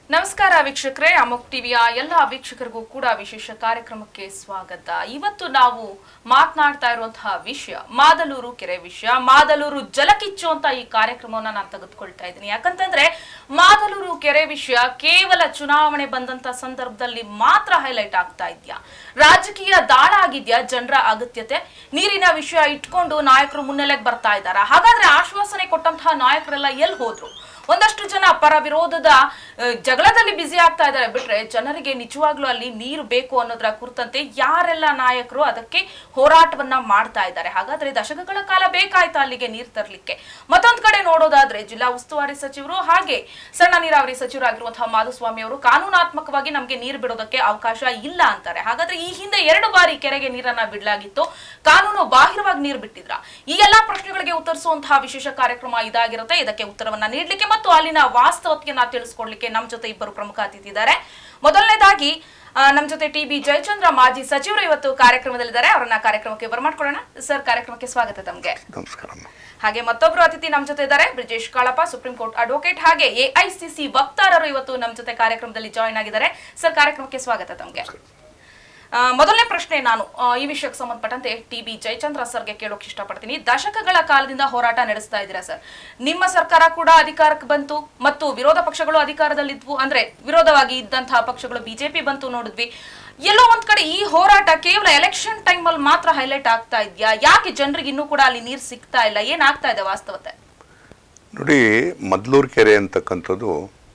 ನಮಸ್ಕಾರ ವೀಕ್ಷಕರೇ ಅಮೋಕ್ ಟಿವಿಯ ಎಲ್ಲ ವೀಕ್ಷಕರಿಗೂ ಕೂಡ ವಿಶೇಷ ಕಾರ್ಯಕ್ರಮಕ್ಕೆ ಸ್ವಾಗತ ಇವತ್ತು ನಾವು ಮಾತನಾಡ್ತಾ ಇರುವಂತಹ ವಿಷಯ ಮಾದಲೂರು ಕೆರೆ ವಿಷಯ ಮಾದಲೂರು ಜಲಕಿಚ್ಚು ಅಂತ ಈ ಕಾರ್ಯಕ್ರಮವನ್ನ ನಾನು ತೆಗೆದುಕೊಳ್ತಾ ಇದ್ದೀನಿ ಯಾಕಂತಂದ್ರೆ ಮಾದಲೂರು ಕೆರೆ ವಿಷಯ ಕೇವಲ ಚುನಾವಣೆ ಬಂದಂತ ಸಂದರ್ಭದಲ್ಲಿ ಮಾತ್ರ ಹೈಲೈಟ್ ಆಗ್ತಾ ಇದೆಯಾ ರಾಜಕೀಯ ದಾಳ ಆಗಿದ್ಯಾ ಜನರ ಅಗತ್ಯತೆ ನೀರಿನ ವಿಷಯ ಇಟ್ಕೊಂಡು ನಾಯಕರು ಮುನ್ನೆಲೆಗೆ ಬರ್ತಾ ಇದ್ದಾರಾ ಹಾಗಾದ್ರೆ ಆಶ್ವಾಸನೆ ಕೊಟ್ಟಂತಹ ನಾಯಕರೆಲ್ಲ ಎಲ್ಲಿ ಹೋದ್ರು ಒಂದಷ್ಟು ಜನ ಪರ ವಿರೋಧದ ಆ, ಜಗಳದಲ್ಲಿ ಬ್ಯುಸಿ ಆಗ್ತಾ ಇದ್ದಾರೆ ಬಿಟ್ರೆ ಜನರಿಗೆ ನಿಜವಾಗ್ಲೂ ಅಲ್ಲಿ ನೀರು ಬೇಕು ಅನ್ನೋದ್ರ ಕುರಿತಂತೆ ಯಾರೆಲ್ಲ ನಾಯಕರು ಅದಕ್ಕೆ ಹೋರಾಟವನ್ನ ಮಾಡ್ತಾ ಇದ್ದಾರೆ ಹಾಗಾದ್ರೆ ದಶಕಗಳ ಕಾಲ ಬೇಕಾಯ್ತಾ ಅಲ್ಲಿಗೆ ನೀರು ತರಲಿಕ್ಕೆ ಮತ್ತೊಂದ್ ಕಡೆ ನೋಡೋದಾದ್ರೆ ಜಿಲ್ಲಾ ಉಸ್ತುವಾರಿ ಸಚಿವರು ಹಾಗೆ ಸಣ್ಣ ನೀರಾವರಿ ಸಚಿವರಾಗಿರುವಂತಹ ಮಾಧುಸ್ವಾಮಿ ಅವರು ಕಾನೂನಾತ್ಮಕವಾಗಿ ನಮಗೆ ನೀರು ಬಿಡೋದಕ್ಕೆ ಅವಕಾಶ ಇಲ್ಲ ಅಂತಾರೆ ಹಾಗಾದ್ರೆ ಈ ಹಿಂದೆ ಎರಡು ಬಾರಿ ಕೆರೆಗೆ ನೀರನ್ನ ಬಿಡಲಾಗಿತ್ತು ಕಾನೂನು ಬಾಹಿರವಾಗಿ ನೀರು ಬಿಟ್ಟಿದ್ರ ಈ ಎಲ್ಲಾ ಪ್ರಶ್ನೆಗಳಿಗೆ ಉತ್ತರಿಸುವಂತಹ ವಿಶೇಷ ಕಾರ್ಯಕ್ರಮ ಇದಾಗಿರುತ್ತೆ ಇದಕ್ಕೆ ಉತ್ತರವನ್ನ ನೀಡಲಿಕ್ಕೆ ಮತ್ತು ಅಲ್ಲಿನ ವಾಸ್ತವತೆಯನ್ನ ತಿಳಿಸ್ಕೊಡ್ಲಿಕ್ಕೆ ನಮ್ಮ ಜೊತೆ ಇಬ್ಬರು ಪ್ರಮುಖ ಅತಿಥಿ ಇದ್ದಾರೆ ಮೊದಲನೇದಾಗಿ ಆ, ನಮ್ಮ ಜೊತೆ ಟಿ ಬಿ ಜಯಚಂದ್ರ ಮಾಜಿ ಸಚಿವರು ಇವತ್ತು ಕಾರ್ಯಕ್ರಮದಲ್ಲಿದ್ದಾರೆ ಅವರನ್ನ ಕಾರ್ಯಕ್ರಮಕ್ಕೆ ಬರಮಾಡ್ಕೊಳ್ಳೋಣ ಸರ್ ಕಾರ್ಯಕ್ರಮಕ್ಕೆ ಸ್ವಾಗತ ತಮಗೆ ನಮಸ್ಕಾರ ಹಾಗೆ ಮತ್ತೊಬ್ರು ಅತಿಥಿ ನಮ್ಮ ಜೊತೆ ಇದ್ದಾರೆ Brijesh Kalappa supreme court advocate ಹಾಗೆ ಎಐಸಿಸಿ ವಕ್ತಾರರು ಇವತ್ತು ನಮ್ಮ ಜೊತೆ ಕಾರ್ಯಕ್ರಮದಲ್ಲಿ ಜಾಯಿನ್ ಆಗಿದ್ದಾರೆ ಸರ್ ಕಾರ್ಯಕ್ರಮಕ್ಕೆ ಸ್ವಾಗತ ತಮಗೆ ಆ, ಮೊದಲನೇ ಪ್ರಶ್ನೆ ನಾನು ಆ, ಈ ವಿಷಯಕ್ಕೆ ಸಂಬಂಧಪಟ್ಟಂತೆ ಟಿ ಬಿ ಜಯಚಂದ್ರ ಸರ್ಗೆ ಕೇಳೋಕೆ ಇಷ್ಟಪಡ್ತೀನಿ ದಶಕಗಳ ಕಾಲದಿಂದ ಹೋರಾಟ ನಡೆಸ್ತಾ ಇದ್ದೀರಾ ಸರ್ ನಿಮ್ಮ ಸರ್ಕಾರ ಕೂಡ ಅಧಿಕಾರಕ್ಕೆ ಬಂತು ಮತ್ತು ವಿರೋಧ ಪಕ್ಷಗಳು ಅಧಿಕಾರದಲ್ಲಿದ್ವು ಅಂದ್ರೆ ವಿರೋಧವಾಗಿ ಇದ್ದಂತಹ ಪಕ್ಷಗಳು ಬಿಜೆಪಿ ಬಂತು ನೋಡಿದ್ವಿ ಎಲ್ಲೋ ಒಂದ್ ಕಡೆ ಈ ಹೋರಾಟ ಕೇವಲ ಎಲೆಕ್ಷನ್ ಟೈಮ್ ಅಲ್ಲಿ ಮಾತ್ರ ಹೈಲೈಟ್ ಆಗ್ತಾ ಇದೆಯಾ ಯಾಕೆ ಜನರಿಗೆ ಇನ್ನೂ ಕೂಡ ಅಲ್ಲಿ ನೀರು ಸಿಗ್ತಾ ಇಲ್ಲ ಏನಾಗ್ತಾ ಇದೆ ವಾಸ್ತವತೆ ನೋಡಿ ಮದ್ಲೂರು ಕೆರೆ ಅಂತಕ್ಕಂಥದ್ದು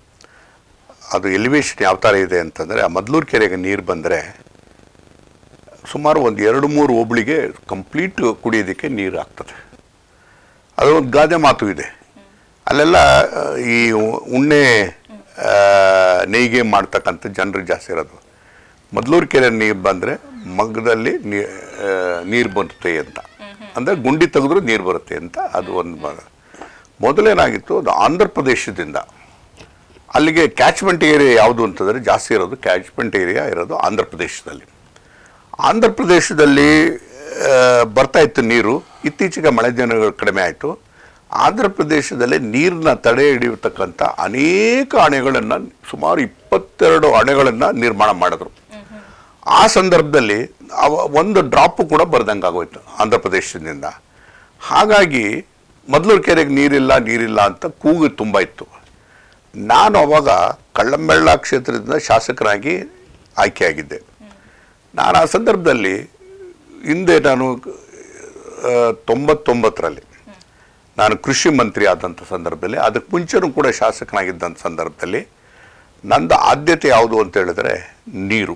ಅದು ಎಲಿವೇಶನ್ ಯಾವ ಥರ ಇದೆ ಅಂತಂದರೆ ಆ ಮದ್ಲೂರು ಕೆರೆಗೆ ನೀರು ಬಂದರೆ ಸುಮಾರು ಒಂದು ಎರಡು ಮೂರು ಹೋಬಳಿಗೆ ಕಂಪ್ಲೀಟ್ ಕುಡಿಯೋದಕ್ಕೆ ನೀರು ಆಗ್ತದೆ ಅದು ಒಂದು ಗಾದೆ ಮಾತು ಇದೆ ಅಲ್ಲೆಲ್ಲ ಆ, ಈ ಉಣ್ಣೆ ಆ, ನೇಯ್ಗೆ ಮಾಡ್ತಕ್ಕಂಥ ಜನರು ಜಾಸ್ತಿ ಇರೋದು ಮದ್ಲೂರು ಕೆರೆ ನೀರು ಬಂದರೆ ಮಗ್ಗದಲ್ಲಿ ನೀರು ಬರುತ್ತೆ ಅಂತ ಅಂದರೆ ಗುಂಡಿ ತೆಗೆದ್ರು ನೀರು ಬರುತ್ತೆ ಅಂತ ಅದು ಒಂದು ಭಾಗ ಮೊದಲೇನಾಗಿತ್ತು ಅದು ಆಂಧ್ರ ಪ್ರದೇಶದಿಂದ ಅಲ್ಲಿಗೆ ಕ್ಯಾಚ್ಮೆಂಟ್ ಏರಿಯಾ ಯಾವುದು ಅಂತಂದರೆ ಜಾಸ್ತಿ ಇರೋದು ಕ್ಯಾಚ್ಮೆಂಟ್ ಏರಿಯಾ ಇರೋದು ಆಂಧ್ರ ಪ್ರದೇಶದಲ್ಲಿ ಆಂಧ್ರ ಪ್ರದೇಶದಲ್ಲಿ ಆ, ಬರ್ತಾ ಇತ್ತು ನೀರು ಇತ್ತೀಚೆಗೆ ಮಳೆ ದಿನಗಳು ಕಡಿಮೆ ಆಯಿತು ಆಂಧ್ರ ಪ್ರದೇಶದಲ್ಲಿ ನೀರನ್ನ ತಡೆ ಹಿಡಿಯತಕ್ಕಂಥ ಅನೇಕ ಅಣೆಗಳನ್ನು ಸುಮಾರು ಇಪ್ಪತ್ತೆರಡು ಅಣೆಗಳನ್ನು ನಿರ್ಮಾಣ ಮಾಡಿದ್ರು ಆ ಸಂದರ್ಭದಲ್ಲಿ ಅವ ಒಂದು ಡ್ರಾಪು ಕೂಡ ಬರ್ದಂಗೆ ಆಗೋಯ್ತು ಆಂಧ್ರ ಪ್ರದೇಶದಿಂದ ಹಾಗಾಗಿ ಮದ್ಲೂರು ಕೆರೆಗೆ ನೀರಿಲ್ಲ ನೀರಿಲ್ಲ ಅಂತ ಕೂಗು ತುಂಬ ಇತ್ತು ನಾನು ಅವಾಗ ಕಳ್ಳಂಬೆಳ್ಳ ಕ್ಷೇತ್ರದಿಂದ ಶಾಸಕರಾಗಿ ಆಯ್ಕೆಯಾಗಿದ್ದೆ ನಾನು ಆ ಸಂದರ್ಭದಲ್ಲಿ ಹಿಂದೆ ನಾನು ಆ, ತೊಂಬತ್ತೊಂಬತ್ತರಲ್ಲಿ ನಾನು ಕೃಷಿ ಮಂತ್ರಿ ಆದಂಥ ಸಂದರ್ಭದಲ್ಲಿ ಅದಕ್ಕೆ ಮುಂಚೆನೂ ಕೂಡ ಶಾಸಕನಾಗಿದ್ದಂಥ ಸಂದರ್ಭದಲ್ಲಿ ನಂದು ಆದ್ಯತೆ ಯಾವುದು ಅಂತ ಹೇಳಿದ್ರೆ ನೀರು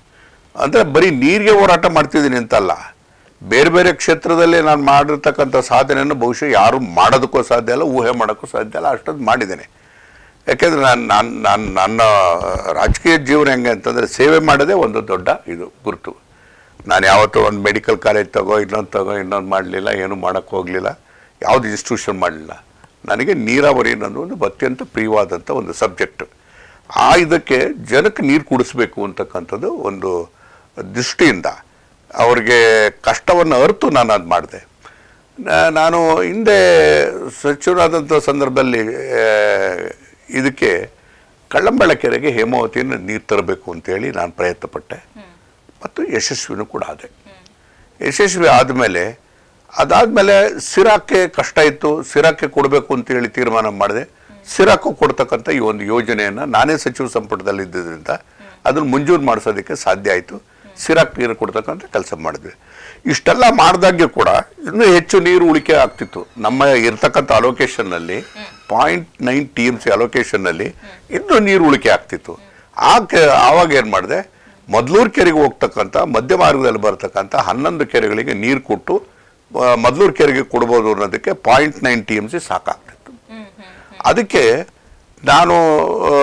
ಅಂದರೆ ಬರೀ ನೀರಿಗೆ ಹೋರಾಟ ಮಾಡ್ತಿದ್ದೀನಿ ಅಂತಲ್ಲ ಬೇರೆ ಬೇರೆ ಕ್ಷೇತ್ರದಲ್ಲಿ ನಾನು ಮಾಡಿರ್ತಕ್ಕಂಥ ಸಾಧನೆಯನ್ನು ಬಹುಶಃ ಯಾರು ಮಾಡೋದಕ್ಕೂ ಸಾಧ್ಯ ಇಲ್ಲ ಊಹೆ ಮಾಡೋಕ್ಕೂ ಸಾಧ್ಯ ಇಲ್ಲ ಅಷ್ಟೊಂದು ಮಾಡಿದ್ದೇನೆ ಯಾಕೆಂದರೆ ನಾನು ನಾನು ನಾನು ನನ್ನ ರಾಜಕೀಯ ಜೀವನ ಹೆಂಗೆ ಅಂತಂದರೆ ಸೇವೆ ಮಾಡೋದೇ ಒಂದು ದೊಡ್ಡ ಇದು ಗುರುತು ನಾನು ಯಾವತ್ತೂ ಒಂದು ಮೆಡಿಕಲ್ ಕಾಲೇಜ್ ತಗೋ ಇನ್ನೊಂದು ತಗೋ ಇನ್ನೊಂದು ಮಾಡಲಿಲ್ಲ ಏನೂ ಮಾಡೋಕ್ಕೆ ಹೋಗಲಿಲ್ಲ ಯಾವುದು ಇನ್ಸ್ಟಿಟ್ಯೂಷನ್ ಮಾಡಲಿಲ್ಲ ನನಗೆ ನೀರಾವರಿ ಅನ್ನೋದು ಒಂದು ಅತ್ಯಂತ ಪ್ರಿಯವಾದಂಥ ಒಂದು ಸಬ್ಜೆಕ್ಟ್ ಆ ಇದಕ್ಕೆ ಜನಕ್ಕೆ ನೀರು ಕುಡಿಸ್ಬೇಕು ಅಂತಕ್ಕಂಥದ್ದು ಒಂದು ದೃಷ್ಟಿಯಿಂದ ಅವ್ರಿಗೆ ಕಷ್ಟವನ್ನು ಅರಿತು ನಾನು ಅದು ಮಾಡಿದೆ ನಾ- ನಾನು ಹಿಂದೆ ಸಚಿವರಾದಂಥ ಸಂದರ್ಭದಲ್ಲಿ ಆ, ಇದಕ್ಕೆ ಕಳ್ಳಂಬೆಳ ಕೆರೆಗೆ ಹೇಮಾವತಿಯನ್ನು ನೀರು ತರಬೇಕು ಅಂತೇಳಿ ನಾನು ಪ್ರಯತ್ನಪಟ್ಟೆ ಮತ್ತು ಯಶಸ್ವಿನೂ ಕೂಡ ಆದೆ ಯಶಸ್ವಿ ಆದಮೇಲೆ ಅದಾದಮೇಲೆ ಸಿರಾಕ್ಕೆ ಕಷ್ಟ ಇತ್ತು ಸಿರಾಕ್ಕೆ ಕೊಡಬೇಕು ಅಂತೇಳಿ ತೀರ್ಮಾನ ಮಾಡಿದೆ ಸಿರಾಕು ಕೊಡ್ತಕ್ಕಂಥ ಈ ಒಂದು ಯೋಜನೆಯನ್ನು ನಾನೇ ಸಚಿವ ಸಂಪುಟದಲ್ಲಿ ಇದ್ದಿದ್ದರಿಂದ ಅದನ್ನು ಮಂಜೂರು ಮಾಡಿಸೋದಕ್ಕೆ ಸಾಧ್ಯ ಆಯಿತು ಸಿರಾಕ್ ನೀರು ಕೊಡ್ತಕ್ಕಂಥ ಕೆಲಸ ಮಾಡಿದ್ವಿ ಇಷ್ಟೆಲ್ಲ ಮಾಡಿದಾಗೆ ಕೂಡ ಇನ್ನೂ ಹೆಚ್ಚು ನೀರು ಉಳಿಕೆ ಆಗ್ತಿತ್ತು ನಮ್ಮ ಇರ್ತಕ್ಕಂಥ ಅಲೋಕೇಶನ್ನಲ್ಲಿ point nine T M C ಅಲೋಕೇಶನ್ನಲ್ಲಿ ಇನ್ನೂ ನೀರು ಉಳಿಕೆ ಆಗ್ತಿತ್ತು ಆ ಕೆ ಆವಾಗ ಏನು ಮಾಡಿದೆ ಮದ್ಲೂರು ಕೆರೆಗೆ ಹೋಗ್ತಕ್ಕಂಥ ಮಧ್ಯ ಮಾರ್ಗದಲ್ಲಿ ಬರ್ತಕ್ಕಂಥ ಹನ್ನೊಂದು ಕೆರೆಗಳಿಗೆ ನೀರು ಕೊಟ್ಟು ಆ, ಮದ್ಲೂರು ಕೆರೆಗೆ ಕೊಡ್ಬೋದು ಅನ್ನೋದಕ್ಕೆ point nine T M C ಸಾಕಾಗ್ತಿತ್ತು ಅದಕ್ಕೆ ನಾನು ಆ,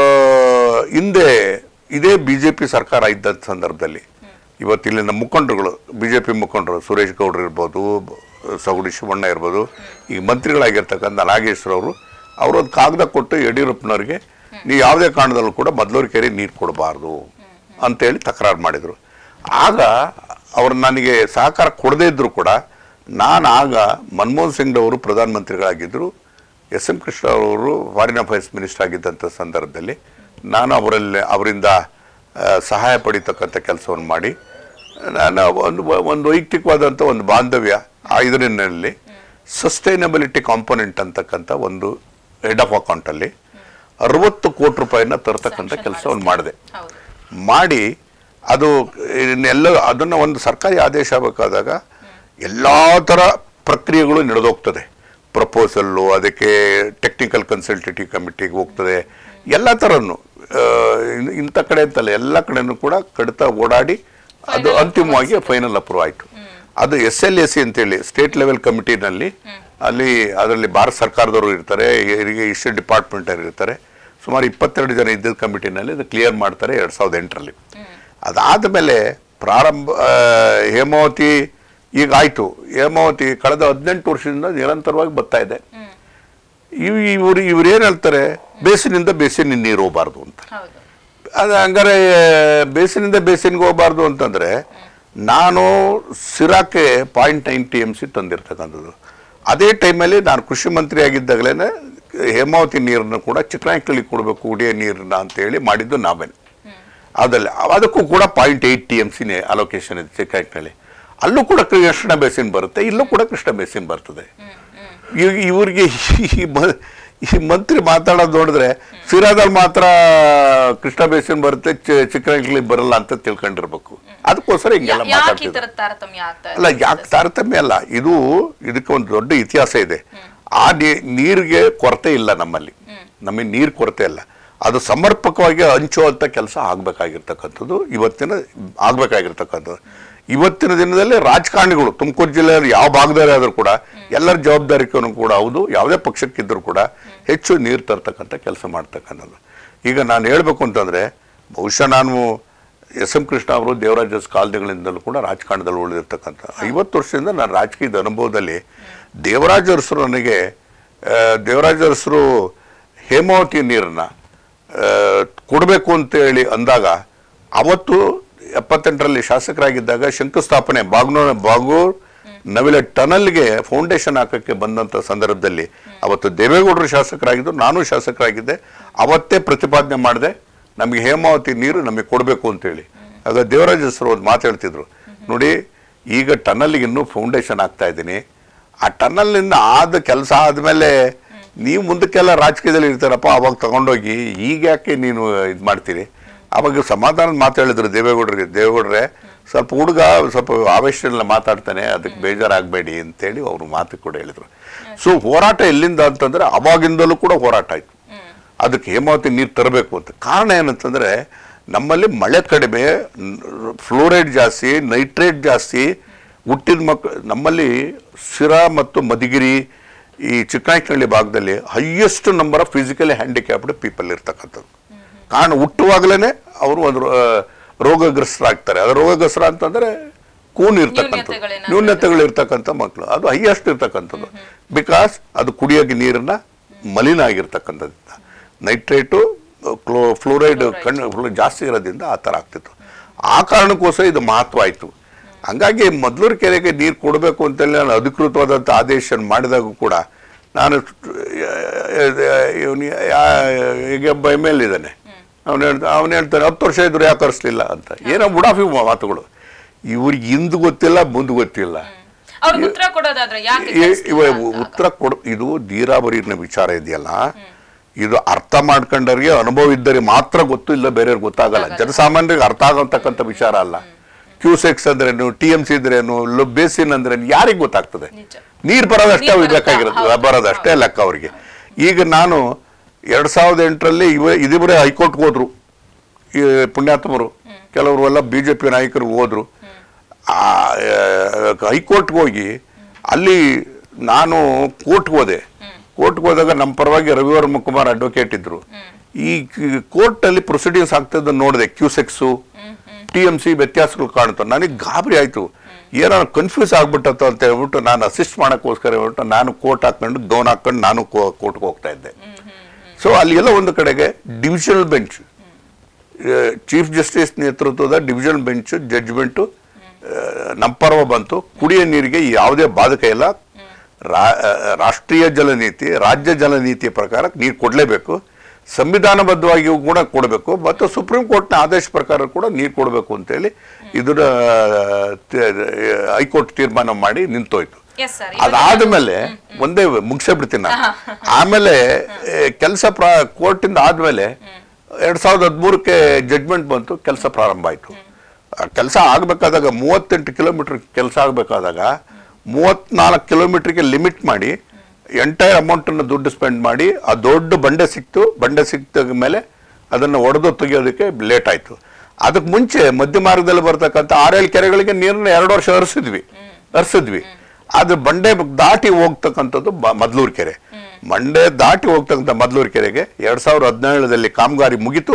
ಹಿಂದೆ ಇದೇ ಬಿ ಜೆ ಪಿ ಸರ್ಕಾರ ಇದ್ದಂಥ ಸಂದರ್ಭದಲ್ಲಿ ಇವತ್ತು ಇಲ್ಲಿನ ಮುಖಂಡರುಗಳು ಬಿ ಜೆ ಪಿ ಮುಖಂಡರು ಸುರೇಶ್ ಗೌಡ್ರು ಇರ್ಬೋದು ಬ- ಸಗುಡಿ ಶಿವಣ್ಣ ಇರ್ಬೋದು ಈಗ ಮಂತ್ರಿಗಳಾಗಿರ್ತಕ್ಕಂಥ ನಾಗೇಶ್ವರವರು ಅವರೊಂದು ಕಾಗದ ಕೊಟ್ಟು ಯಡಿಯೂರಪ್ಪನವ್ರಿಗೆ ನೀವು ಯಾವುದೇ ಕಾರಣದಲ್ಲೂ ಕೂಡ ಮದ್ಲೂರು ಕೆರೆ ನೀರು ಕೊಡಬಾರ್ದು ಅಂತೇಳಿ ತಕರಾರು ಮಾಡಿದರು ಆಗ ಅವ್ರು ನನಗೆ ಸಹಕಾರ ಕೊಡದೇ ಇದ್ದರೂ ಕೂಡ ನಾನು ಆಗ ಮನಮೋಹನ್ ಸಿಂಗ್ ಅವರು ಪ್ರಧಾನಮಂತ್ರಿಗಳಾಗಿದ್ದರು ಎಸ್ ಎಂ ಕೃಷ್ಣ ಅವರು ಫಾರಿನ್ ಅಫೇರ್ಸ್ ಮಿನಿಸ್ಟರ್ ಆಗಿದ್ದಂಥ ಸಂದರ್ಭದಲ್ಲಿ ನಾನು ಅವರಲ್ಲಿ ಅವರಿಂದ ಆ, ಸಹಾಯ ಪಡಿತಕ್ಕಂಥ ಕೆಲಸವನ್ನು ಮಾಡಿ ನಾನು ಒಂದು ಒಂದು ವೈಯಕ್ತಿಕವಾದಂಥ ಒಂದು ಬಾಂಧವ್ಯ ಆ ಇದರಿನಲ್ಲಿ ಸಸ್ಟೈನಬಿಲಿಟಿ ಕಾಂಪೊನೆಂಟ್ ಅಂತಕ್ಕಂಥ ಒಂದು ಹೆಡ್ ಆಫ್ ಅಕೌಂಟಲ್ಲಿ ಅರವತ್ತು ಕೋಟಿ ರೂಪಾಯಿನ ತರ್ತಕ್ಕಂಥ Sanction ಕೆಲಸವನ್ನು ಮಾಡಿದೆ ಹೌದು ಮಾಡಿ ಅದು ಇನ್ನೆಲ್ಲ ಅದನ್ನು ಒಂದು ಸರ್ಕಾರಿ ಆದೇಶ ಆಗಬೇಕಾದಾಗ ಎಲ್ಲ ಥರ ಪ್ರಕ್ರಿಯೆಗಳು ನಡೆದೋಗ್ತದೆ ಪ್ರಪೋಸಲ್ಲು ಅದಕ್ಕೆ ಟೆಕ್ನಿಕಲ್ ಕನ್ಸಲ್ಟೇಟಿವ್ ಕಮಿಟಿಗೆ ಹೋಗ್ತದೆ ಎಲ್ಲ ಥರನು ಆ, ಇನ್- ಇಂಥ ಕಡೆ ಅಂತಲ್ಲ ಎಲ್ಲ ಕಡೆನೂ ಕೂಡ ಕಡಿತ ಓಡಾಡಿ ಅದು ಅಂತಿಮವಾಗಿ ಫೈನಲ್ ಅಪ್ರೂವ್ ಆಯಿತು ಅದು ಎಸ್ ಎಲ್ ಎಸ್ ಸಿ ಅಂತೇಳಿ ಸ್ಟೇಟ್ ಲೆವೆಲ್ ಕಮಿಟಿನಲ್ಲಿ ಅಲ್ಲಿ ಅದರಲ್ಲಿ ಭಾರತ ಸರ್ಕಾರದವರು ಇರ್ತಾರೆ ಇರಿಗೇಷನ್ ಡಿಪಾರ್ಟ್ಮೆಂಟ್ ಇರ್ತಾರೆ ಸುಮಾರು ಇಪ್ಪತ್ತೆರಡು ಜನ ಇದ್ದ ಕಮಿಟಿನಲ್ಲಿ ಅದು ಕ್ಲಿಯರ್ ಮಾಡ್ತಾರೆ ಎರಡು ಸಾವಿರದ ಎಂಟರಲ್ಲಿ ಅದಾದ ಮೇಲೆ ಪ್ರಾರಂಭ ಆ, ಹೇಮಾವತಿ ಈಗ ಆಯಿತು ಹೇಮಾವತಿ ಕಳೆದ ಹದಿನೆಂಟು ವರ್ಷದಿಂದ ನಿರಂತರವಾಗಿ ಬರ್ತಾ ಇದೆ ಇವ್ ಇವರು ಇವ್ರು ಏನು ಹೇಳ್ತಾರೆ ಬೇಸಿನಿಂದ ಬೇಸಿನ ನೀರು ಹೋಗಬಾರ್ದು ಅಂತ ಹೌದು ಅದು ಹಂಗಾರೆ ಬೇಸಿನಿಂದ ಬೇಸಿನ್ಗೆ ಹೋಗಬಾರ್ದು ಅಂತಂದ್ರೆ ನಾನು ಸಿರಾಕ್ಕೆ point nine T M C ತಂದಿರ್ತಕ್ಕಂಥದ್ದು ಅದೇ ಟೈಮಲ್ಲಿ ನಾನು ಕೃಷಿ ಮಂತ್ರಿ ಆಗಿದ್ದಾಗಲೇ ಹೇಮಾವತಿ ನೀರನ್ನು ಕೂಡ ಚಿಕ್ಕನಾಯ್ಕಳ್ಳಿ ಕೊಡಬೇಕು ಕುಡಿಯೋ ನೀರನ್ನ ಅಂತೇಳಿ ಮಾಡಿದ್ದು ನಾವೇನೆ ಅದಲ್ಲ ಅದಕ್ಕೂ ಕೂಡ ಪಾಯಿಂಟ್ ಏಯ್ಟ್ ಟಿ ಎಮ್ ಸಿನೇ ಅಲೋಕೇಶನ್ ಇದೆ ಚಿಕ್ಕನಾಯ್ಕಳ್ಳಿ ಅಲ್ಲೂ ಕೂಡ ಕೃಷ್ಣ ಬೇಸಿನ್ ಬರುತ್ತೆ ಇಲ್ಲೂ ಕೂಡ ಕೃಷ್ಣ ಬೇಸಿನ್ ಬರ್ತದೆ ಇವ್- ಇವ್ರಿಗೆ ಈ ಮ- ಈ ಮಂತ್ರಿ ಮಾತಾಡೋದು ನೋಡಿದ್ರೆ ಸಿರಾದಲ್ಲಿ ಮಾತ್ರ ಕೃಷ್ಣ ಬೇಸಿನ್ ಬರುತ್ತೆ ಚಿ- ಚಿಕ್ಕನಾಯ್ಕಳ್ಳಿ ಬರಲ್ಲ ಅಂತ ತಿಳ್ಕೊಂಡಿರ್ಬೇಕು ಅದಕ್ಕೋಸ್ಕರ ಹಿಂಗೆಲ್ಲ ಯಾಕೆ ಈ ಮಾತಾಡ್ತಿದ್ರು ತರ ತಾರತಮ್ಯ ಆಗ್ತಾ ಅಲ್ಲ ಇದೆ ಯಾಕೆ ತಾರತಮ್ಯ ಅಲ್ಲ ಇದು ಇದಕ್ಕೆ ಒಂದು ದೊಡ್ಡ ಇತಿಹಾಸ ಇದೆ ಆ ನೀ- ನೀರಿಗೆ ಕೊರತೆ ಇಲ್ಲ ನಮ್ಮಲ್ಲಿ ನಮಗೆ ನೀರು ಕೊರತೆ ಇಲ್ಲ ಅದು ಸಮರ್ಪಕವಾಗಿ ಹಂಚುವಂಥ ಕೆಲಸ ಆಗ್ಬೇಕಾಗಿರ್ತಕ್ಕಂಥದ್ದು ಇವತ್ತಿನ ಆಗ್ಬೇಕಾಗಿರ್ತಕ್ಕಂಥದ್ದು ಇವತ್ತಿನ ದಿನದಲ್ಲಿ ರಾಜಕಾರಣಿಗಳು ತುಮಕೂರು ಜಿಲ್ಲೆಯಲ್ಲಿ ಯಾವ ಭಾಗದಲ್ಲಿ ಆದರೂ ಕೂಡ ಎಲ್ಲರ ಜವಾಬ್ದಾರಿಕೂ ಕೂಡ ಹೌದು ಯಾವುದೇ ಪಕ್ಷಕ್ಕಿದ್ರೂ ಕೂಡ ಹೆಚ್ಚು ನೀರು ತರ್ತಕ್ಕಂಥ ಕೆಲಸ ಮಾಡ್ತಕ್ಕಂಥದ್ದು ಈಗ ನಾನು ಹೇಳಬೇಕು ಅಂತಂದರೆ ಬಹುಶಃ ನಾನು ಎಸ್ ಎಂ ಕೃಷ್ಣ ಅವರು ದೇವರಾಜ ಕಾಲದಿಗಳಿಂದಲೂ ಕೂಡ ರಾಜಕಾರಣದಲ್ಲಿ ಉಳಿದಿರ್ತಕ್ಕಂಥ ಐವತ್ತು ವರ್ಷದಿಂದ ನಾನು ರಾಜಕೀಯದ ಅನುಭವದಲ್ಲಿ ದೇವರಾಜ ಅರಸರು ನನಗೆ ಆ, ದೇವರಾಜ ಅರಸರು ಹೇಮಾವತಿ ನೀರನ್ನು ಕೊಡಬೇಕು ಅಂತೇಳಿ ಅಂದಾಗ ಅವತ್ತು ಎಪ್ಪತ್ತೆಂಟರಲ್ಲಿ ಶಾಸಕರಾಗಿದ್ದಾಗ ಶಂಕುಸ್ಥಾಪನೆ ಬಾಗ್ನೂರ್ ಬಾಗೂರ್ ನವಿಲೆ ಟನಲ್ಗೆ ಫೌಂಡೇಶನ್ ಹಾಕಕ್ಕೆ ಬಂದಂಥ ಸಂದರ್ಭದಲ್ಲಿ ಅವತ್ತು ದೇವೇಗೌಡರು ಶಾಸಕರಾಗಿದ್ದು ನಾನು ಶಾಸಕರಾಗಿದ್ದೆ ಅವತ್ತೇ ಪ್ರತಿಪಾದನೆ ಮಾಡಿದೆ ನಮಗೆ ಹೇಮಾವತಿ ನೀರು ನಮಗೆ ಕೊಡಬೇಕು ಅಂತೇಳಿ ಆಗ ದೇವರಾಜ ಹೆಸರು ಒಂದು ಮಾತು ಹೇಳ್ತಿದ್ರು ನೋಡಿ ಈಗ ಟನಲ್ಗೆ ಇನ್ನೂ ಫೌಂಡೇಶನ್ ಆಗ್ತಾ ಇದ್ದೀನಿ ಆ ಟನಲ್ನಿಂದ ಆದ ಕೆಲಸ ಆದಮೇಲೆ ನೀವು ಮುಂದಕ್ಕೆಲ್ಲ ರಾಜಕೀಯದಲ್ಲಿ ಇರ್ತಾರಪ್ಪ ಅವಾಗ ತಗೊಂಡೋಗಿ ಈಗ ಯಾಕೆ ನೀನು ಇದು ಮಾಡ್ತೀರಿ ಅವಾಗ ಸಮಾಧಾನದ ಮಾತು ಹೇಳಿದ್ರು ದೇವೇಗೌಡರಿಗೆ ದೇವೇಗೌಡ್ರೆ ಸ್ವಲ್ಪ ಹುಡುಗ ಸ್ವಲ್ಪ ಆವೇಶದಲ್ಲಿ ಮಾತಾಡ್ತಾನೆ ಅದಕ್ಕೆ ಬೇಜಾರಾಗಬೇಡಿ ಅಂತೇಳಿ ಅವರು ಮಾತು ಕೂಡ ಹೇಳಿದ್ರು ಸೊ ಹೋರಾಟ ಎಲ್ಲಿಂದ ಅಂತಂದ್ರೆ ಅವಾಗಿಂದಲೂ ಕೂಡ ಹೋರಾಟ ಆಯ್ತು ಅದಕ್ಕೆ ಹೇಮಾವತಿ ನೀರು ತರಬೇಕು ಅಂತ ಕಾರಣ ಏನಂತಂದ್ರೆ ನಮ್ಮಲ್ಲಿ ಮಳೆ ಕಡಿಮೆ ಫ್ಲೋರೈಡ್ ಜಾಸ್ತಿ ನೈಟ್ರೇಟ್ ಜಾಸ್ತಿ ಹುಟ್ಟಿದ ಮಕ್ಕಳು ನಮ್ಮಲ್ಲಿ ಸಿರಾ ಮತ್ತು ಮಧುಗಿರಿ ಈ ಚಿಕ್ಕನಾಯ್ಕನಹಳ್ಳಿ ಭಾಗದಲ್ಲಿ highest number of physically handicapped people ಇರ್ತಕ್ಕಂಥದ್ದು ಕಾರಣ ಹುಟ್ಟುವಾಗಲೇ ಅವರು ಒಂದು ಆ, ರೋಗಗ್ರಸ್ತರಾಗ್ತಾರೆ ಅದು ರೋಗಗ್ರಸ್ತರ ಅಂತಂದ್ರೆ ಕೂನ್ ಇರ್ತಕ್ಕಂಥದ್ದು ನ್ಯೂನ್ಯತೆಗಳೇನಾದ್ರು ನ್ಯೂನ್ಯತೆಗಳು ಇರ್ತಕ್ಕಂಥ ಮಕ್ಕಳು ಅದು ಹೈಯೆಸ್ಟ್ ಇರ್ತಕ್ಕಂಥದ್ದು ಬಿಕಾಸ್ ಅದು ಕುಡಿಯೋಕೆ ನೀರನ್ನ ಮಲಿನ ಆಗಿರ್ತಕ್ಕಂಥದ್ದು ನೈಟ್ರೇಟು ಕ್ಲೋ ಫ್ಲೋರೈಡ್ ಕಣ್ಣು ಫ್ಲೋ- ಜಾಸ್ತಿ ಇರೋದ್ರಿಂದ ಆ ಥರ ಆಗ್ತಿತ್ತು ಆ ಕಾರಣಕ್ಕೋಸ್ಕರ ಇದು ಮಹತ್ವ ಆಯಿತು ಹಂಗಾಗಿ ಮೊದಲೂರು ಕೆರೆಗೆ ನೀರು ಕೊಡಬೇಕು ಅಂತೇಳಿ ನಾನು ಅಧಿಕೃತವಾದಂಥ ಆದೇಶ ಮಾಡಿದಾಗೂ ಕೂಡ ನಾನು ಇವನು ಈಗ ಬೈ ಮೇಲೆ ಇದ್ದಾನೆ ಅವನು ಹೇಳ್ತಾ ಅವನು ಹೇಳ್ತಾನೆ ಹತ್ತು ವರ್ಷ ಇದ್ರು ಯಾಕೆ ಕರೆಸ್ಲಿಲ್ಲ ಅಂತ ಏನೋ ಬುಡಾಫಿ ಮಾತುಗಳು ಇವ್ರಿಗೆ ಹಿಂದ್ ಗೊತ್ತಿಲ್ಲ ಮುಂದೆ ಗೊತ್ತಿಲ್ಲ ಅವ್ರಿಗೆ ಉತ್ತರ ಕೊಡೋದಾದ್ರೆ ಯಾಕೆ ಈ- ಕಳಿಸ್ಲಿಲ್ಲ ಇವ ಅಂತ? ಉತ್ತರ ಕೊಡ ಇದು ನೀರಾವರಿನ ವಿಚಾರ ಇದೆಯಲ್ಲ ಇದು ಅರ್ಥ ಮಾಡ್ಕೊಂಡವ್ರಿಗೆ ಅನುಭವ ಇದ್ದರೆ ಮಾತ್ರ ಗೊತ್ತು ಇಲ್ಲ ಬೇರೆಯವ್ರಿಗೆ ಗೊತ್ತಾಗಲ್ಲ ಜನಸಾಮಾನ್ಯರಿಗೆ ಅರ್ಥ ಆಗತಕ್ಕಂಥ ವಿಚಾರ ಅಲ್ಲ ಕ್ಯೂಸೆಕ್ಸ್ ಅಂದ್ರೇನು ಟಿ ಎಂ ಸಿ ಅಂದ್ರೇನು ಲೊ ಬೇಸಿನ್ ಅಂದ್ರೇನು ಯಾರಿಗೆ ಗೊತ್ತಾಗ್ತದೆ ನಿಜ. ನೀರು ಬರೋದಷ್ಟೇ ನೀರ್ ಬರುತ್ತಾ? ಬೇಕಾಗಿರುತ್ತೆ ಹೌದು, ಬರೋದಷ್ಟೇ ಲೆಕ್ಕ ಅವರಿಗೆ ಈಗ ನಾನು ಎರಡ್ ಸಾವಿರದ ಎಂಟರಲ್ಲಿ ಇವ ಇದಿಬ್ಬರೇ ಹೈಕೋರ್ಟ್ಗೆ ಹೋದ್ರು ಈ ಪುಣ್ಯಾತ್ಮರು ಕೆಲವರು ಎಲ್ಲ ಬಿ ಜೆ ಪಿ ನಾಯಕರು ಹೋದ್ರು ಆ, ಹೈಕೋರ್ಟ್ಗೆ ಹೋಗಿ ಅಲ್ಲಿ ನಾನು ಕೋರ್ಟ್ಗೆ ಹೋದೆ ಕೋರ್ಟ್ಗೆ ಹೋದಾಗ ನಮ್ಮ ಪರವಾಗಿ ರವಿವರ್ಮ ಕುಮಾರ್ ಅಡ್ವೊಕೇಟ್ ಇದ್ರು ಈ ಕೋರ್ಟಲ್ಲಿ ಪ್ರೊಸೀಡಿಂಗ್ಸ್ ಆಗ್ತದ ನೋಡಿದೆ ಕ್ಯೂಸೆಕ್ಸು ಟಿ ಎಂ ಸಿ ವ್ಯತ್ಯಾಸಗಳು ಕಾಣುತ್ತೆ ನನಗೆ ಗಾಬರಿ ಆಯಿತು ಏನೋ ಕನ್ಫ್ಯೂಸ್ ಆಗ್ಬಿಟ್ಟತ್ತ ಅಂತ ಹೇಳ್ಬಿಟ್ಟು ನಾನು ಅಸಿಸ್ಟ್ ಮಾಡೋಕ್ಕೋಸ್ಕರ ಹೇಳ್ಬಿಟ್ಟು ನಾನು ಕೋರ್ಟ್ ಹಾಕೊಂಡು ಗೌನ್ ಹಾಕೊಂಡು ನಾನು ಕೋರ್ಟ್ಗೆ ಹೋಗ್ತಾ ಇದ್ದೆ ಸೊ ಅಲ್ಲಿ ಎಲ್ಲ ಒಂದು ಕಡೆಗೆ ಡಿವಿಷನಲ್ ಬೆಂಚ್ ಚೀಫ್ ಜಸ್ಟಿಸ್ ನೇತೃತ್ವದ ಡಿವಿಷನಲ್ ಬೆಂಚ್ ಜಡ್ಜ್ಮೆಂಟು ನಮ್ಮ ಪರ್ವ ಬಂತು ಕುಡಿಯೋ ನೀರಿಗೆ ಯಾವುದೇ ಬಾಧಕ ಇಲ್ಲ ರಾ- ಆ, ರಾಷ್ಟ್ರೀಯ ಜಲನೀತಿ ರಾಜ್ಯ ಜಲನೀತಿಯ ಪ್ರಕಾರ ನೀರು ಕೊಡಲೇಬೇಕು ಸಂವಿಧಾನಬದ್ಧವಾಗಿಯೂ ಕೂಡ ಕೊಡಬೇಕು ಮತ್ತು ಸುಪ್ರೀಂ ಕೋರ್ಟ್ನ ಆದೇಶ ಪ್ರಕಾರ ಕೂಡ ನೀರು ಕೊಡಬೇಕು ಅಂತೇಳಿ ಇದನ್ನ ತ- ಹೈಕೋರ್ಟ್ ತೀರ್ಮಾನ ಮಾಡಿ ನಿಂತೋಯ್ತು ಎಸ್ ಸರ್ ಅದಾದ್ಮೇಲೆ ಒಂದೇ ಮುಗಿಸೇ ಬಿಡ್ತೀನಿ ನಾನು ಆಮೇಲೆ ಕೆಲಸ ಪ್ರ ಕೋರ್ಟಿಂದ ಆದ್ಮೇಲೆ ಎರಡ್ ಸಾವಿರದ ಹದಿಮೂರಕ್ಕೆ ಜಡ್ಮೆಂಟ್ ಬಂತು ಕೆಲಸ ಪ್ರಾರಂಭ ಆಯ್ತು ಕೆಲಸ ಆಗ್ಬೇಕಾದಾಗ ಮೂವತ್ತೆಂಟು ಕಿಲೋಮೀಟರ್ ಕೆಲಸ ಆಗ್ಬೇಕಾದಾಗ ಮೂವತ್ನಾಲ್ಕು ಕಿಲೋಮೀಟರ್ಗೆ ಲಿಮಿಟ್ ಮಾಡಿ ಎಂಟೈರ್ ಅಮೌಂಟನ್ನು ದುಡ್ಡು ಸ್ಪೆಂಡ್ ಮಾಡಿ ಆ ದೊಡ್ಡ ಬಂಡೆ ಸಿಕ್ತು ಬಂಡೆ ಸಿಕ್ತ ಮೇಲೆ ಅದನ್ನು ಒಡೆದು ತೆಗಿಯೋದಕ್ಕೆ ಲೇಟ್ ಆಯ್ತು ಅದಕ್ಕೆ ಮುಂಚೆ ಮಧ್ಯ ಮಾರ್ಗದಲ್ಲಿ ಬರ್ತಕ್ಕಂಥ ಆರೇಳು ಕೆರೆಗಳಿಗೆ ನೀರನ್ನ ಎರಡು ವರ್ಷ ಹರಿಸಿದ್ವಿ ಹರಿಸಿದ್ವಿ ಅದು ಬಂಡೆ ದಾಟಿ ಹೋಗ್ತಕ್ಕಂಥದ್ದು ಬ- ಮದ್ಲೂರು ಕೆರೆ ಮಂಡೆ ದಾಟಿ ಹೋಗ್ತಕ್ಕಂಥ ಮದ್ಲೂರು ಕೆರೆಗೆ ಎರಡ್ ಸಾವಿರದ ಹದಿನೇಳರಲ್ಲಿ ಕಾಮಗಾರಿ ಮುಗಿತು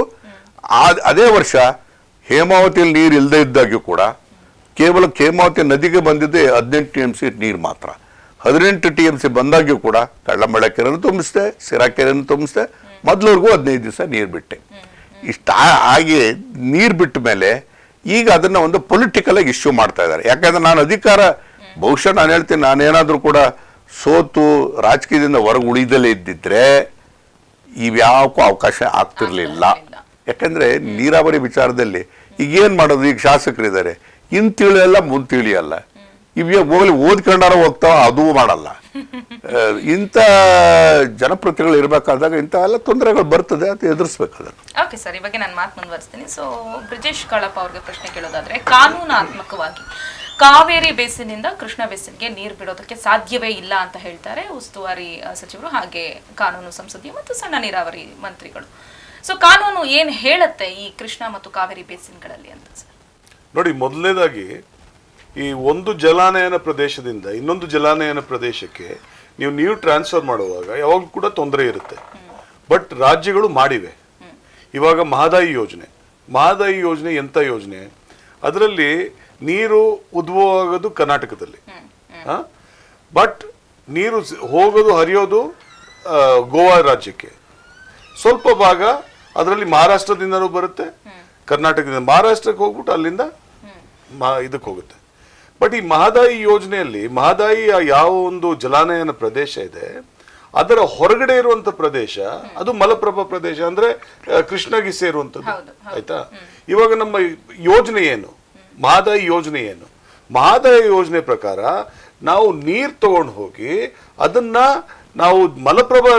ಆ- ಅದೇ ವರ್ಷ ಹೇಮಾವತಿಯಲ್ಲಿ ನೀರು ಇಲ್ಲದೆ ಇದ್ದಾಗ್ಯೂ ಕೂಡ ಕೇವಲ ಹೇಮಾವತಿ ನದಿಗೆ ಬಂದಿದ್ದೆ ಹದಿನೆಂಟು ಟಿ ಎಂ ಸಿ ನೀರು ಮಾತ್ರ ಹದಿನೆಂಟು ಟಿ ಎಂ ಸಿ ಬಂದಾಗ್ಯೂ ಕೂಡ ಕಳ್ಳಂಬಳ ಕೆರೆಯನ್ನು ತುಂಬಿಸ್ದೆ ಸಿರಾ ಕೆರೆಯನ್ನು ತುಂಬಿಸ್ದೆ ಮೊದ್ಲವರೆಗೂ ಹದಿನೈದು ದಿವಸ ನೀರು ಬಿಟ್ಟೆ ಇಷ್ಟ ಆಗಿ ನೀರು ಬಿಟ್ಟ ಮೇಲೆ ಈಗ ಅದನ್ನ ಒಂದು ಪೊಲಿಟಿಕಲ್ ಆಗಿ ಇಶ್ಯೂ ಮಾಡ್ತಾ ಇದ್ದಾರೆ ಯಾಕಂದ್ರೆ ನಾನು ಅಧಿಕಾರ ಬಹುಶಃ ನಾನು ಹೇಳ್ತೀನಿ ನಾನೇನಾದ್ರೂ ಕೂಡ ಸೋತು ರಾಜಕೀಯದಿಂದ ಹೊರಗೆ ಉಳಿದಲೇ ಇದ್ದಿದ್ರೆ ಇವ್ಯಾವಕ್ಕೂ ಅವಕಾಶ ಆಗ್ತಿರ್ಲಿಲ್ಲ ಆಗ್ತಿರ್ಲಿಲ್ಲ. ಯಾಕಂದ್ರೆ ನೀರಾವರಿ ವಿಚಾರದಲ್ಲಿ ಈಗ ಏನ್ ಮಾಡೋದು ಈಗ ಶಾಸಕರಿದ್ದಾರೆ ಇನ್ ತಿಳಿಯಲ್ಲ ಮುಂದ್ ತಿಳಿಯಲ್ಲ ಇವ್ಯ ಹೋಗ್ಲಿ ಓದ್ಕೊಂಡಾರ ಹೋಗ್ತಾವ ಅದು ಮಾಡಲ್ಲ ಆ, ಇಂಥ ಜನಪ್ರತಿನಿಧಿಗಳು ಇರ್ಬೇಕಾದಾಗ ಇಂಥ ಎಲ್ಲ ತೊಂದರೆಗಳು ಬರ್ತದೆ ಅದು ಎದುರಿಸ್ಬೇಕು ಅದನ್ನು ಓಕೆ ಸರ್ ಈ ಬಗ್ಗೆ ನಾನು ಮಾತು ಮುಂದುವರಿಸ್ತೀನಿ ಸೊ ಬ್ರಿಜೇಶ್ ಕಳಪ್ಪ ಅವ್ರಿಗೆ ಪ್ರಶ್ನೆ ಕೇಳೋದಾದ್ರೆ ಕಾನೂನಾತ್ಮಕವಾಗಿ ಕಾವೇರಿ ಬೇಸಿನಿಂದ ಕೃಷ್ಣ ಬೇಸಿನ್ಗೆ ನೀರು ಬಿಡೋದಕ್ಕೆ ಸಾಧ್ಯವೇ ಇಲ್ಲ ಅಂತ ಹೇಳ್ತಾರೆ ಉಸ್ತುವಾರಿ ಆ, ಸಚಿವರು ಹಾಗೆ ಕಾನೂನು ಸಂಸದೀಯ ಮತ್ತು ಸಣ್ಣ ನೀರಾವರಿ ಮಂತ್ರಿಗಳು ಸೊ ಕಾನೂನು ಏನ್ ಹೇಳುತ್ತೆ ಈ ಕೃಷ್ಣ ಮತ್ತು ಕಾವೇರಿ ಬೇಸಿನ್ಗಳಲ್ಲಿ ಅಂತ ಸರ್ ನೋಡಿ ಮೊದಲನೇದಾಗಿ ಈ ಒಂದು ಜಲಾನಯನ ಪ್ರದೇಶದಿಂದ ಇನ್ನೊಂದು ಜಲಾನಯನ ಪ್ರದೇಶಕ್ಕೆ ನೀವು ನೀರು ಟ್ರಾನ್ಸ್ಫರ್ ಮಾಡುವಾಗ ಯಾವಾಗಲೂ ಕೂಡ ತೊಂದರೆ ಇರುತ್ತೆ ಬಟ್ ರಾಜ್ಯಗಳು ಮಾಡಿವೆ ಇವಾಗ ಮಹದಾಯಿ ಯೋಜನೆ ಮಹದಾಯಿ ಯೋಜನೆ ಎಂಥ ಯೋಜನೆ ಅದರಲ್ಲಿ ನೀರು ಉದ್ಭವ ಆಗೋದು ಕರ್ನಾಟಕದಲ್ಲಿ ಬಟ್ ನೀರು ಸ- ಹೋಗೋದು ಹರಿಯೋದು ಆ, ಗೋವಾ ರಾಜ್ಯಕ್ಕೆ ಸ್ವಲ್ಪ ಭಾಗ ಅದರಲ್ಲಿ ಮಹಾರಾಷ್ಟ್ರದಿಂದನೂ ಬರುತ್ತೆ ಕರ್ನಾಟಕದಿಂದ ಮಹಾರಾಷ್ಟ್ರಕ್ಕೆ ಹೋಗ್ಬಿಟ್ಟು ಅಲ್ಲಿಂದ ಮಾ- ಇದಕ್ಕೆ ಹೋಗುತ್ತೆ ಬಟ್ ಈ ಮಹದಾಯಿ ಯೋಜನೆಯಲ್ಲಿ ಮಹದಾಯಿಯ ಯಾವ ಒಂದು ಜಲಾನಯನ ಪ್ರದೇಶ ಇದೆ ಅದರ ಹೊರಗಡೆ ಇರುವಂತ ಪ್ರದೇಶ ಅದು ಮಲಪ್ರಭಾ ಪ್ರದೇಶ ಅಂದ್ರೆ ಆ, ಕೃಷ್ಣಗೆ ಸೇರುವಂತದ್ದು ಹೌದು, ಆಯ್ತಾ ಇವಾಗ ನಮ್ಮ ಯೋಜನೆ ಏನು ಮಹದಾಯಿ ಯೋಜನೆ ಏನು ಮಹದಾಯಿ ಯೋಜನೆ ಪ್ರಕಾರ ನಾವು ನೀರ್ ತಗೊಂಡು ಹೋಗಿ ಅದನ್ನ ನಾವು ಮಲಪ್ರಭಾ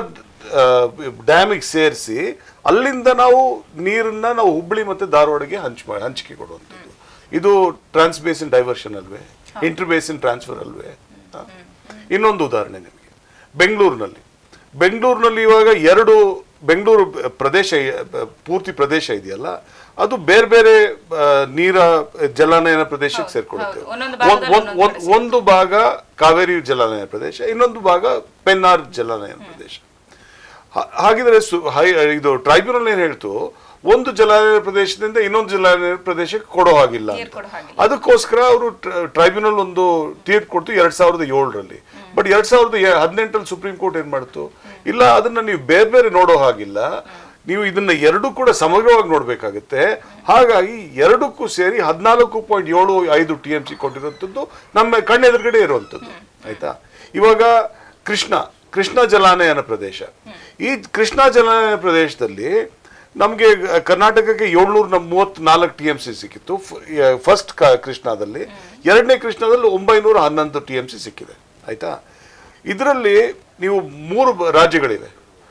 ಡ್ಯಾಮಿಗೆ ಸೇರಿಸಿ ಅಲ್ಲಿಂದ ನಾವು ನೀರನ್ನ ನಾವು ಹುಬ್ಬಳ್ಳಿ ಮತ್ತೆ ಧಾರವಾಡಗೆ ಹಂಚ್ ಮಾ- ಹಂಚಿಕೆ ಕೊಡುವಂಥದ್ದು ಇದು ಟ್ರಾನ್ಸ್ ಬೇಸಿನ್ ಡೈವರ್ಷನ್ ಅಲ್ವೇ ಇಂಟರ್ ಬೇಸಿನ್ ಟ್ರಾನ್ಸ್ಫರ್ ಅಲ್ವೇ ಹ? ಇನ್ನೊಂದು ಉದಾಹರಣೆ ನಿಮಗೆ ಬೆಂಗಳೂರಿನಲ್ಲಿ ಬೆಂಗಳೂರಿನಲ್ಲಿ ಇವಾಗ ಎರಡು ಬೆಂಗಳೂರು ಪ್ರದೇಶ ಪೂರ್ತಿ ಪ್ರದೇಶ ಇದೆಯಲ್ಲ ಅದು ಬೇರೆ ಬೇರೆ ಆ, ನೀರ ಜಲಾನಯನ ಪ್ರದೇಶಕ್ಕೆ ಸೇರ್ಕೊಳ್ಳುತ್ತೆ ಹೌದು. ಒಂದೊಂದು ಭಾಗದಲ್ಲಿ ಒಂದ್- ಒಂದ್- ಒಂದೊಂದು ಒಂದು ಭಾಗ ಕಾವೇರಿ ಜಲಾನಯನ ಪ್ರದೇಶ ಇನ್ನೊಂದು ಭಾಗ ಪೆನ್ನಾರ್ ಜಲಾನಯನ ಪ್ರದೇಶ ಹಾ- ಹಾಗಿದ್ರೆ ಸು- ಹೈ ಇದು ಟ್ರೈಬ್ಯುನಲ್ ಏನ್ ಹೇಳ್ತು ಒಂದು ಜಲಾನಯನ ಪ್ರದೇಶದಿಂದ ಇನ್ನೊಂದು ಜಲಾನಯನ ಪ್ರದೇಶಕ್ಕೆ ಕೊಡೋ ಹಾಗಿಲ್ಲ ನೀರ್ ಅಂತ. ಕೊಡೋ ಹಾಗಿಲ್ಲ. ಅದಕ್ಕೋಸ್ಕರ ಅವರು ಟ್ರೈಬ್ಯುನಲ್ ಒಂದು ತೀರ್ಪು ಕೊಡ್ತು ಎರಡ್ ಸಾವಿರದ ಏಳರಲ್ಲಿ ಬಟ್ ಎರಡ್ ಸಾವಿರದ ಎ- ಹದಿನೆಂಟರಲ್ಲಿ ಸುಪ್ರೀಂ ಕೋರ್ಟ್ ಏನ್ ಮಾಡ್ತು ಇಲ್ಲ ಅದನ್ನ ನೀವು ಬೇರೆ ಬೇರೆ ನೋಡೋ ಹಾಗಿಲ್ಲ ನೀವು ಇದನ್ನ ಎರಡೂ ಕೂಡ ಸಮಗ್ರವಾಗಿ ನೋಡ್ಬೇಕಾಗುತ್ತೆ ಹಾಗಾಗಿ ಎರಡಕ್ಕೂ ಸೇರಿ ಹದಿನಾಲ್ಕು ಪಾಯಿಂಟ್ ಏಳು ಐದು ಟಿ ಎಂ ಸಿ ಕೊಟ್ಟಿರುವಂಥದ್ದು ನಮ್ಮ ಕಣ್ಣೆದುರುಗಡೆ ಇರುವಂಥದ್ದು ಆಯ್ತಾ ಇವಾಗ ಕೃಷ್ಣ ಕೃಷ್ಣ ಜಲಾನಯನ ಪ್ರದೇಶ ಈ ಕೃಷ್ಣ ಜಲಾನಯನ ಪ್ರದೇಶದಲ್ಲಿ ನಮಗೆ ಕರ್ನಾಟಕಕ್ಕೆ ಏಳ್ನೂರ ಮೂವತ್ನಾಲ್ಕು ಟಿ ಎಂ ಸಿ ಸಿಕ್ಕಿತ್ತು ಫಸ್ಟ್ ಕೃಷ್ಣದಲ್ಲಿ ಎರಡನೇ ಕೃಷ್ಣದಲ್ಲಿ ಒಂಬೈನೂರ ಹನ್ನೊಂದು ಟಿ ಎಂ ಸಿ ಸಿಕ್ಕಿದೆ ಆಯ್ತಾ ಇದರಲ್ಲಿ ನೀವು ಮೂರು ಬ- ರಾಜ್ಯಗಳಿವೆ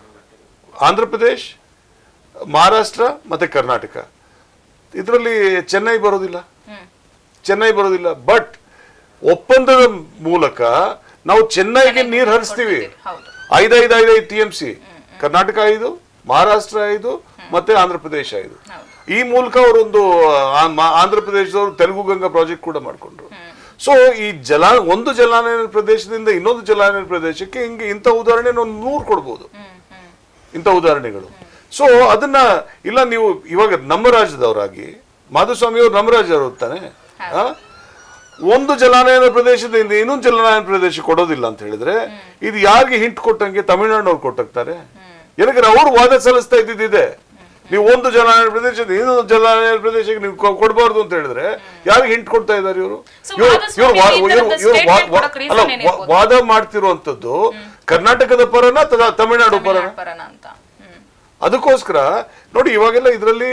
ಆಂಧ್ರ ಪ್ರದೇಶ್ ಮಹಾರಾಷ್ಟ್ರ ಮತ್ತೆ ಕರ್ನಾಟಕ ಇದರಲ್ಲಿ ಚೆನ್ನೈ ಬರೋದಿಲ್ಲ ಚೆನ್ನೈ ಬರೋದಿಲ್ಲ ಬಟ್ ಒಪ್ಪಂದದ ಮೂಲಕ ನಾವು ಚೆನ್ನೈಗೆ ನೀರು ಹರಿಸ್ತೀವಿ ಹೌದು. ಐದೈದು ಐದೈದು ಟಿ ಎಂ ಸಿ ಕರ್ನಾಟಕ ಐದು ಮಹಾರಾಷ್ಟ್ರ ಐದು ಮತ್ತೆ ಆಂಧ್ರ ಪ್ರದೇಶ ಐದು ಈ ಮೂಲಕ ಅವರೊಂದು ಆ- ಮಾ- ಆಂಧ್ರ ಪ್ರದೇಶದವರು ತೆಲುಗು ಗಂಗಾ ಪ್ರಾಜೆಕ್ಟ್ ಕೂಡ ಮಾಡ್ಕೊಂಡ್ರು ಸೊ ಈ ಜಲ ಒಂದು ಜಲಾನಯನ ಪ್ರದೇಶದಿಂದ ಇನ್ನೊಂದು ಜಲಾನಯನ ಪ್ರದೇಶಕ್ಕೆ ಹಿಂಗೆ ಇಂಥ ಉದಾಹರಣೆ ಒಂದು ನೂರು ಕೊಡ್ಬೋದು ಇಂಥ ಉದಾಹರಣೆಗಳು ಸೊ ಅದನ್ನ ಇಲ್ಲ ನೀವು ಇವಾಗ ನಮ್ಮ ರಾಜ್ಯದವರಾಗಿ ಮಾಧುಸ್ವಾಮಿ ಅವರು ನಮ್ಮ ರಾಜ್ಯದವರು ತಾನೆ ಆ? ಒಂದು ಜಲಾನಯನ ಪ್ರದೇಶದಿಂದ ಇನ್ನೊಂದು ಜಲಾನಯನ ಪ್ರದೇಶ ಕೊಡೋದಿಲ್ಲ ಅಂತ ಹೇಳಿದ್ರೆ ಇದು ಯಾರಿಗೆ ಹಿಂಟ್ ಕೊಟ್ಟಂಗೆ ತಮಿಳ್ನಾಡಿನವ್ರು ಕೊಟ್ಟಾಗ್ತಾರೆ ಯಾಕಂದ್ರೆ ಅವರು ವಾದ ಸಲ್ಲಿಸ್ತಾ ಇದ್ದಿದ್ದಿದೆ ನೀವು ಒಂದು ಜಲಾನಯನ ಪ್ರದೇಶದ ಇನ್ನೊಂದು ಜಲಾನಯನ ಪ್ರದೇಶಕ್ಕೆ ನೀವು ಕೊ- ಕೊಡ್ಬಾರ್ದು ಅಂತ ಹೇಳಿದ್ರೆ ಯಾರಿಗೆ ಹಿಂಟ್ ಕೊಡ್ತಾ ಇದ್ದಾರೆ ಇವರು So, ಇವ್ರು- ಮಾಧುಸ್ವಾಮಿ ಇವ್ರು ವಾ- ಈ ಇವ್ರು- ಥರದ ಇವ್ರು ವಾ- statement ವಾ- ಕೊಡಕ್ಕೆ ಅಲ್ಲ, reason ಏನಿರ್ಬೋದು? ವಾ- ವಾದ ಮಾಡ್ತಿರುವಂತದ್ದು ಕರ್ನಾಟಕದ ಪರನ ಅಥವಾ ತಮಿಳ್ನಾಡು ಪರನ ಪರನ ಅಂತ ಹ್ಮ್ ಅದಕ್ಕೋಸ್ಕರ ನೋಡಿ ಇವಾಗೆಲ್ಲ ಇದರಲ್ಲಿ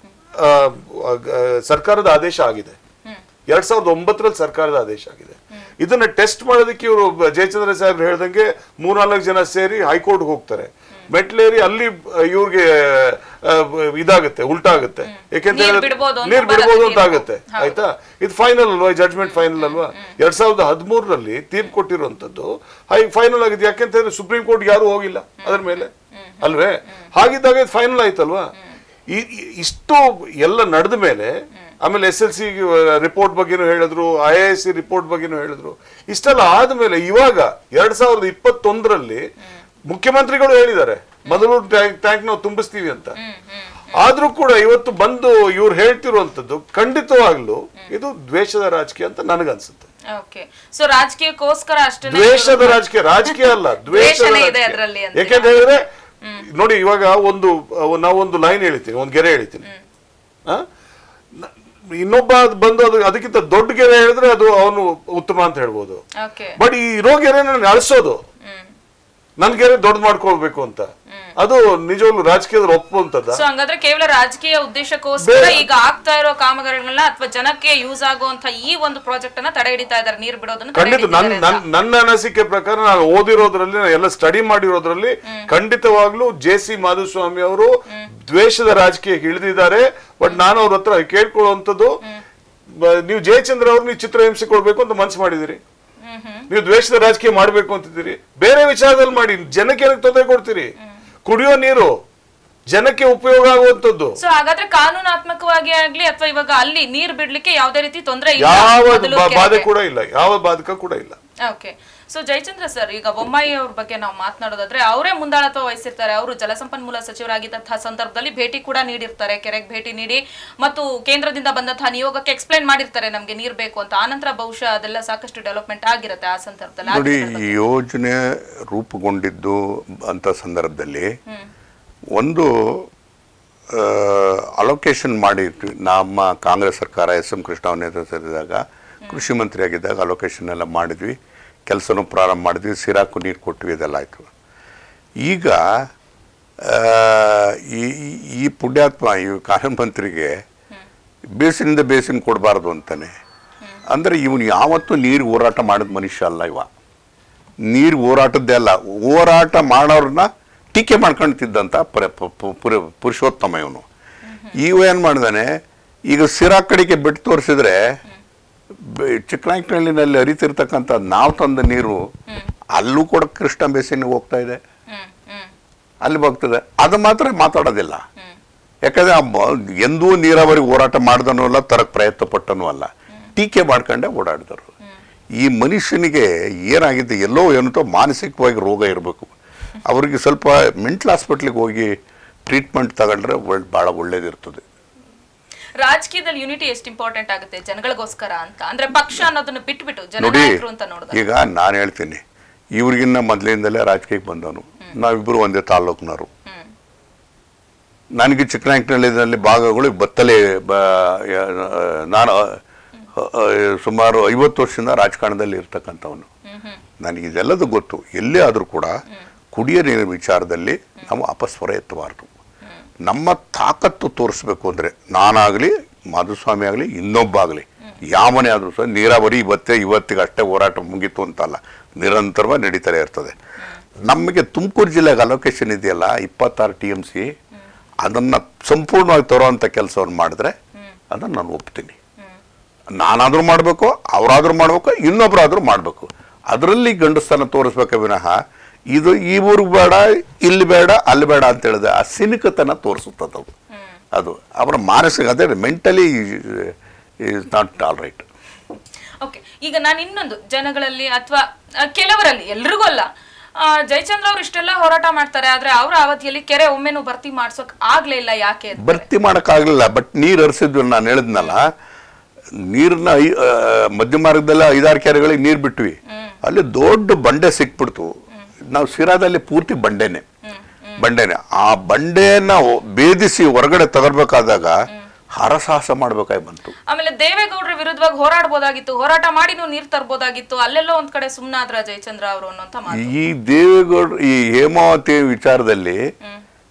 ಸರ್ಕಾರದ ಆದೇಶ ಆಗಿದೆ ಎರಡ್ ಸಾವಿರದ ಒಂಬತ್ತರಲ್ಲಿ ಸರ್ಕಾರದ ಆದೇಶ ಆಗಿದೆ ಇದನ್ನ ಟೆಸ್ಟ್ ಮಾಡೋದಕ್ಕೆ ಇವರು ಜಯಚಂದ್ರ ಸಾಹೇಬ್ ಹೇಳ್ದಂಗೆ ಮೂರ್ನಾಲ್ಕು ಜನ ಸೇರಿ ಹೈಕೋರ್ಟ್ ಹೋಗ್ತಾರೆ ಮೆಟ್ಲೇರಿ ಅಲ್ಲಿ ಇವ್ರಿಗೆ ಆ, ಇದಾಗುತ್ತೆ ಉಲ್ಟಾ ಆಗುತ್ತೆ ಯಾಕೆಂತ ನೀರ್ ಬಿಡ್ಬೋದು ಅಂತ ನೀರ್ ಬಿಡ್ಬೋದು ಅಂತ ಬರತ್ತೆ ಆಗುತ್ತೆ ಆಯ್ತಾ ಇದು ಫೈನಲ್ ಅಲ್ವಾ ಜಡ್ಜ್ಮೆಂಟ್ ಫೈನಲ್ ಅಲ್ವಾ ಎರಡ್ ಸಾವಿರದ ಹದಿಮೂರರಲ್ಲಿ ತೀರ್ಪು ಕೊಟ್ಟಿರುವಂತದ್ದು ಹೈ ಫೈನಲ್ ಆಗಿದೆ ಯಾಕೆಂತ ಹೇಳಿದ್ರೆ ಸುಪ್ರೀಂ ಕೋರ್ಟ್ ಯಾರು ಹೋಗಿಲ್ಲ ಅದ್ರ ಮೇಲೆ ಅಲ್ವೇ ಹಾಗಿದ್ದಾಗ ಇದು ಫೈನಲ್ ಆಯ್ತಲ್ವಾ ಈ- ಈ- ಇಷ್ಟು ಎಲ್ಲ ನಡೆದ ಮೇಲೆ ಆಮೇಲೆ ಎಸ್ ಎಲ್ ಸಿ ರಿಪೋರ್ಟ್ ಬಗ್ಗೆನೂ ಹೇಳಿದ್ರು ಐ ಎ ಸಿ ರಿಪೋರ್ಟ್ ಬಗ್ಗೆನೂ ಹೇಳಿದ್ರು ಇಷ್ಟೆಲ್ಲ ಆದ್ಮೇಲೆ ಇವಾಗ ಎರಡ್ ಸಾವಿರದ ಇಪ್ಪತ್ತೊಂದರಲ್ಲಿ ಮುಖ್ಯಮಂತ್ರಿಗಳು ಹೇಳಿದ್ದಾರೆ ಮೊದಲು ಟ್ಯಾಂಕ್ ಟ್ಯಾಂಕ್ ನಾವು ತುಂಬಿಸ್ತೀವಿ ಅಂತ ಆದ್ರೂ ಕೂಡ ಇವತ್ತು ಬಂದು ಇವ್ರು ಹೇಳ್ತಿರುವಂತದ್ದು ಖಂಡಿತವಾಗ್ಲೂ ಇದು ದ್ವೇಷದ ರಾಜಕೀಯ ಅಂತ ನನಗನ್ಸುತ್ತೆ ಓಕೆ ಸೊ ರಾಜಕೀಯಕ್ಕೋಸ್ಕರ ಅಷ್ಟೇ ದ್ವೇಷದ ರಾಜಕೀಯ ರಾಜಕೀಯ ಅಲ್ಲ ದ್ವೇಷದ ದ್ವೇಷನೇ ಇದೆ ರಾಜಕೀಯ. ಅದ್ರಲ್ಲಿ ಅಂತ. ಯಾಕೆಂತ ಹೇಳಿದ್ರೆ ನೋಡಿ ಇವಾಗ ಒಂದು ಅಹ್, ನಾವೊಂದು ಲೈನ್ ಹೇಳ್ತೀನಿ ಒಂದು ಗೆರೆ ಹೇಳ್ತೀನಿ ಆ? ನ- ಇನ್ನೊಬ್ಬ ಬಂದು ಅದು ಅದಕ್ಕಿಂತ ದೊಡ್ಡ ಗೆರೆ ಹೇಳಿದ್ರೆ ಅದು ಅವನು ಉತ್ತಮ ಅಂತ ಹೇಳ್ಬೋದು ಓಕೆ ಬಟ್ ಈ ಇರೋ ಗೆರೆನ ಅಳಿಸೋದು ನನ್ ಗೆರೆ ದೊಡ್ಡ ಮಾಡ್ಕೊಳ್ಬೇಕು ಅಂತ ಅದು ನಿಜವಾಗ್ಲು ರಾಜಕೀಯದಲ್ಲಿ ಒಪ್ಪುವಂತದ್ದ ಸೊ ಹಂಗಾದ್ರೆ ಕೇವಲ ರಾಜಕೀಯ ಉದ್ದೇಶಕ್ಕೋಸ್ಕರ ಈಗ ಆಗ್ತಾ ಇರೋ ಕಾಮಗಾರಿಗಳನ್ನ ಅಥವಾ ಜನಕ್ಕೆ ಯೂಸ್ ಆಗುವಂತ ಈ ಒಂದು ಪ್ರಾಜೆಕ್ಟ್ ಅನ್ನ ತಡೆ ಹಿಡಿತಾ ಇದ್ದಾರೆ ನೀರ್ ಬಿಡೋದನ್ನ ತಡೆ ಖಂಡಿತ ನನ್ ಹಿಡಿತಿದ್ದಾರೆ ನನ್ ನನ್ನ ಅನಿಸಿಕೆ ಪ್ರಕಾರ ನಾನು ಓದಿರೋದ್ರಲ್ಲಿ ನಾನು ಎಲ್ಲ ಸ್ಟಡಿ ಮಾಡಿರೋದ್ರಲ್ಲಿ ಖಂಡಿತವಾಗ್ಲೂ ಜೆ ಸಿ ಮಾಧುಸ್ವಾಮಿ ಅವರು ದ್ವೇಷದ ರಾಜಕೀಯಕ್ಕೆ ಇಳಿದಿದ್ದಾರೆ ಬಟ್ ನಾನು ಅವ್ರ ಹತ್ರ ಕೇಳ್ಕೊಳ್ಳುವಂಥದ್ದು ಬ- ನೀವು ಜಯಚಂದ್ರ ಅವ್ರು ನೀವು ಚಿತ್ರಹಿಂಸೆ ಕೊಡ್ಬೇಕು ಅಂತ ಮನ್ಸು ಮಾಡಿದಿರಿ ಹ್ಮ್ ಹ್ಮ್ ನೀವು ದ್ವೇಷದ ರಾಜಕೀಯ ಮಾಡ್ಬೇಕು ಅಂತಿದ್ದೀರಿ ಬೇರೆ ವಿಚಾರದಲ್ಲಿ ಮಾಡಿ ಜನಕ್ಕೆ ಏನಕ್ಕೆ ತೊಂದರೆ ಕೊಡ್ತೀರಿ ಕುಡಿಯೋ ನೀರು ಜನಕ್ಕೆ ಉಪಯೋಗ ಆಗುವಂಥದ್ದು ಸೊ ಹಾಗಾದ್ರೆ ಕಾನೂನಾತ್ಮಕವಾಗಿ ಆಗ್ಲಿ ಅಥವಾ ಇವಾಗ ಅಲ್ಲಿ ನೀರ್ ಬಿಡ್ಲಿಕ್ಕೆ ಯಾವುದೇ ರೀತಿ ತೊಂದರೆ ಇಲ್ಲ ಯಾವ ಮೊದಲು ಬಾ- ಬಾಧೆ ಕೆರೆಗೆ. ಕೂಡ ಇಲ್ಲ ಯಾವ ಬಾಧಕ ಕೂಡ ಇಲ್ಲ ಓಕೆ ಸೊ ಜಯಚಂದ್ರ ಸರ್ ಈಗ ಬೊಮ್ಮಾಯಿ ಅವ್ರ ಬಗ್ಗೆ ನಾವು ಮಾತನಾಡೋದಾದ್ರೆ ಅವರೇ ಮುಂದಾಳತ್ವ ವಹಿಸಿರ್ತಾರೆ ಅವರು ಜಲಸಂಪನ್ಮೂಲ ಸಚಿವರಾಗಿದ್ದಂತಹ ಸಂದರ್ಭದಲ್ಲಿ ಭೇಟಿ ಕೂಡ ನೀಡಿರ್ತಾರೆ ಕೆರೆಗೆ ಭೇಟಿ ನೀಡಿ ಮತ್ತು ಕೇಂದ್ರದಿಂದ ಬಂದಂತಹ ನಿಯೋಗಕ್ಕೆ ಎಕ್ಸ್ಪ್ಲೈನ್ ಮಾಡಿರ್ತಾರೆ ನಮ್ಗೆ ನೀರ್ ಬೇಕು ಅಂತ ಆನಂತರ ಬಹುಶಃ ಅದೆಲ್ಲ ಸಾಕಷ್ಟು ಡೆವಲಪ್ಮೆಂಟ್ ಆಗಿರುತ್ತೆ ಆ ಸಂದರ್ಭದಲ್ಲಿ ಆ ನೋಡಿ ದಿನಗಳ ಈ ಯೋಜನೆ ರೂಪುಗೊಂಡಿದ್ದು ಅಂತ ಸಂದರ್ಭದಲ್ಲಿ ಒಂದು ಅಲೋಕೇಶನ್ ಮಾಡಿದ್ವಿ ನಮ್ಮ ಕಾಂಗ್ರೆಸ್ ಸರ್ಕಾರ ಎಸ್ ಎಂ ಕೃಷ್ಣ ಅವ್ರ ನೇತೃತ್ವದಾಗ ಕೃಷಿ ಮಂತ್ರಿ ಆಗಿದ್ದಾಗ ಅಲೋಕೇಶನ್ ಎಲ್ಲ ಮಾಡಿದ್ವಿ ಕೆಲಸನೂ ಪ್ರಾರಂಭ ಮಾಡಿದ್ವಿ ಸಿರಾಕು ನೀರು ಕೊಟ್ವಿ ಇದೆಲ್ಲ ಆಯಿತು ಈಗ ಆ, ಈ ಈ- ಈ ಪುಣ್ಯಾತ್ಮ ಈ ಕಾನೂನು ಮಂತ್ರಿಗೆ ಬೇಸಿನಿಂದ ಬೇಸಿನ ಕೊಡಬಾರ್ದು ಅಂತಾನೆ ಅಂದರೆ ಇವನು ಯಾವತ್ತೂ ನೀರು ಹೋರಾಟ ಮಾಡಿದ ಮನುಷ್ಯ ಅಲ್ಲ ಇವ ನೀರು ಹೋರಾಟದ್ದೇ ಅಲ್ಲ ಹೋರಾಟ ಮಾಡೋರನ್ನ ಟೀಕೆ ಮಾಡ್ಕೊಂತಿದ್ದಂಥ ಪರ ಪ- ಪ- ಪುರ- ಪುರುಷೋತ್ತಮ ಇವನು ಇವ ಏನು ಮಾಡಿದಾನೆ ಈಗ ಸಿರಾ ಕಡೆಗೆ ಬಿಟ್ಟು ತೋರಿಸಿದ್ರೆ ಚಿಕ್ಕನಾಯಕನಹಳ್ಳಿನಲ್ಲಿ ಹರಿತಿರ್ತಕ್ಕಂಥ ನಾವು ತಂದ ನೀರು ಅಲ್ಲೂ ಕೂಡ ಕೃಷ್ಣ ಬೇಸಿನಿಗೆ ಹೋಗ್ತಾ ಇದೆ ಹ್ಮ್ ಹ್ಮ್ ಅಲ್ಲಿ ಹೋಗ್ತದೆ ಅದು ಮಾತ್ರ ಮಾತಾಡೋದಿಲ್ಲ ಯಾಕಂದ್ರೆ ಆ ಮ- ಎಂದೂ ನೀರಾವರಿ ಹೋರಾಟ ಮಾಡ್ದನೂ ಅಲ್ಲ ತರಕ್ ಪ್ರಯತ್ನ ಪಟ್ಟನೂ ಅಲ್ಲ ಟೀಕೆ ಮಾಡ್ಕೊಂಡೆ ಓಡಾಡಿದರು ಈ ಮನುಷ್ಯನಿಗೆ ಏನಾಗಿದೆ ಎಲ್ಲೋ ಏನಂತೋ ಮಾನಸಿಕವಾಗಿ ರೋಗ ಇರಬೇಕು ಅವ್ರಿಗೆ ಸ್ವಲ್ಪ ಮೆಂಟಲ್ ಹಾಸ್ಪಿಟ್ಲಿಗೆ ಹೋಗಿ ಟ್ರೀಟ್ಮೆಂಟ್ ತಗೊಂಡ್ರೆ ಒಳ್ ಭಾಳ ಒಳ್ಳೇದಿರ್ತದೆ ರಾಜಕೀಯದಲ್ಲಿ ಯೂನಿಟಿ ಎಷ್ಟು ಇಂಪಾರ್ಟೆಂಟ್ ಆಗುತ್ತೆ ಜನಗಳಿಗೋಸ್ಕರ ಅಂತ ಅಂದ್ರೆ ಪಕ್ಷ ಅನ್ನೋದನ್ನ ಬಿಟ್ಬಿಟ್ಟು ನೋಡಿ ಜನನಾಯಕರು ಅಂತ ನೋಡಿದಾಗ ಈಗ ನಾನು ಹೇಳ್ತೀನಿ ಇವ್ರಿಗಿನ್ನ ಮೊದಲಿಂದಲೇ ರಾಜಕೀಯಕ್ಕೆ ಬಂದವನು ನಾವಿಬ್ಬರು ಒಂದೇ ತಾಲ್ಲೂಕಿನವರು ಹ್ಮ್ ನನಗೆ ಚಿಕ್ಕನಾಯಕನಹಳ್ಳಿನಲ್ಲಿ ಭಾಗಗಳು ಬತ್ತಲೆ ಬ ಯ- ನಾನು ಅ, ಅ, ಸುಮಾರು ಐವತ್ತು ವರ್ಷದಿಂದ ರಾಜಕಾರಣದಲ್ಲಿ ಇರ್ತಕ್ಕಂಥವನು ಹ್ಮ್ ಹ್ಮ್ ನನಗೆ ಇದೆಲ್ಲದೂ ಗೊತ್ತು ಎಲ್ಲೇ ಆದರೂ ಕೂಡ ಕುಡಿಯ ನೀರಿನ ವಿಚಾರದಲ್ಲಿ ನಾವು ಅಪಸ್ವರ ಎತ್ತಬಾರ್ದು ನಮ್ಮ ತಾಕತ್ತು ತೋರಿಸ್ಬೇಕು ಅಂದರೆ ನಾನಾಗಲಿ ಮಾಧುಸ್ವಾಮಿ ಆಗಲಿ ಇನ್ನೊಬ್ಬ ಆಗಲಿ ಯಾವನೇ ಆದರೂ ಸಹ ನೀರಾವರಿ ಇವತ್ತೇ ಇವತ್ತಿಗೆ ಅಷ್ಟೇ ಹೋರಾಟ ಮುಗೀತು ಅಂತಲ್ಲ ನಿರಂತರವಾಗಿ ನಡೀತಾನೆ ಇರ್ತದೆ ನಮಗೆ ತುಮಕೂರು ಜಿಲ್ಲೆಗೆ ಅಲೋಕೇಶನ್ ಇದೆಯಲ್ಲ ಇಪ್ಪತ್ತಾರು ಟಿ ಎಮ್ ಸಿ ಅದನ್ನು ಸಂಪೂರ್ಣವಾಗಿ ತರೋವಂಥ ಕೆಲಸವನ್ನು ಮಾಡಿದ್ರೆ ಅದನ್ನು ನಾನು ಒಪ್ತೀನಿ ನಾನಾದರೂ ಮಾಡಬೇಕು ಅವರಾದರೂ ಮಾಡಬೇಕು ಇನ್ನೊಬ್ಬರಾದರೂ ಮಾಡಬೇಕು ಅದರಲ್ಲಿ ಗಂಡಸ್ತನ ತೋರಿಸ್ಬೇಕ ವಿನಃ ಇದು ಈ ಊರಿಗೆ ಬೇಡ ಇಲ್ಲಿ ಬೇಡ ಅಲ್ಲಿ ಬೇಡ ಅಂತ ಹೇಳಿದೆ ಆ ಸಿನಿಕತನ ತೋರಿಸುತ್ತದೆ ಅದು ಅದು ಅವರ ಮಾನಸಿಕ ಅದೇ mentally is not all right okay ಈಗ ನಾನು ಇನ್ನೊಂದು ಜನಗಳಲ್ಲಿ ಅಥವಾ ಕೆಲವರಲ್ಲಿ ಎಲ್ರಿಗೂ ಅಲ್ಲ ಆ, ಜಯಚಂದ್ರ ಅವ್ರು ಇಷ್ಟೆಲ್ಲ ಹೋರಾಟ ಮಾಡ್ತಾರೆ ಆದ್ರೆ ಅವರ ಅವಧಿಯಲ್ಲಿ ಕೆರೆ ಒಮ್ಮೆನೂ ಭರ್ತಿ ಮಾಡ್ಸೋಕ್ ಆಗ್ಲೇ ಇಲ್ಲ ಯಾಕೆ ಅಂತ. ಭರ್ತಿ ಮಾಡೋಕ್ಕಾಗಲಿಲ್ಲ ಬಟ್ ನೀರು ಹರಿಸಿದ್ವಿ ನಾನು ಹೇಳಿದ್ನಲ್ಲ ನೀರನ್ನ ಐ- ಆ, ಮಧ್ಯ ಮಾರ್ಗದಲ್ಲಿ ಐದಾರು ಕೆರೆಗಳಿಗೆ ನೀರು ಬಿಟ್ವಿ ಅಲ್ಲಿ ದೊಡ್ಡ ಬಂಡೆ ಸಿಕ್ಬಿಡ್ತು ನಾವು ಸಿರಾದಲ್ಲಿ ಪೂರ್ತಿ ಬಂಡೆನೆ ಬಂಡೆನೆ ಆ ಬಂಡೆನ ಭೇದಿಸಿ ಹೊರಗಡೆ ತಗೊಳ್ಬೇಕಾದಾಗ ಹರಸಾಹಸ ಮಾಡ್ಬೇಕಾಗಿ ಬಂತು ಆಮೇಲೆ ದೇವೇಗೌಡರ ವಿರುದ್ಧವಾಗಿ ಹೋರಾಡ್ಬೋದಾಗಿತ್ತು ಹೋರಾಟ ಮಾಡಿ ನೀವು ನೀರ್ ತರ್ಬೋದಾಗಿತ್ತು ಅಲ್ಲೆಲ್ಲೋ ಒಂದ್ ಕಡೆ ಸುಮ್ನಾದ್ರ ಜಯಚಂದ್ರ ಅವರು ಅನ್ನೋಂತ ಮಾತು ಈ ದೇವೇಗೌಡ ಈ ಹೇಮಾವತಿ ವಿಚಾರದಲ್ಲಿ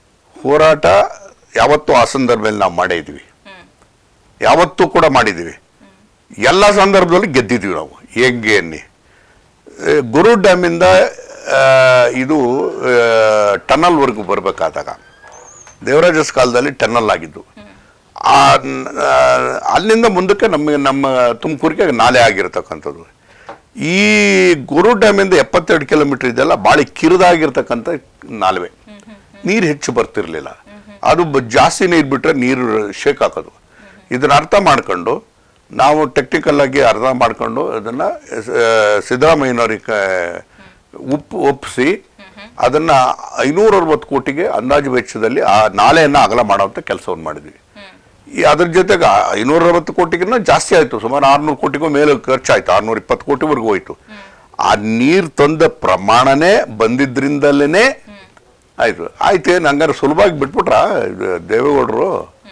ಹೋರಾಟ ಯಾವತ್ತೂ ಆ ಸಂದರ್ಭದಲ್ಲಿ ನಾವು ಮಾಡೇ ಇದ್ವಿ ಯಾವತ್ತೂ ಕೂಡ ಮಾಡಿದ್ದೀವಿ ಎಲ್ಲ ಸಂದರ್ಭದಲ್ಲಿ ಗೆದ್ದಿದ್ವಿ ನಾವು ಹೆಂಗೆ ಅನ್ನಿ ಆ, ಗುರು ಡ್ಯಾಮಿಂದ ಆ, ಇದು ಟನಲ್ವರೆಗೂ ಬರಬೇಕಾದಾಗ ದೇವರಾಜಸ್ ಕಾಲದಲ್ಲಿ ಟನಲ್ ಆಗಿದ್ದು ಆ ನ- ಆ, ಅಲ್ಲಿಂದ ಮುಂದಕ್ಕೆ ನಮಗೆ ನಮ್ಮ ತುಮಕೂರಿಗೆ ನಾಲೆ ಆಗಿರ್ತಕ್ಕಂಥದ್ದು ಈ ಗುರು ಡ್ಯಾಮಿಂದ ಎಪ್ಪತ್ತೆರಡು ಕಿಲೋಮೀಟರ್ ಇದೆಲ್ಲ ಭಾಳ ಕಿರಿದಾಗಿರ್ತಕ್ಕಂಥ ನಾಲುವೆ ನೀರು ಹೆಚ್ಚು ಬರ್ತಿರ್ಲಿಲ್ಲ ಅದು ಬ- ಜಾಸ್ತಿ ನೀರು ಬಿಟ್ಟರೆ ನೀರು ಶೇಕ್ ಹಾಕೋದು ಇದನ್ನ ಅರ್ಥ ಮಾಡ್ಕೊಂಡು ನಾವು ಟೆಕ್ನಿಕಲ್ ಆಗಿ ಅರ್ಥ ಮಾಡ್ಕೊಂಡು ಅದನ್ನ ಆ, ಸಿದ್ದರಾಮಯ್ಯನವ್ರಿಗೆ ಕ- ಉಪ್ಪು ಒಪ್ಪಿಸಿ ಅದನ್ನ ಐನೂರ ಅರವತ್ತು ಕೋಟಿಗೆ ಅಂದಾಜು ವೆಚ್ಚದಲ್ಲಿ ಆ ನಾಲೆಯನ್ನ ಅಗಲ ಮಾಡುವಂತ ಕೆಲಸವನ್ನು ಮಾಡಿದ್ವಿ ಈ ಅದ್ರ ಜೊತೆಗೆ ಐನೂರ ಅರವತ್ತು ಕೋಟಿಗಿನ್ನ ಜಾಸ್ತಿ ಆಯ್ತು ಸುಮಾರು ಆರ್ನೂರು ಕೋಟಿಗೂ ಮೇಲೆ ಖರ್ಚಾಯ್ತು ಆರ್ನೂರ ಇಪ್ಪತ್ತು ಕೋಟಿವರೆಗೂ ಹೋಯ್ತು ಆ ನೀರು ತಂದ ಪ್ರಮಾಣನೇ ಬಂದಿದ್ರಿಂದಲೇ ಆಯ್ತು ಆಯ್ತು ಹಂಗಾರೆ ಸುಲಭವಾಗಿ ಬಿಟ್ಬಿಟ್ರ ಇದು ದೇವೇಗೌಡರು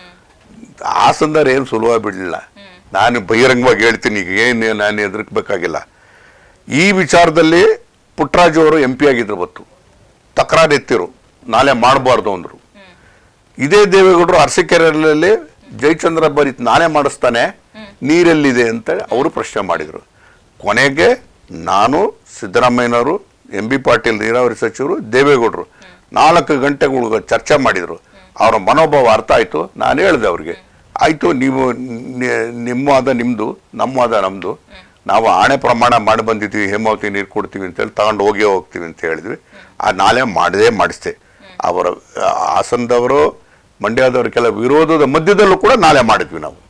ಆ ಸಂದರ್ಭ ಏನು ಸುಲಭವಾಗಿ ಬಿಡಲಿಲ್ಲ ನಾನು ಬಹಿರಂಗವಾಗಿ ಹೇಳ್ತೀನಿ ಈಗ ಏನು ನಾನು ಎದುರ್ಕಬೇಕಾಗಿಲ್ಲ ಈ ವಿಚಾರದಲ್ಲಿ ಪುಟ್ಟರಾಜು ಅವರು ಎಂ ಪಿ ಆಗಿದ್ರು ಬತ್ತು ತಕರಾರು ಎತ್ತಿರು ನಾಳೆ ಮಾಡಬಾರ್ದು ಅಂದ್ರು ಇದೇ ದೇವೇಗೌಡರು ಅರಸೀಕೆರೆಯಲ್ಲಿ ಜಯಚಂದ್ರ ಬರೀ ನಾನೇ ಮಾಡಿಸ್ತಾನೆ ನೀರೆಲ್ಲಿದೆ ಅಂತ ಅವರು ಪ್ರಶ್ನೆ ಮಾಡಿದರು ಕೊನೆಗೆ ನಾನು ಸಿದ್ದರಾಮಯ್ಯನವರು ಎಂ ಬಿ ಪಾಟೀಲ್ ನೀರಾವರಿ ಸಚಿವರು ದೇವೇಗೌಡರು ನಾಲ್ಕು ಗಂಟೆಗಳು ಚರ್ಚೆ ಮಾಡಿದರು ಅವರ ಮನೋಭಾವ ಅರ್ಥ ಆಯಿತು ನಾನು ಹೇಳಿದೆ ಅವ್ರಿಗೆ ಆಯಿತು ನೀವು ನಿ- ನಿಮ್ಮ ವಾದ ನಿಮ್ಮದು ನಮ್ಮ ವಾದ ನಮ್ಮದು ನಾವು ಆಣೆ ಪ್ರಮಾಣ ಮಾಡಿ ಬಂದಿದ್ವಿ ಹೇಮಾವತಿ ನೀರು ಕೊಡ್ತೀವಿ ಅಂತೇಳಿ ತಗೊಂಡು ಹೋಗೇ ಹೋಗ್ತೀವಿ ಅಂತ ಹೇಳಿದ್ವಿ ಆ ನಾಳೆ ಮಾಡದೇ ಮಾಡಿಸ್ದೆ ಅವರ ಆ, ಹಾಸನದವರು ಮಂಡ್ಯದವ್ರ ಕೆಲ ವಿರೋಧದ ಮಧ್ಯದಲ್ಲೂ ಕೂಡ ನಾಳೆ ಮಾಡಿದ್ವಿ ನಾವು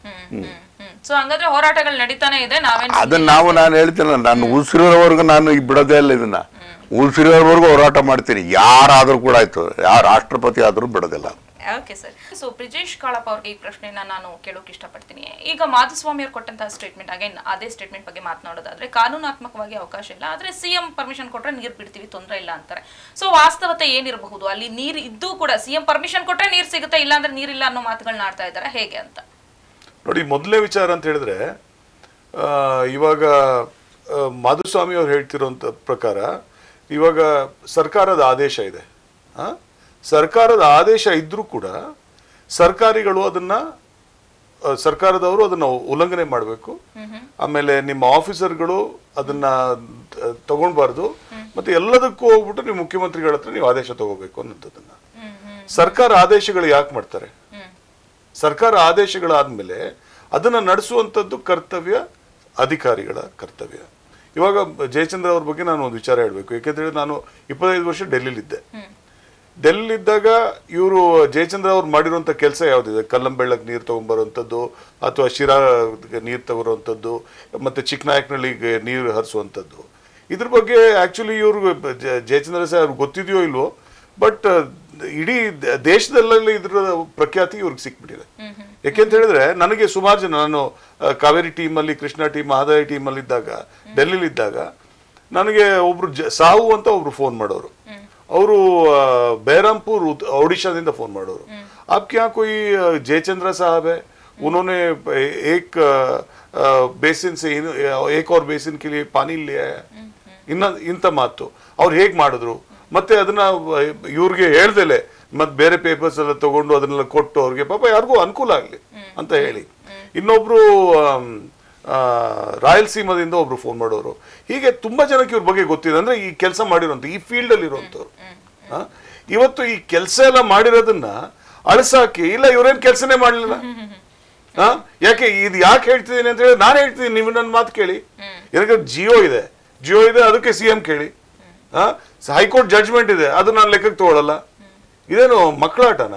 ಸೊ ಹಂಗಾದ್ರೆ ಹೋರಾಟಗಳು ನಡೀತಾನೆ ಇದೆ ನಾವೇನ್ ಅದನ್ನ ನಾವು ನಾನು ಹೇಳ್ತೀನಲ್ಲ ನಾನು ಉಸಿರೋವರೆಗೂ ನಾನು ಈಗ ಬಿಡೋದೇ ಇಲ್ಲ ಇದನ್ನ ಉಸಿರೋವರೆಗೂ ಹೋರಾಟ ಮಾಡ್ತೀನಿ ಯಾರಾದ್ರೂ ಕೂಡ ಆಯ್ತು ಯಾರು ರಾಷ್ಟ್ರಪತಿ ಆದ್ರೂ ಬಿಡೋದಿಲ್ಲ okay sir so Brijesh Kalappa ಅವ್ರಿಗೆ ಈ ಪ್ರಶ್ನೆನ ನಾನು ಕೇಳೋಕೆ ಇಷ್ಟಪಡ್ತೀನಿ ಈಗ ಮಾಧುಸ್ವಾಮಿ ಅವ್ರು ಕೊಟ್ಟಂತಹ ಸ್ಟೇಟ್ಮೆಂಟ್ ಅಗೇನ್ ಅದೇ ಸ್ಟೇಟ್ಮೆಂಟ್ ಬಗ್ಗೆ ಮಾತನಾಡೋದಾದ್ರೆ ಕಾನೂನಾತ್ಮಕವಾಗಿ ಅವಕಾಶ ಇಲ್ಲ ಆದ್ರೆ ಸಿಎಂ ಪರ್ಮಿಷನ್ ಕೊಟ್ರೆ ನೀರು ಬಿಡ್ತೀವಿ ತೊಂದರೆ ಇಲ್ಲ ಅಂತಾರೆ ಸೊ ವಾಸ್ತವತೆ ಏನಿರಬಹುದು ಅಲ್ಲಿ ನೀರು ಇದ್ದು ಕೂಡ ಸಿಎಂ ಪರ್ಮಿಷನ್ ಕೊಟ್ರೆ ನೀರು ಸಿಗುತ್ತೆ ಇಲ್ಲ ಅಂದ್ರೆ ನೀರಿಲ್ಲ ಅನ್ನೋ ಮಾತುಗಳನ್ನ ಆಡ್ತಾ ಇದ್ದಾರೆ ಹೇಗೆ ಅಂತ ನೋಡಿ ಮೊದಲನೇ ವಿಚಾರ ಅಂತ ಹೇಳಿದ್ರೆ ಆ, ಇವಾಗ ಆ, ಮಾಧುಸ್ವಾಮಿ ಅವ್ರು ಹೇಳ್ತಿರೋಂಥ ಪ್ರಕಾರ ಇವಾಗ ಸರ್ಕಾರದ ಆದೇಶ ಇದೆ ಆ? ಸರ್ಕಾರದ ಆದೇಶ ಇದ್ರೂ ಕೂಡ ಸರ್ಕಾರಿಗಳು ಅದನ್ನ ಆ, ಸರ್ಕಾರದವರು ಅದನ್ನ ಉಲ್ಲಂಘನೆ ಮಾಡಬೇಕು ಆಮೇಲೆ ನಿಮ್ಮ ಆಫೀಸರ್ಗಳು ಅದನ್ನ ತ- ತಗೊಳ್ಬಾರ್ದು ಮತ್ತೆ ಎಲ್ಲದಕ್ಕೂ ಹೋಗ್ಬಿಟ್ಟು ನೀವು ಮುಖ್ಯಮಂತ್ರಿಗಳ ಹತ್ರ ನೀವು ಆದೇಶ ತಗೋಬೇಕು ಅನ್ನೋದನ್ನ ಸರ್ಕಾರ ಆದೇಶಗಳು ಯಾಕೆ ಮಾಡ್ತಾರೆ ಸರ್ಕಾರ ಆದೇಶಗಳಾದ್ಮೇಲೆ ಅದನ್ನ ನಡೆಸುವಂಥದ್ದು ಕರ್ತವ್ಯ ಅಧಿಕಾರಿಗಳ ಕರ್ತವ್ಯ ಇವಾಗ ಜಯಚಂದ್ರ ಅವ್ರ ಬಗ್ಗೆ ನಾನು ಒಂದು ವಿಚಾರ ಹೇಳಬೇಕು ಯಾಕೆಂದ್ರೆ ನಾನು ಇಪ್ಪತ್ತೈದು ವರ್ಷ ಡೆಲ್ಲಿಲಿದ್ದೆ ಡೆಲ್ಲಿಲಿದ್ದಾಗ ಇವರು ಜಯಚಂದ್ರ ಅವ್ರು ಮಾಡಿರುವಂಥ ಕೆಲಸ ಯಾವುದಿದೆ ಕಲ್ಲಂಬೆಳ್ಳಕ್ಕೆ ನೀರು ತಗೊಂಬರುವಂಥದ್ದು ಅಥವಾ ಶಿರಾ ನೀರು ತಗೊರುವಂಥದ್ದು ಮತ್ತೆ ಚಿಕ್ಕನಾಯಕನಹಳ್ಳಿಗೆ ನೀರು ಹರಿಸುವಂಥದ್ದು ಇದ್ರ ಬಗ್ಗೆ ಆಕ್ಚುಲಿ ಇವ್ರು ಜಯಚಂದ್ರ ಸರ್ ಅವ್ರಿಗೆ ಗೊತ್ತಿದೆಯೋ ಇಲ್ವೋ ಬಟ್ ಇಡೀ ದ- ದೇಶದಲ್ಲೆಲ್ಲ ಇದ್ರ ಪ್ರಖ್ಯಾತಿ ಇವ್ರಿಗೆ ಸಿಕ್ಬಿಟ್ಟಿದೆ ಯಾಕೆಂತ ಹೇಳಿದ್ರೆ ನನಗೆ ಸುಮಾರು ಜನ ನಾನು ಆ, ಕಾವೇರಿ ಟೀಮಲ್ಲಿ ಕೃಷ್ಣ ಟೀಮ್ ಮಹದಾಯಿ ಟೀಮಲ್ಲಿ ಇದ್ದಾಗ ಡೆಲ್ಲಿಲಿ ಇದ್ದಾಗ ನನಗೆ ಒಬ್ರು ಜ ಸಾಹು ಅಂತ ಒಬ್ರು ಫೋನ್ ಮಾಡೋರು ಅವರು बैरामपुर उत- ओडिशाದಿಂದ ಫೋನ್ ಮಾಡೋರು आपके यहाँ कोई अ, जयचंद्र साहब है उन्होंने एक अ, अ, बेसिन से इन- एक और बेसिन के लिए पानी लिया है ಇನ್ನ ಇಂಥ ಮಾತು ಅವ್ರು ಹೇಗ್ ಮಾಡಿದ್ರು ಮತ್ತೆ ಅದನ್ನ ಇವ್ರಿಗೆ ಹೇಳ್ದಲೆ ಮತ್ತೆ ಬೇರೆ ಪೇಪರ್ಸ್ ಎಲ್ಲ ತಗೊಂಡು ಅದನ್ನೆಲ್ಲ ಕೊಟ್ಟು ಅವ್ರಿಗೆ ಪಾಪ ಯಾರಿಗೂ ಅನುಕೂಲ ಆಗ್ಲಿ ಅಂತ ಹೇಳಿ ಇನ್ನೊಬ್ರು ಆಮ್, ಆ, ರಾಯಲಸೀಮದಿಂದ ಒಬ್ರು ಫೋನ್ ಮಾಡೋರು ಹೀಗೆ ತುಂಬಾ ಜನಕ್ಕೆ ಇವ್ರ ಬಗ್ಗೆ ಗೊತ್ತಿದೆ ಅಂದ್ರೆ ಈ ಕೆಲಸ ಮಾಡಿರೋಂಥ ಈ ಫೀಲ್ಡ್ ಅಲ್ಲಿ ಇರುವಂತವ್ರು ಆ? ಇವತ್ತು ಈ ಕೆಲಸ ಎಲ್ಲ ಮಾಡಿರೋದನ್ನ ಅಳಸಾಕಿ ಇಲ್ಲ ಇವ್ರೇನ್ ಕೆಲಸನೇ ಮಾಡ್ಲಿಲ್ಲ ಆ? ಯಾಕೆ ಇದು ಯಾಕೆ ಹೇಳ್ತಿದ್ದೀನಿ ಅಂತ ಹೇಳಿ ನಾನು ಹೇಳ್ತಿದ್ದೀನಿ ನೀವು ನನ್ನ ಮಾತು ಕೇಳಿ ಯಾಕಂದ್ರೆ ಜಿಯೋ ಇದೆ ಜಿಯೋ ಇದೆ ಅದಕ್ಕೆ ಸಿ ಎಂ ಕೇಳಿ ಹೈಕೋರ್ಟ್ ಜಡ್ಜ್ಮೆಂಟ್ ಇದೆ ಅದು ನಾನು ಲೆಕ್ಕಕ್ಕೆ ತಗೊಳ್ಳಲ್ಲ ಇದೇನು ಮಕ್ಕಳಾಟನ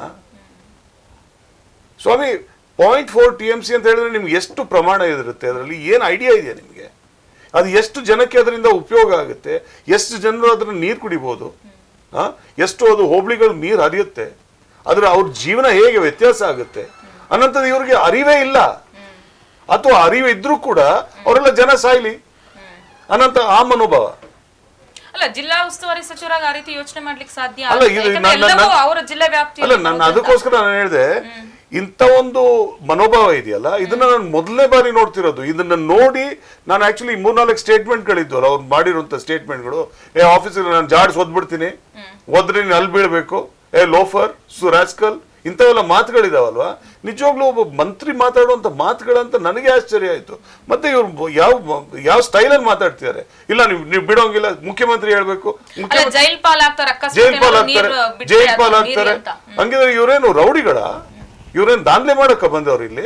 ಸ್ವಾಮಿ point four T M C ಅಂತ ಹೇಳಿದ್ರೆ ನಿಮ್ಗೆ ಎಷ್ಟು ಪ್ರಮಾಣ ಇರುತ್ತೆ ಅದರಲ್ಲಿ ಏನು ಐಡಿಯಾ ಇದೆಯಾ ನಿಮಗೆ ಅದು ಎಷ್ಟು ಜನಕ್ಕೆ ಅದರಿಂದ ಉಪಯೋಗ ಆಗುತ್ತೆ ಎಷ್ಟು ಜನರು ಅದನ್ನ ನೀರು ಕುಡಿಬೋದು ಆ? ಎಷ್ಟು ಅದು ಹೋಬಳಿಗಳು ನೀರು ಹರಿಯುತ್ತೆ ಅದ್ರ ಅವ್ರ ಜೀವನ ಹೇಗೆ ವ್ಯತ್ಯಾಸ ಆಗುತ್ತೆ ಅನ್ನಂಥದ್ದು ಇವ್ರಿಗೆ ಅರಿವೇ ಇಲ್ಲ ಅಥವಾ ಅರಿವು ಇದ್ರೂ ಕೂಡ ಅವರೆಲ್ಲ ಜನ ಸಾಯ್ಲಿ ಅನ್ನಂತ ಆ ಮನೋಭಾವ ಅಲ್ಲ ಜಿಲ್ಲಾ ಉಸ್ತುವಾರಿ ಸಚಿವರಾಗಿ ಆ ರೀತಿ ಯೋಚನೆ ಮಾಡ್ಲಿಕ್ಕೆ ಸಾಧ್ಯ ಅಲ್ಲ, ಆಗುತ್ತೆ. ಇದು ಯಾಕಂದ್ರೆ ನನ್ನ- ಎಲ್ಲವೂ ನನ್ನ- ಅವರ ಜಿಲ್ಲೆ ವ್ಯಾಪ್ತಿ ಅಲ್ಲ ನಾನು ಅದಕ್ಕೋಸ್ಕರ ನಾನು ಹೇಳಿದೆ ಇಂಥ ಒಂದು ಮನೋಭಾವ ಇದೆಯಲ್ಲ ಇದನ್ನ ನಾನು ಮೊದಲನೇ ಬಾರಿ ನೋಡ್ತಿರೋದು ಇದನ್ನ ನೋಡಿ ನಾನು ಆಕ್ಚುಲಿ ಮೂರ್ನಾಲ್ಕು ಸ್ಟೇಟ್ಮೆಂಟ್ಗಳಿದ್ವಲ್ಲ ಅವ್ರು ಮಾಡಿರುವಂತ ಸ್ಟೇಟ್ಮೆಂಟ್ಗಳು ಏ ಆಫೀಸಲ್ಲಿ ನಾನು ಜಾಡ್ಸ್ ಓದ್ಬಿಡ್ತೀನಿ ಓದ್ರೆ ನೀನು ಅಲ್ಲಿ ಬೀಳ್ಬೇಕು ಏ ಲೋಫರ್ ಸುರಾಸ್ಕಲ್ ಇಂಥವೆಲ್ಲ ಮಾತುಗಳಿದಾವಲ್ವಾ ನಿಜವಾಗ್ಲೂ ಒಬ್ಬ ಮಂತ್ರಿ ಮಾತಾಡುವಂತ ಮಾತುಗಳಂತ ನನಗೆ ಆಶ್ಚರ್ಯ ಆಯ್ತು ಮತ್ತೆ ಇವ್ರು ಯಾವ ಯಾವ ಸ್ಟೈಲಲ್ಲಿ ಮಾತಾಡ್ತಿದ್ದಾರೆ ಇಲ್ಲ ನೀವು ನೀವು ಬಿಡೋಂಗಿಲ್ಲ ಮುಖ್ಯಮಂತ್ರಿ ಹೇಳ್ಬೇಕು ಅಲ್ಲ ಮುಖ್ಯಮಂತ್ರಿ ಜೈಲ್ ಪಾಲಾಗ್ತಾರೆ ಅಕಸ್ಮಾತ್ ಜೈಲ್ ಪಾಲ್ ಏನಾದ್ರು ಆಗ್ತಾರೆ ನೀರು ಬಿಟ್ರೆ ಜೈಲ್ ಅದು ಪಾಲ್ ನೀರಿ ಆಗ್ತಾರೆ ಅಂತ. ಹಂಗಿದ್ರೆ ಇವರೇನು ರೌಡಿಗಳ ಇವ್ರೇನ್ ದಾಂಧಲೆ ಮಾಡಕ್ಕ ಬಂದವ್ರು ಇಲ್ಲಿ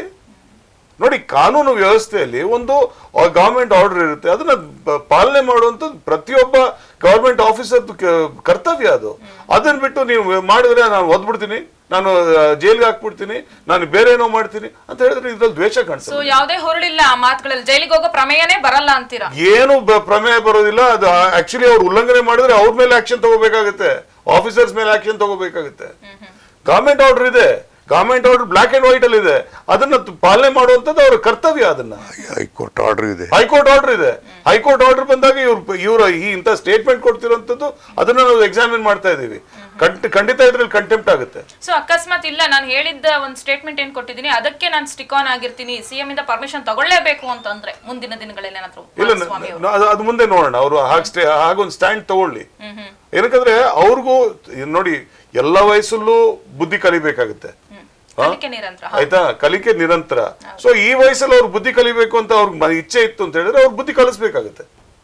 ನೋಡಿ ಕಾನೂನು ವ್ಯವಸ್ಥೆಯಲ್ಲಿ ಒಂದು ಗವರ್ಮೆಂಟ್ ಆರ್ಡರ್ ಇರುತ್ತೆ ಅದನ್ನ ಬ- ಪಾಲನೆ ಮಾಡುವಂಥದ್ದು ಪ್ರತಿಯೊಬ್ಬ ಗವರ್ಮೆಂಟ್ ಆಫೀಸರ್ ಕರ್ತವ್ಯ ಅದು ಅದನ್ನ ಬಿಟ್ಟು ನೀವು ಮಾಡಿದ್ರೆ ನಾನು ಓದ್ಬಿಡ್ತೀನಿ ನಾನು ಜೈಲ್ಗೆ ಹಾಕ್ಬಿಡ್ತೀನಿ ನಾನು ಬೇರೆ ಏನೋ ಮಾಡ್ತೀನಿ ಅಂತ ಹೇಳಿದ್ರೆ ಇದ್ರಲ್ಲಿ ದ್ವೇಷ ಸೊ ಕಾಣಿಸ್ತದೆ ಯಾವುದೇ ಹೊರಳಿಲ್ಲ ಆ ಮಾತುಗಳಲ್ಲಿ ಜೈಲಿಗೆ ಹೋಗೋ ಪ್ರಮೇಯನೇ ಬರಲ್ಲ ಅಂತೀರಾ ಏನು ಬ- ಪ್ರಮೇಯ ಬರೋದಿಲ್ಲ ಅದು ಆಕ್ಚುಲಿ ಅವ್ರು ಉಲ್ಲಂಘನೆ ಮಾಡಿದ್ರೆ ಅವ್ರ ಮೇಲೆ ಆಕ್ಷನ್ ತಗೋಬೇಕಾಗುತ್ತೆ ಆಫೀಸರ್ಸ್ ಮೇಲೆ ಆಕ್ಷನ್ ತಗೋಬೇಕಾಗುತ್ತೆ ಗವರ್ಮೆಂಟ್ ಆರ್ಡರ್ ಇದೆ government order black and white ಅಲ್ಲಿ ಇದೆ ಅದನ್ನ ತ- ಪಾಲನೆ ಮಾಡುವಂತದ್ದು ಅವ್ರ ಕರ್ತವ್ಯ ಅದನ್ನ ಹೈಕೋರ್ಟ್ ಆರ್ಡರ್ ಇದೆ ಹೈಕೋರ್ಟ್ ಆರ್ಡರ್ ಇದೆ ಹೈಕೋರ್ಟ್ ಆರ್ಡರ್ ಬಂದಾಗ ಇವ್ರು ಇವ್ರ ಈ ಇಂಥ ಸ್ಟೇಟ್ಮೆಂಟ್ ಕೊಡ್ತಿರೋಂಥದ್ದು ಅದನ್ನ ನಾವು ಎಕ್ಸಾಮಿನ್ ಮಾಡ್ತಾ ಇದೀವಿ ಖಂಡಿತ ಖಂಡಿತ ಇದ್ರಲ್ಲಿ ಕಂಟೆಂಪ್ಟ್ ಆಗುತ್ತೆ ಸೊ ಅಕಸ್ಮಾತ್ ಇಲ್ಲ ನಾನು ಹೇಳಿದ್ದ ಒಂದು ಸ್ಟೇಟ್ಮೆಂಟ್ ಏನ್ ಕೊಟ್ಟಿದ್ದೀನಿ ಅದಕ್ಕೆ ನಾನು ಸ್ಟಿಕ್ ಆನ್ ಆಗಿರ್ತೀನಿ ಸಿಎಂ ಇಂದ ಪರ್ಮಿಷನ್ ತಗೊಳ್ಳೇಬೇಕು ಅಂತಂದ್ರೆ ಮುಂದಿನ ದಿನಗಳಲ್ಲಿ ಏನಾದ್ರು ಇಲ್ಲ ನ- ಸ್ವಾಮಿ ನ- ಅದು ಅದು ಮುಂದೆ ನೋಡೋಣ ಅವರು ಹಾಗೆ ಸ್ಟೇ ಹಾಗೊಂದು ಸ್ಟ್ಯಾಂಡ್ ತಗೊಳ್ಳಿ ಏನಕ್ಕಂದ್ರೆ ಅವ್ರಿಗೂ ಇದ್ ನೋಡಿ ಎಲ್ಲ ವಯಸ್ಸಲ್ಲೂ ಬುದ್ಧಿ ಕಲಿಬೇಕಾಗುತ್ತೆ ಕಲಿಕೆ ನಿರಂತರ ಆಯ್ತಾ ಕಲಿಕೆ ನಿರಂತರ ಸೊ ಈ ವಯಸ್ಸಲ್ಲಿ ಅವ್ರು ಬುದ್ಧಿ ಕಲಿಬೇಕು ಅಂತ ಅವ್ರಿಗೆ ಮ- ಇಚ್ಛೆ ಇತ್ತು ಅಂತ ಹೇಳಿದ್ರೆ ಅವ್ರು ಬುದ್ಧಿ ಕಲಿಸ್ಬೇಕಾಗುತ್ತೆ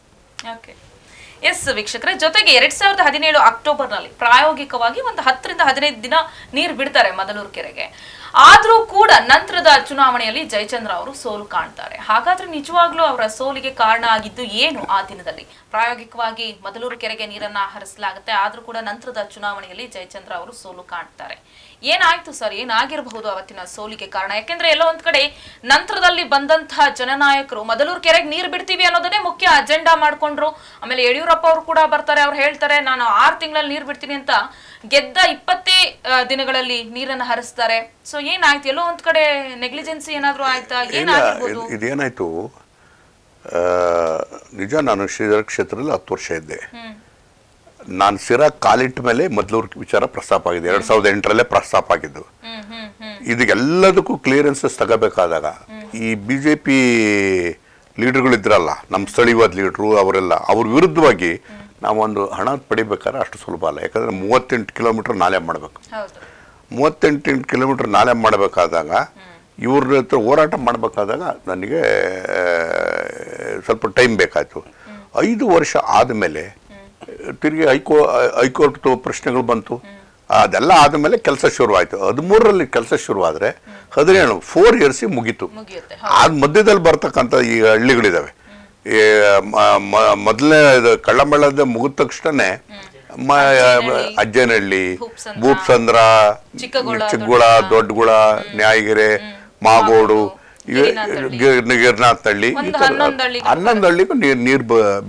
ಓಕೆ ಎಸ್ ವೀಕ್ಷಕರೇ ಜೊತೆಗೆ ಎರಡ್ ಸಾವಿರದ ಹದಿನೇಳು ಅಕ್ಟೋಬರ್ ನಲ್ಲಿ ಪ್ರಾಯೋಗಿಕವಾಗಿ ಒಂದು ಹತ್ತರಿಂದ ಹದಿನೈದು ದಿನ ನೀರು ಬಿಡ್ತಾರೆ ಮದಲೂರು ಕೆರೆಗೆ ಆದ್ರೂ ಕೂಡ ನಂತರದ ಚುನಾವಣೆಯಲ್ಲಿ ಜಯಚಂದ್ರ ಅವರು ಸೋಲು ಕಾಣ್ತಾರೆ ಹಾಗಾದ್ರೆ ನಿಜವಾಗ್ಲೂ ಅವರ ಸೋಲಿಗೆ ಕಾರಣ ಆಗಿದ್ದು ಏನು ಆ ದಿನದಲ್ಲಿ ಪ್ರಾಯೋಗಿಕವಾಗಿ ಮದಲೂರು ಕೆರೆಗೆ ನೀರನ್ನ ಹರಿಸಲಾಗುತ್ತೆ ಆದ್ರೂ ಕೂಡ ನಂತರದ ಚುನಾವಣೆಯಲ್ಲಿ ಜಯಚಂದ್ರ ಅವರು ಸೋಲು ಕಾಣ್ತಾರೆ ಏನಾಯ್ತು ಸರ್ ಏನಾಗಿರಬಹುದು ಅವತ್ತಿನ ಸೋಲಿಗೆ ಕಾರಣ ಯಾಕೆಂದ್ರೆ ಎಲ್ಲೋ ಒಂದ್ ಕಡೆ ನಂತರದಲ್ಲಿ ಬಂದಂತಹ ಜನನಾಯಕರು ಮದಲೂರು ಕೆರೆಗೆ ನೀರ್ ಬಿಡ್ತೀವಿ ಅನ್ನೋದನ್ನೇ ಮುಖ್ಯ ಅಜೆಂಡಾ ಮಾಡ್ಕೊಂಡ್ರು ಆಮೇಲೆ ಯಡಿಯೂರಪ್ಪ ಅವರು ಕೂಡ ಬರ್ತಾರೆ ಅವ್ರು ಹೇಳ್ತಾರೆ ನಾನು ಆರ್ ತಿಂಗಳಲ್ಲಿ ನೀರ್ ಬಿಡ್ತೀನಿ ಅಂತ ಗೆದ್ದ ಇಪ್ಪತ್ತೇ ಆ, ದಿನಗಳಲ್ಲಿ ನೀರನ್ನ ಹರಿಸ್ತಾರೆ ಸೊ ಏನಾಯ್ತು ಎಲ್ಲೋ ಒಂದ್ ಕಡೆ ನೆಗ್ಲಿಜೆನ್ಸಿ ಏನಾದ್ರು ಆಯ್ತಾ ಇಲ್ಲ ಏನಾಗಿರ್ಬೋದು ಇದ್- ಇದೇನಾಯ್ತು ಆ, ನಿಜ ನಾನು ಶ್ರೀಧರ ಕ್ಷೇತ್ರದಲ್ಲಿ ಹತ್ತು ವರ್ಷ ಇದ್ದೆ ಹ್ಮ್ ನಾನು ಸಿರಾ ಕಾಲಿಟ್ಟ ಮೇಲೆ ಮೊದಲೂರು ವಿಚಾರ ಪ್ರಸ್ತಾಪ ಆಗಿದೆ ಎರಡ್ ಸಾವಿರದ ಎಂಟರಲ್ಲೇ ಪ್ರಸ್ತಾಪ ಆಗಿದ್ದು ಹ್ಮ್ ಹ್ಮ್ ಹ್ಮ್ ಇದಕ್ಕೆಲ್ಲದಕ್ಕೂ ಕ್ಲಿಯರೆನ್ಸಸ್ ತಗೋಬೇಕಾದಾಗ ಈ ಬಿ ಜೆ ಪಿ ಲೀಡರ್ಗಳಿದ್ರಲ್ಲ ನಮ್ಮ ಸ್ಥಳೀಯವಾದ ಲೀಡ್ರು ಅವರೆಲ್ಲ ಅವ್ರ ವಿರುದ್ಧವಾಗಿ ನಾವೊಂದು ಹಣ ಪಡಿಬೇಕಾದ್ರೆ ಅಷ್ಟು ಸುಲಭ ಅಲ್ಲ ಯಾಕಂದ್ರೆ ಮೂವತ್ತೆಂಟು ಕಿಲೋಮೀಟರ್ ನಾಲೆ ಮಾಡಬೇಕು ಹೌದು ಮೂವತ್ತೆಂಟು ಕಿಲೋಮೀಟರ್ ನಾಲೆ ಮಾಡಬೇಕಾದಾಗ ಇವ್ರ ಹತ್ರ ಹೋರಾಟ ಮಾಡಬೇಕಾದಾಗ ನನಗೆ ಆ, ಸ್ವಲ್ಪ ಟೈಮ್ ಬೇಕಾಯಿತು ಐದು ವರ್ಷ ಆದಮೇಲೆ ತಿರುಗಿ ಹೈಕೋ ಹೈಕೋರ್ಟ್ ಪ್ರಶ್ನೆಗಳು ಬಂತು ಅದೆಲ್ಲ ಆದಮೇಲೆ ಕೆಲಸ ಶುರುವಾಯಿತು ಹದಿಮೂರರಲ್ಲಿ ಕೆಲಸ ಶುರುವಾದರೆ ಹದಿನೇಳು ಫೋರ್ ಇಯರ್ಸಿಗೆ ಮುಗೀತು ಮುಗಿಯುತ್ತೆ ಆದ ಮಧ್ಯದಲ್ಲಿ ಬರ್ತಕ್ಕಂಥ ಈ ಹಳ್ಳಿಗಳಿದಾವೆ ಈ ಮ- ಮ- ಮೊದಲನೇ ಇದು ಕಳ್ಳಂಬಳ್ಳದ ಮುಗಿದ ತಕ್ಷಣನೇ ಮ- ಅಜ್ಜನಹಳ್ಳಿ, ಅಜ್ಜನಹಳ್ಳಿ ಭೂಪ್ಸಂದ್ರ, ಭೂಪ್ಸಂದ್ರ ಚಿಕ್ಕಗುಳ, ಚಿಕ್ಕಗುಳ ದೊಡ್ಡಗುಳ ನ್ಯಾಯಗೆರೆ ಮಾಗೋಡು ಗಿರಿನಾಥಹಳ್ಳಿ. ಗಿರ್ನಾಥ್ನಹಳ್ಳಿ ಈ ಒಂದು ಥರ ಹನ್ನೊಂದು ಹಳ್ಳಿಗಳು ಹನ್ನೊಂದು ಹಳ್ಳಿಗೂ ನೀರು ನೀರು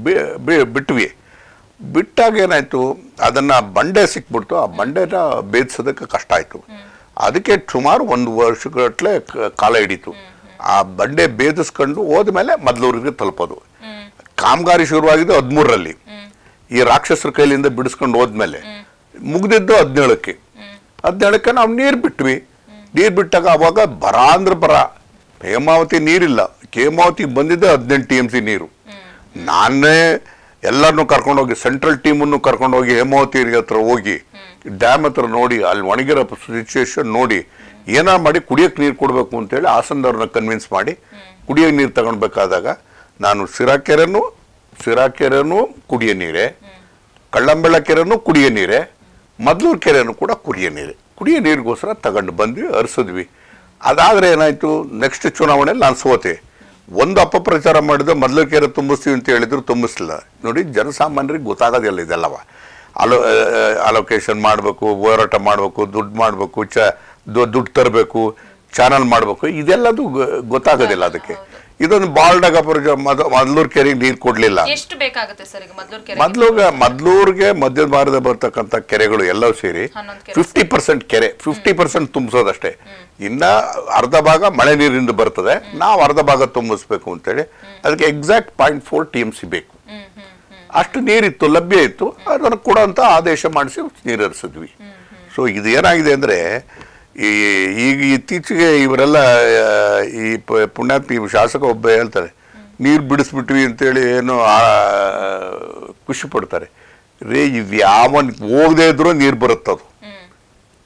ಬಿಟ್ವಿ ಬಿಟ್ಟಾಗ ಏನಾಯ್ತು ಅದನ್ನ ಬಂಡೆ ಸಿಕ್ಬಿಡ್ತು ಆ ಬಂಡೆನ ಬೇಯಿಸೋದಕ್ಕೆ ಕಷ್ಟ ಆಯ್ತು ಅದಕ್ಕೆ ಸುಮಾರು ಒಂದು ವರ್ಷಗಟ್ಟಲೆ ಕ- ಕಾಲ ಹಿಡೀತು ಆ ಬಂಡೆ ಬೇದಿಸ್ಕೊಂಡು ಹೋದ್ಮೇಲೆ ಮೊದಲೂರಿಗೆ ತಲುಪೋದು ಹ್ಮ್ ಕಾಮಗಾರಿ ಶುರುವಾಗಿದ್ದು ಹದಿಮೂರರಲ್ಲಿ ಈ ರಾಕ್ಷಸರ ಕೈಲಿಂದ ಬಿಡಿಸ್ಕೊಂಡು ಹೋದ್ಮೇಲೆ ಮುಗ್ದಿದ್ದು ಹದಿನೇಳಕ್ಕೆ ಹದಿನೇಳಕ್ಕೆ ನಾವು ನೀರು ಬಿಟ್ವಿ ನೀರು ಬಿಟ್ಟಾಗ ಅವಾಗ ಬರ ಅಂದ್ರೆ ಬರ ಹೇಮಾವತಿ ನೀರಿಲ್ಲ ಹೇಮಾವತಿಗೆ ಬಂದಿದ್ದೆ ಹದಿನೆಂಟು ಟಿ ಎಮ್ ಸಿ ನೀರು ನಾನೇ ಎಲ್ಲರನ್ನೂ ಕರ್ಕೊಂಡೋಗಿ ಸೆಂಟ್ರಲ್ ಟೀಮನ್ನು ಕರ್ಕೊಂಡೋಗಿ ಹೇಮಾವತಿ ಹತ್ರ ಹೋಗಿ ಡ್ಯಾಮ್ ಹತ್ರ ನೋಡಿ ಅಲ್ಲಿ ಒಣಗಿರೋ ಸಿಚುವೇಶನ್ ನೋಡಿ ಏನೋ ಮಾಡಿ ಕುಡಿಯೋಕೆ ನೀರು ಕೊಡಬೇಕು ಅಂತೇಳಿ ಹಾಸನದವ್ರನ್ನ ಕನ್ವಿನ್ಸ್ ಮಾಡಿ ಕುಡಿಯೋಕೆ ನೀರು ತಗೊಳ್ಬೇಕಾದಾಗ ನಾನು ಸಿರಾ ಕೆರೆನೂ ಸಿರಾ ಕೆರೆನೂ ಕುಡಿಯೋ ನೀರೇ ಕಳ್ಳಂಬೆಳ ಕೆರೆನೂ ಕುಡಿಯೋ ನೀರೇ ಮದ್ಲೂರು ಕೆರೆನೂ ಕೂಡ ಕುಡಿಯೋ ನೀರೇ ಕುಡಿಯೋ ನೀರಿಗೋಸ್ಕರ ತಗೊಂಡು ಬಂದ್ವಿ ಹರಿಸಿದ್ವಿ ಅದಾದ್ರೆ ಏನಾಯ್ತು ನೆಕ್ಸ್ಟ್ ಚುನಾವಣೆಯಲ್ಲಿ ನಾನು ಸೋತೆ ಒಂದು ಅಪಪ್ರಚಾರ ಮಾಡಿದ್ರೆ ಮೊದಲು ಕೆರೆ ತುಂಬಿಸ್ತೀವಿ ಅಂತ ಹೇಳಿದ್ರು ತುಂಬಿಸ್ಲಿಲ್ಲ ನೋಡಿ ಜನಸಾಮಾನ್ಯರಿಗೆ ಗೊತ್ತಾಗೋದಿಲ್ಲ ಇದೆಲ್ಲವ ಅಲೋ ಅಲೋಕೇಶನ್ ಮಾಡಬೇಕು ಹೋರಾಟ ಮಾಡಬೇಕು ದುಡ್ಡು ಮಾಡಬೇಕು ಚ ದುಡ್ಡು ತರಬೇಕು ಚಾನಲ್ ಮಾಡಬೇಕು ಇದೆಲ್ಲದು ಗೊ- ಗೊತ್ತಾಗೋದಿಲ್ಲ ಅದಕ್ಕೆ ಇದೊಂದು ಬಾಲ್ಡಾಗ ಮೊದಲೂರು ಕೆರೆಗೆ ನೀರು ಕೊಡಲಿಲ್ಲ ಎಷ್ಟು ಬೇಕಾಗುತ್ತೆ ಸರ್ ಈಗ ಮದ್ದೂರು ಕೆರೆ ಮೊದ್ಲುಗೆ ಮೊದ್ಲೂರ್ಗೆ ಮಧ್ಯ ಭಾರತ ಬರ್ತಕ್ಕಂಥ ಕೆರೆಗಳು ಎಲ್ಲವೂ ಸೇರಿ ಹನ್ನೊಂದು ಕೆರೆ ಫಿಫ್ಟಿ ಪರ್ಸೆಂಟ್ ಕೆರೆ ಫಿಫ್ಟಿ ಪರ್ಸೆಂಟ್ ತುಂಬಿಸೋದಷ್ಟೇ ಇನ್ನ ಅರ್ಧ ಭಾಗ ಮಳೆ ನೀರಿಂದ ಬರ್ತದೆ ನಾವು ಅರ್ಧ ಭಾಗ ತುಂಬಿಸ್ಬೇಕು ಅಂತೇಳಿ ಅದಕ್ಕೆ exact point four T M C ಬೇಕು ಹ್ಮ್ ಹ್ಮ್ ಹ್ಮ್ ಅಷ್ಟು ನೀರಿತ್ತು ಲಭ್ಯ ಇತ್ತು ಅದನ್ನು ಕೊಡೋಂಥ ಆದೇಶ ಮಾಡಿಸಿ ನೀರು ಹರಿಸಿದ್ವಿ ಸೊ ಇದು ಏನಾಗಿದೆ ಅಂದರೆ ಈ ಈಗ ಇತ್ತೀಚೆಗೆ ಇವರೆಲ್ಲ ಆ, ಈ ಪ- ಪುಣ್ಯಾತ್ಮ ಈ ಶಾಸಕ ಒಬ್ಬ ಹೇಳ್ತಾರೆ ನೀರು ಬಿಡಿಸ್ಬಿಟ್ವಿ ಅಂತೇಳಿ ಏನೋ ಆ, ಖುಷಿ ಪಡ್ತಾರೆ ರೇ ಇದು ಯಾವನ್ ಹೋಗದೆ ಇದ್ರೂ ನೀರು ಬರುತ್ತದು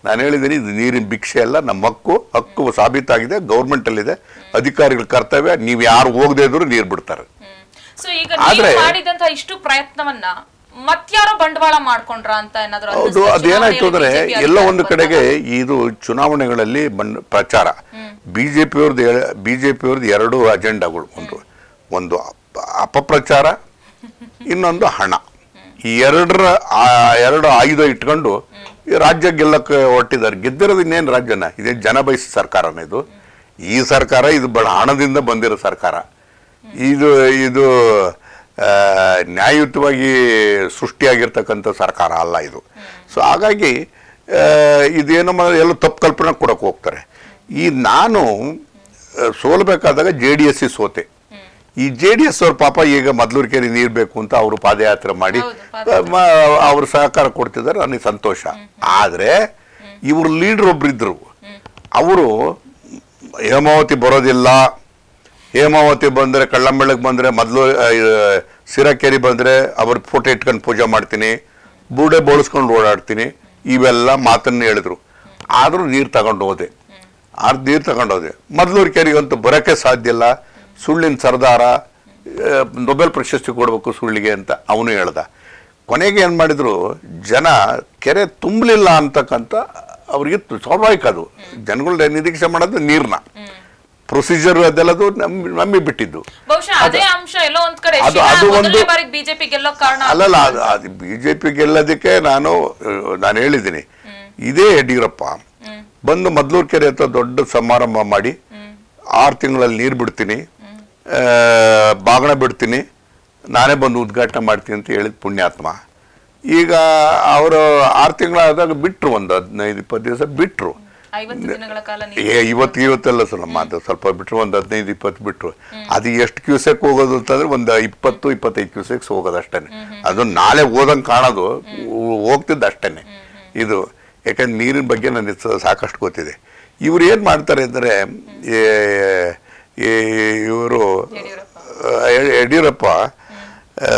ನಾನು ಹೇಳಿದ್ದೀನಿ ಇದು ನೀರಿನ ಭಿಕ್ಷೆ ಅಲ್ಲ ನಮ್ಮ ಹಕ್ಕು ಹಕ್ಕು ಸಾಬೀತಾಗಿದೆ ಗೌರ್ಮೆಂಟಲ್ಲಿದೆ ಅಧಿಕಾರಿಗಳ ಕರ್ತವ್ಯ ನೀವು ಯಾರು ಹೋಗದೆ ಇದ್ರು ನೀರು ಬಿಡ್ತಾರೆ ಸೊ ಈಗ ಆದ್ರೆ- ನೀವು ಮಾಡಿದಂತ ಇಷ್ಟು ಪ್ರಯತ್ನವನ್ನ ಮತ್ಯಾರೋ ಬಂಡವಾಳ ಮಾಡ್ಕೊಂಡ್ರ ಅಂತ ಏನಾದ್ರು ಹೌದು ಅನ್ನಿಸ್ತಾ? ಅದೇನಾಯ್ತು ಅಂದ್ರೆ ಚುನಾವಣೆಯಲ್ಲಿ BJP ಎಲ್ಲ ಒಂದು ಅಧಿಕಾರಕ್ಕೆ ಕಡೆಗೆ ಇದು ಚುನಾವಣೆಗಳಲ್ಲಿ ಬಂದ್ ಪ್ರಚಾರ ಬಿಜೆಪಿಯವ್ರದ್ದು ಬಿಜೆಪಿಯವ್ರದ್ದು ಎರಡು ಅಜೆಂಡಾಗಳು ಒಂದು ಒಂದು ಅಪ- ಅಪಪ್ರಚಾರ ಇನ್ನೊಂದು ಹಣ ಈ ಎರಡರ ಆ ಎರಡು ಆಯುಧ ಇಟ್ಕೊಂಡು ಈ ರಾಜ್ಯ ಗೆಲ್ಲಕ್ಕೆ ಹೊರಟಿದ್ದಾರೆ ಗೆದ್ದಿರೋದು ಇನ್ನೇನು ರಾಜ್ಯನ ಇದೇ ಜನ ಬಯಸಿದ ಸರ್ಕಾರನ ಇದು ಈ ಸರ್ಕಾರ ಇದು ಬಹಳ ಹಣದಿಂದ ಬಂದಿರೋ ಸರ್ಕಾರ ಇದು ಇದು ಆ, ನ್ಯಾಯಯುತವಾಗಿ ಸೃಷ್ಟಿಯಾಗಿರ್ತಕ್ಕಂಥ ಸರ್ಕಾರ ಅಲ್ಲ ಇದು ಸೊ ಹಾಗಾಗಿ ಆ, ಇದೇನೋ ಮ- ಎಲ್ಲ ತಪ್ಪು ಕಲ್ಪನೆ ಕೊಡಕ್ಕೆ ಹೋಗ್ತಾರೆ ಈ ನಾನು ಆ, ಸೋಲ್ಬೇಕಾದಾಗ ಜೆ ಡಿ ಎಸ್ ಸೋತೆ ಈ ಜೆ ಡಿ ಎಸ್ ಅವ್ರ ಪಾಪ ಈಗ ಮದ್ಲೂರ್ಕೆರೆ ನೀರು ಬೇಕು ಅಂತ ಅವರು ಪಾದಯಾತ್ರೆ ಮಾಡಿ ಹೌದು, ಮ- ಅವರು ಸಹಕಾರ ಕೊಡ್ತಿದ್ದಾರೆ ನನಗೆ ಸಂತೋಷ ಆದರೆ ಇವರು ಲೀಡರ್ ಒಬ್ರಿದ್ರು ಅವರು ಹೇಮಾವತಿ ಬರೋದಿಲ್ಲ ಹೇಮಾವತಿ ಬಂದರೆ ಕಳ್ಳಂಬೆಳಗ್ಗೆ ಬಂದರೆ ಮೊದಲು ಸಿರಕೆರಿ ಬಂದರೆ ಅವ್ರ ಫೋಟೋ ಇಟ್ಕೊಂಡು ಪೂಜೆ ಮಾಡ್ತೀನಿ ಬೂಡೆ ಬೋಳಿಸ್ಕೊಂಡು ಓಡಾಡ್ತೀನಿ ಇವೆಲ್ಲ ಮಾತನ್ನು ಹೇಳಿದ್ರು ಆದರೂ ನೀರು ತಗೊಂಡು ಹೋದೆ ಆರು ನೀರು ತಗೊಂಡು ಹೋದೆ ಮೊದಲೂರು ಕೆರೆಗಂತೂ ಬರೋಕ್ಕೆ ಸಾಧ್ಯ ಇಲ್ಲ ಸುಳ್ಳಿನ ಸರ್ದಾರ ಆ, ನೊಬೆಲ್ ಪ್ರಶಸ್ತಿ ಕೊಡಬೇಕು ಸುಳ್ಳಿಗೆ ಅಂತ ಅವನು ಹೇಳ್ದ ಕೊನೆಗೆ ಏನು ಮಾಡಿದ್ರು ಜನ ಕೆರೆ ತುಂಬಲಿಲ್ಲ ಅಂತಕ್ಕಂಥ ಅವ್ರಿಗೆ ತು- ಸ್ವಾಭಾವಿಕ ಅದು ಜನಗಳ ನಿರೀಕ್ಷೆ ಮಾಡೋದು ನೀರನ್ನ ಪ್ರೊಸೀಜರ್ ಅದೆಲ್ಲದು ನಂಬಿ ನಂಬಿ ಬಿಟ್ಟಿದ್ದು ಬಹುಶಃ ಅದೇ ಅಂಶ ಎಲ್ಲೋ ಒಂದ್ ಕಡೆ ಅದು- ಶಿರಾ ಅದು ಮೊದಲನೇ ಒಂದು- ಬಾರಿಗೆ ಬಿಜೆಪಿ ಗೆಲ್ಲೋ ಕಾರಣ ಅಲ್ಲಲ್ಲ ಅದು ಅದು ಬಿ ಜೆ ಪಿ ಗೆಲ್ಲೋದಕ್ಕೆ ನಾನು ಆ, ನಾನು ಹೇಳಿದ್ದೀನಿ ಇದೇ ಯಡಿಯೂರಪ್ಪ ಬಂದು ಮದ್ಲೂರು ಕೆರೆ ಹತ್ರ ದೊಡ್ಡ ಸಮಾರಂಭ ಮಾಡಿ ಆರು ತಿಂಗಳಲ್ಲಿ ನೀರು ಬಿಡ್ತೀನಿ ಆ, ಬಾಗಣ ಬಿಡ್ತೀನಿ ನಾನೇ ಬಂದು ಉದ್ಘಾಟನೆ ಮಾಡ್ತೀನಿ ಅಂತ ಹೇಳಿದ ಪುಣ್ಯಾತ್ಮ ಈಗ ಅವರು ಆರು ತಿಂಗಳಾದಾಗ ಬಿಟ್ರು ಒಂದು ಹದಿನೈದು ಇಪ್ಪತ್ತು ದಿವಸ ಬಿಟ್ರು ಐವತ್ತು ದಿನಗಳ ಕಾಲ ನೀವು ಏ ಇವತ್ತು ಇವತ್ತೆಲ್ಲ ಸಲ ಮಾತು ಸ್ವಲ್ಪ ಬಿಟ್ರು ಒಂದು ಹದಿನೈದು ಇಪ್ಪತ್ತು ಬಿಟ್ರು ಅದು ಎಷ್ಟು ಕ್ಯೂಸೆಕ್ ಹೋಗೋದು ಅಂತಂದ್ರೆ ಒಂದು ಇಪ್ಪತ್ತು ಇಪ್ಪತ್ತೈದು ಕ್ಯೂಸೆಕ್ಸ್ ಹೋಗೋದು ಅಷ್ಟೇನೆ ಅದು ನಾಳೆ ಓದಂಗೆ ಕಾಣೋದು ಹೋ- ಹೋಗ್ತಿದ್ದು ಅಷ್ಟೇನೆ ಇದು ಯಾಕಂದ್ರೆ ನೀರಿನ ಬಗ್ಗೆ ನನಗೆ ಸ- ಸಾಕಷ್ಟು ಗೊತ್ತಿದೆ ಇವ್ರು ಏನು ಮಾಡ್ತಾರೆ ಅಂದರೆ ಇವರು ಯಡಿಯೂರಪ್ಪ ಆ,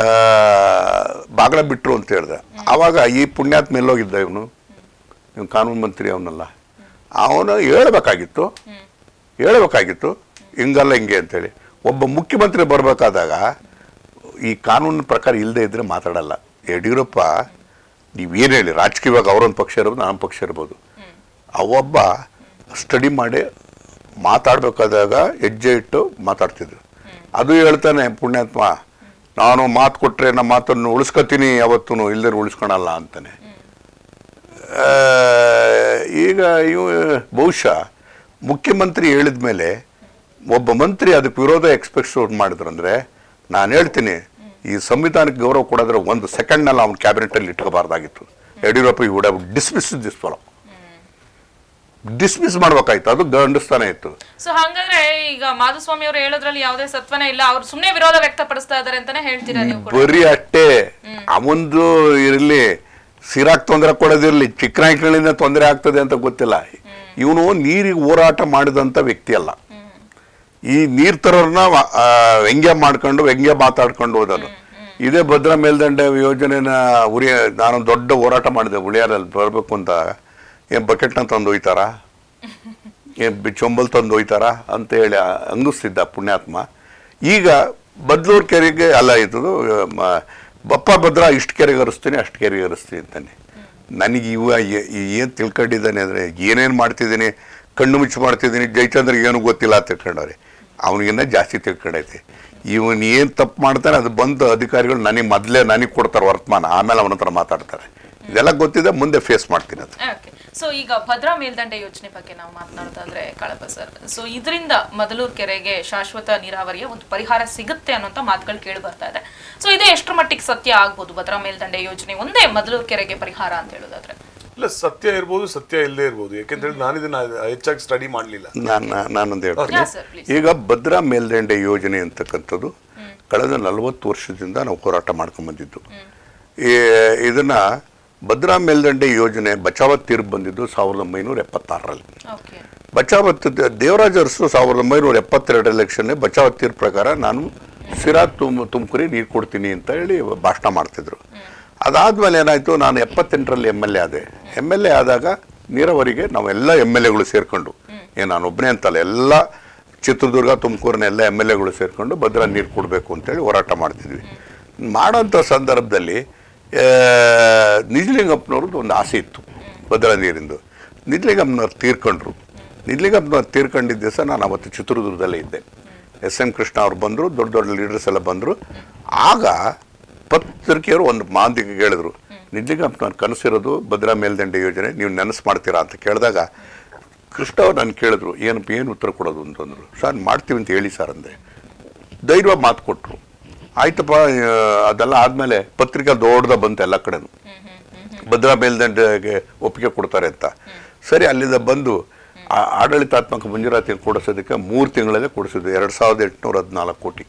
ಬಾಗ್ಲ ಬಿಟ್ರು ಅಂತ ಹೇಳ್ದ ಆವಾಗ ಈ ಪುಣ್ಯಾತ್ಮ ಎಲ್ಲೋಗಿದ್ದ ಇವನು ಇವನು ಕಾನೂನು ಮಂತ್ರಿ ಅವನಲ್ಲ ಅವನು ಹೇಳ್ಬೇಕಾಗಿತ್ತು ಹೇಳ್ಬೇಕಾಗಿತ್ತು ಹಿಂಗಲ್ಲ ಹಿಂಗೆ ಅಂತೇಳಿ ಒಬ್ಬ ಮುಖ್ಯಮಂತ್ರಿ ಬರಬೇಕಾದಾಗ ಈ ಕಾನೂನಿನ ಪ್ರಕಾರ ಇಲ್ಲದೆ ಇದ್ರೆ ಮಾತಾಡಲ್ಲ ಯಡಿಯೂರಪ್ಪ ನೀವೇನು ಹೇಳಿ ರಾಜಕೀಯವಾಗಿ ಅವರೊಂದು ಪಕ್ಷ ಇರ್ಬೋದು ನಮ್ಮ ಪಕ್ಷ ಇರ್ಬೋದು ಅವೊಬ್ಬ ಸ್ಟಡಿ ಮಾಡಿ ಮಾತಾಡಬೇಕಾದಾಗ ಹೆಜ್ಜೆ ಇಟ್ಟು ಮಾತಾಡ್ತಿದ್ರು ಅದು ಹೇಳ್ತಾನೆ ಪುಣ್ಯಾತ್ಮ ನಾನು ಮಾತು ಕೊಟ್ಟರೆ ನಮ್ಮ ಮಾತನ್ನು ಉಳಿಸ್ಕೊತೀನಿ ಯಾವತ್ತೂ ಇಲ್ಲದೆ ಉಳಿಸ್ಕೊಳಲ್ಲ ಅಂತಾನೆ ಆ, ಈಗ ಇವು ಬಹುಶಃ ಮುಖ್ಯಮಂತ್ರಿ ಹೇಳಿದ ಮೇಲೆ ಒಬ್ಬ ಮಂತ್ರಿ ಅದಕ್ಕೆ ವಿರೋಧ ಎಕ್ಸ್ಪೆಕ್ಟ್ ಮಾಡಿದ್ರು ಅಂದ್ರೆ ನಾನು ಹೇಳ್ತೀನಿ ಈ ಸಂವಿಧಾನಕ್ಕೆ ಗೌರವ ಕೊಡೋದ್ರೆ ಒಂದು ಸೆಕೆಂಡ್ನಲ್ಲಿ ಅವ್ನ ಕ್ಯಾಬಿನೆಟಲ್ಲಿ ಇಟ್ಕೋಬಾರ್ದಾಗಿತ್ತು ಯಡಿಯೂರಪ್ಪ ಈ would dismiss this follow dismiss ಮಾಡ್ಬೇಕಾಯ್ತು ಅದು ಗಂಡಸ್ತಾನೆ ಇತ್ತು ಸೊ ಹಂಗಾದ್ರೆ ಈಗ ಮಾಧುಸ್ವಾಮಿ ಅವರು ಹೇಳೋದ್ರಲ್ಲಿ ಯಾವುದೇ ಸತ್ವನೇ ಇಲ್ಲ ಅವ್ರು ಸುಮ್ನೆ ವಿರೋಧ ವ್ಯಕ್ತಪಡಿಸ್ತಾ ಇದಾರೆ ಅಂತಾನೆ ಹೇಳ್ತೀರಾ ನೀವು ಕೂಡ ಬರೀ ಅಷ್ಟೇ ಅವಂದು ಇರಲಿ ಸಿರಾಕ್ ತೊಂದರೆ ಕೊಡೋದಿರ್ಲಿ ಚಿಕ್ಕ ನಾಯ್ಕಗಳಿಂದ ತೊಂದರೆ ಆಗ್ತದೆ ಅಂತ ಗೊತ್ತಿಲ್ಲ ಇವನು ನೀರಿಗೆ ಹೋರಾಟ ಮಾಡಿದಂಥ ವ್ಯಕ್ತಿ ಅಲ್ಲ ಈ ನೀರ್ ತರೋರ್ನ ಆ, ವ್ಯಂಗ್ಯ ಮಾಡ್ಕೊಂಡು ವ್ಯಂಗ್ಯ ಮಾತಾಡ್ಕೊಂಡು ಹೋದನು ಇದೇ ಭದ್ರಾ ಮೇಲ್ದಂಡೆ ಯೋಜನೆನ ಉರಿ ನಾನು ದೊಡ್ಡ ಹೋರಾಟ ಮಾಡಿದೆ ಉಳಿಯಾರಲ್ಲಿ ಬರಬೇಕು ಅಂತ ಏನ್ ಬಕೆಟ್ನ ತಂದು ಒಯ್ತಾರ ಏನ್ ಬಿ- ಚೊಂಬಲ್ ತಂದು ಒಯ್ತಾರ ಅಂತ ಹೇಳಿ ಅಂಗಿಸ್ತಿದ್ದ ಪುಣ್ಯಾತ್ಮ ಈಗ ಬದ್ಲೂರ್ ಕೆರೆಗೆ ಅಲ್ಲ ಇದು ಮ- ಬಪ್ಪ ಭದ್ರ ಇಷ್ಟು ಕೆರೆಗೆ ಹರಿಸ್ತೀನಿ ಅಷ್ಟು ಕೆರೆಗೆ ಹರಿಸ್ತೀನಿ ಅಂತಾನೆ ನನಗೆ ಇವ ಏನು ತಿಳ್ಕೊಂಡಿದ್ದಾನೆ ಅಂದರೆ ಏನೇನು ಮಾಡ್ತಿದ್ದೀನಿ ಕಣ್ಣು ಮುಚ್ಚಿ ಮಾಡ್ತಿದ್ದೀನಿ ಜಯಚಂದ್ರಿಗೆ ಏನು ಗೊತ್ತಿಲ್ಲ ಅಂತ ತಿಳ್ಕೊಂಡವ್ರೆ ಅವನಿಗಿನ್ನ ಜಾಸ್ತಿ ತಿಳ್ಕೊಂಡೈತೆ ಇವನು ಏನು ತಪ್ಪು ಮಾಡ್ತಾನೆ ಅದು ಬಂದು ಅಧಿಕಾರಿಗಳು ನನಗೆ ಮೊದಲೇ ನನಗೆ ಕೊಡ್ತಾರೆ ವರ್ತಮಾನ ಆಮೇಲೆ ಅವನ ಹತ್ರ ಮಾತಾಡ್ತಾರೆ ಇದೆಲ್ಲ ಗೊತ್ತಿದೆ ಮುಂದೆ ಫೇಸ್ ಮಾಡ್ತೀನಿ ಅದು ಓಕೆ ಸೊ ಈಗ ಭದ್ರಾ ಮೇಲ್ದಂಡೆ ಯೋಜನೆ ಬಗ್ಗೆ ನಾವು ಮಾತನಾಡೋದಾದ್ರೆ ಕಳಪ ಸರ್ ಸೊ ಇದರಿಂದ ಮದಲೂರು ಕೆರೆಗೆ ಶಾಶ್ವತ ನೀರಾವರಿಯ ಒಂದು ಪರಿಹಾರ ಸಿಗುತ್ತೆ ಅನ್ನೋಂಥ ಮಾತುಗಳು ಕೇಳಿ ಬರ್ತಾ ಇದೆ ಸೊ ಇದೇ ಎಷ್ಟರ ಮಟ್ಟಿಗೆ ಸತ್ಯ ಆಗ್ಬೋದು ಭದ್ರಾ ಮೇಲ್ದಂಡೆ ಯೋಜನೆ ಒಂದೇ ಮದಲೂರು ಕೆರೆಗೆ ಪರಿಹಾರ ಅಂತ ಹೇಳೋದಾದ್ರೆ ಇಲ್ಲ ಸತ್ಯ ಇರ್ಬೋದು ಸತ್ಯ ಇಲ್ಲದೆ ಇರ್ಬೋದು ಯಾಕೆಂದ್ರೆ ನಾನು ಇದನ್ನ ಹೆಚ್ಚಾಗಿ ಸ್ಟಡಿ ಮಾಡಲಿಲ್ಲ ನಾನು ನಾನೊಂದು ಹೇಳ್ತೀನಿ Yeah, sir, please. ಈಗ ಭದ್ರಾ ಮೇಲ್ದಂಡೆ ಯೋಜನೆ ಅಂತಕ್ಕಂಥದ್ದು ಕಳೆದ ನಲವತ್ತು ವರ್ಷದಿಂದ ನಾವು ಹೋರಾಟ ಮಾಡ್ಕೊಂಡ್ ಬಂದಿದ್ದು ಈ ಇದನ್ನ ಭದ್ರಾ ಮೇಲ್ದಂಡೆ ಯೋಜನೆ ಬಚಾವತ್ ತೀರ್ಪು ಬಂದಿದ್ದು ಸಾವಿರದ ಒಂಬೈನೂರ ಎಪ್ಪತ್ತಾರರಲ್ಲಿ ಓಕೆ ಬಚಾವತ್ ದೇವರಾಜ ಅರಸು ಸಾವಿರದ ಒಂಬೈನೂರ ಎಪ್ಪತ್ತೆರಡು ಎಲೆಕ್ಷನ್ ಬಚಾವತ್ ತೀರ್ಪು ಪ್ರಕಾರ ನಾನು ಸಿರಾ ತುಮ್ ತುಮಕೂರಿ ನೀರು ಕೊಡ್ತೀನಿ ಅಂತ ಹೇಳಿ ಭಾಷಣ ಮಾಡ್ತಿದ್ರು ಅದಾದ್ಮೇಲೆ ಏನಾಯ್ತು ನಾನು ಎಪ್ಪತ್ತೆಂಟರಲ್ಲಿ ಎಮ್ ಎಲ್ ಎ ಆದೆ ಎಮ್ ಎಲ್ ಎ ಆದಾಗ ನೀರಾವರಿಗೆ ನಾವೆಲ್ಲ ಎಮ್ ಎಲ್ ಎಗಳು ಸೇರ್ಕೊಂಡು ಏನು ನಾನು ಒಬ್ಬನೇ ಅಂತಲ್ಲ ಎಲ್ಲ ಚಿತ್ರದುರ್ಗ ತುಮಕೂರಿನ ಎಲ್ಲ ಎಮ್ ಎಲ್ ಎಗಳು ಸೇರ್ಕೊಂಡು ಭದ್ರಾ ನೀರು ಕೊಡಬೇಕು ಅಂತೇಳಿ ಹೋರಾಟ ಮಾಡ್ತಿದ್ವಿ ಮಾಡೋಂಥ ಸಂದರ್ಭದಲ್ಲಿ ಆ, ನಿಜಲಿಂಗಪ್ಪನವ್ರದ್ದು ಒಂದು ಆಸೆ ಇತ್ತು ಭದ್ರಾ ನೀರಿಂದು ನಿಜಲಿಂಗಪ್ಪನವ್ರು ತೀರ್ಕೊಂಡ್ರು ನಿಜಲಿಂಗಪ್ಪನವ್ರು ತೀರ್ಕೊಂಡಿದ್ದ ದಿವಸ ನಾನು ಅವತ್ತು ಚಿತ್ರದುರ್ಗದಲ್ಲೇ ಇದ್ದೆ ಎಸ್ ಎಂ ಕೃಷ್ಣ ಅವ್ರು ಬಂದರು ದೊಡ್ಡ ದೊಡ್ಡ ಲೀಡರ್ಸ್ ಎಲ್ಲ ಬಂದರು ಆಗ ಪತ್ರಿಕೆಯವರು ಒಂದು ಮಾತಿಗೆ ಹೇಳಿದ್ರು ನಿಜಲಿಂಗಪ್ಪನವ್ರು ಕನಸಿರೋದು ಭದ್ರಾ ಮೇಲ್ದಂಡೆ ಯೋಜನೆ ನೀವು ನೆನಸು ಮಾಡ್ತೀರಾ ಅಂತ ಕೇಳಿದಾಗ ಕೃಷ್ಣ ಅವ್ರು ನಾನು ಕೇಳಿದ್ರು ಏನಪ್ಪ ಏನು ಉತ್ತರ ಕೊಡೋದು ಅಂತಂದ್ರು ಸರ್ ಮಾಡ್ತೀವಿ ಅಂತ ಹೇಳಿ ಸರ್ ಅಂದೆ ಧೈರ್ಯ ಮಾತು ಕೊಟ್ಟರು ಆಯ್ತಪ್ಪ ಆ, ಅದೆಲ್ಲ ಆದಮೇಲೆ ಪತ್ರಿಕೆ ದೊಡ್ಡದ ಬಂತು ಎಲ್ಲ ಕಡೆನೂ ಭದ್ರಾ ಮೇಲ್ದಂಡೆಗೆ ಒಪ್ಪಿಗೆ ಕೊಡ್ತಾರೆ ಅಂತ ಸರಿ ಅಲ್ಲಿಂದ ಬಂದು ಆ ಆಡಳಿತಾತ್ಮಕ ಮಂಜೂರಾತಿಯನ್ನು ಕೊಡಿಸೋದಕ್ಕೆ ಮೂರು ತಿಂಗಳಲ್ಲೇ ಕೊಡಿಸಿದ್ವಿ ಎರಡು ಸಾವಿರದ ಎಂಟುನೂರ ಹದಿನಾಲ್ಕು ಕೋಟಿ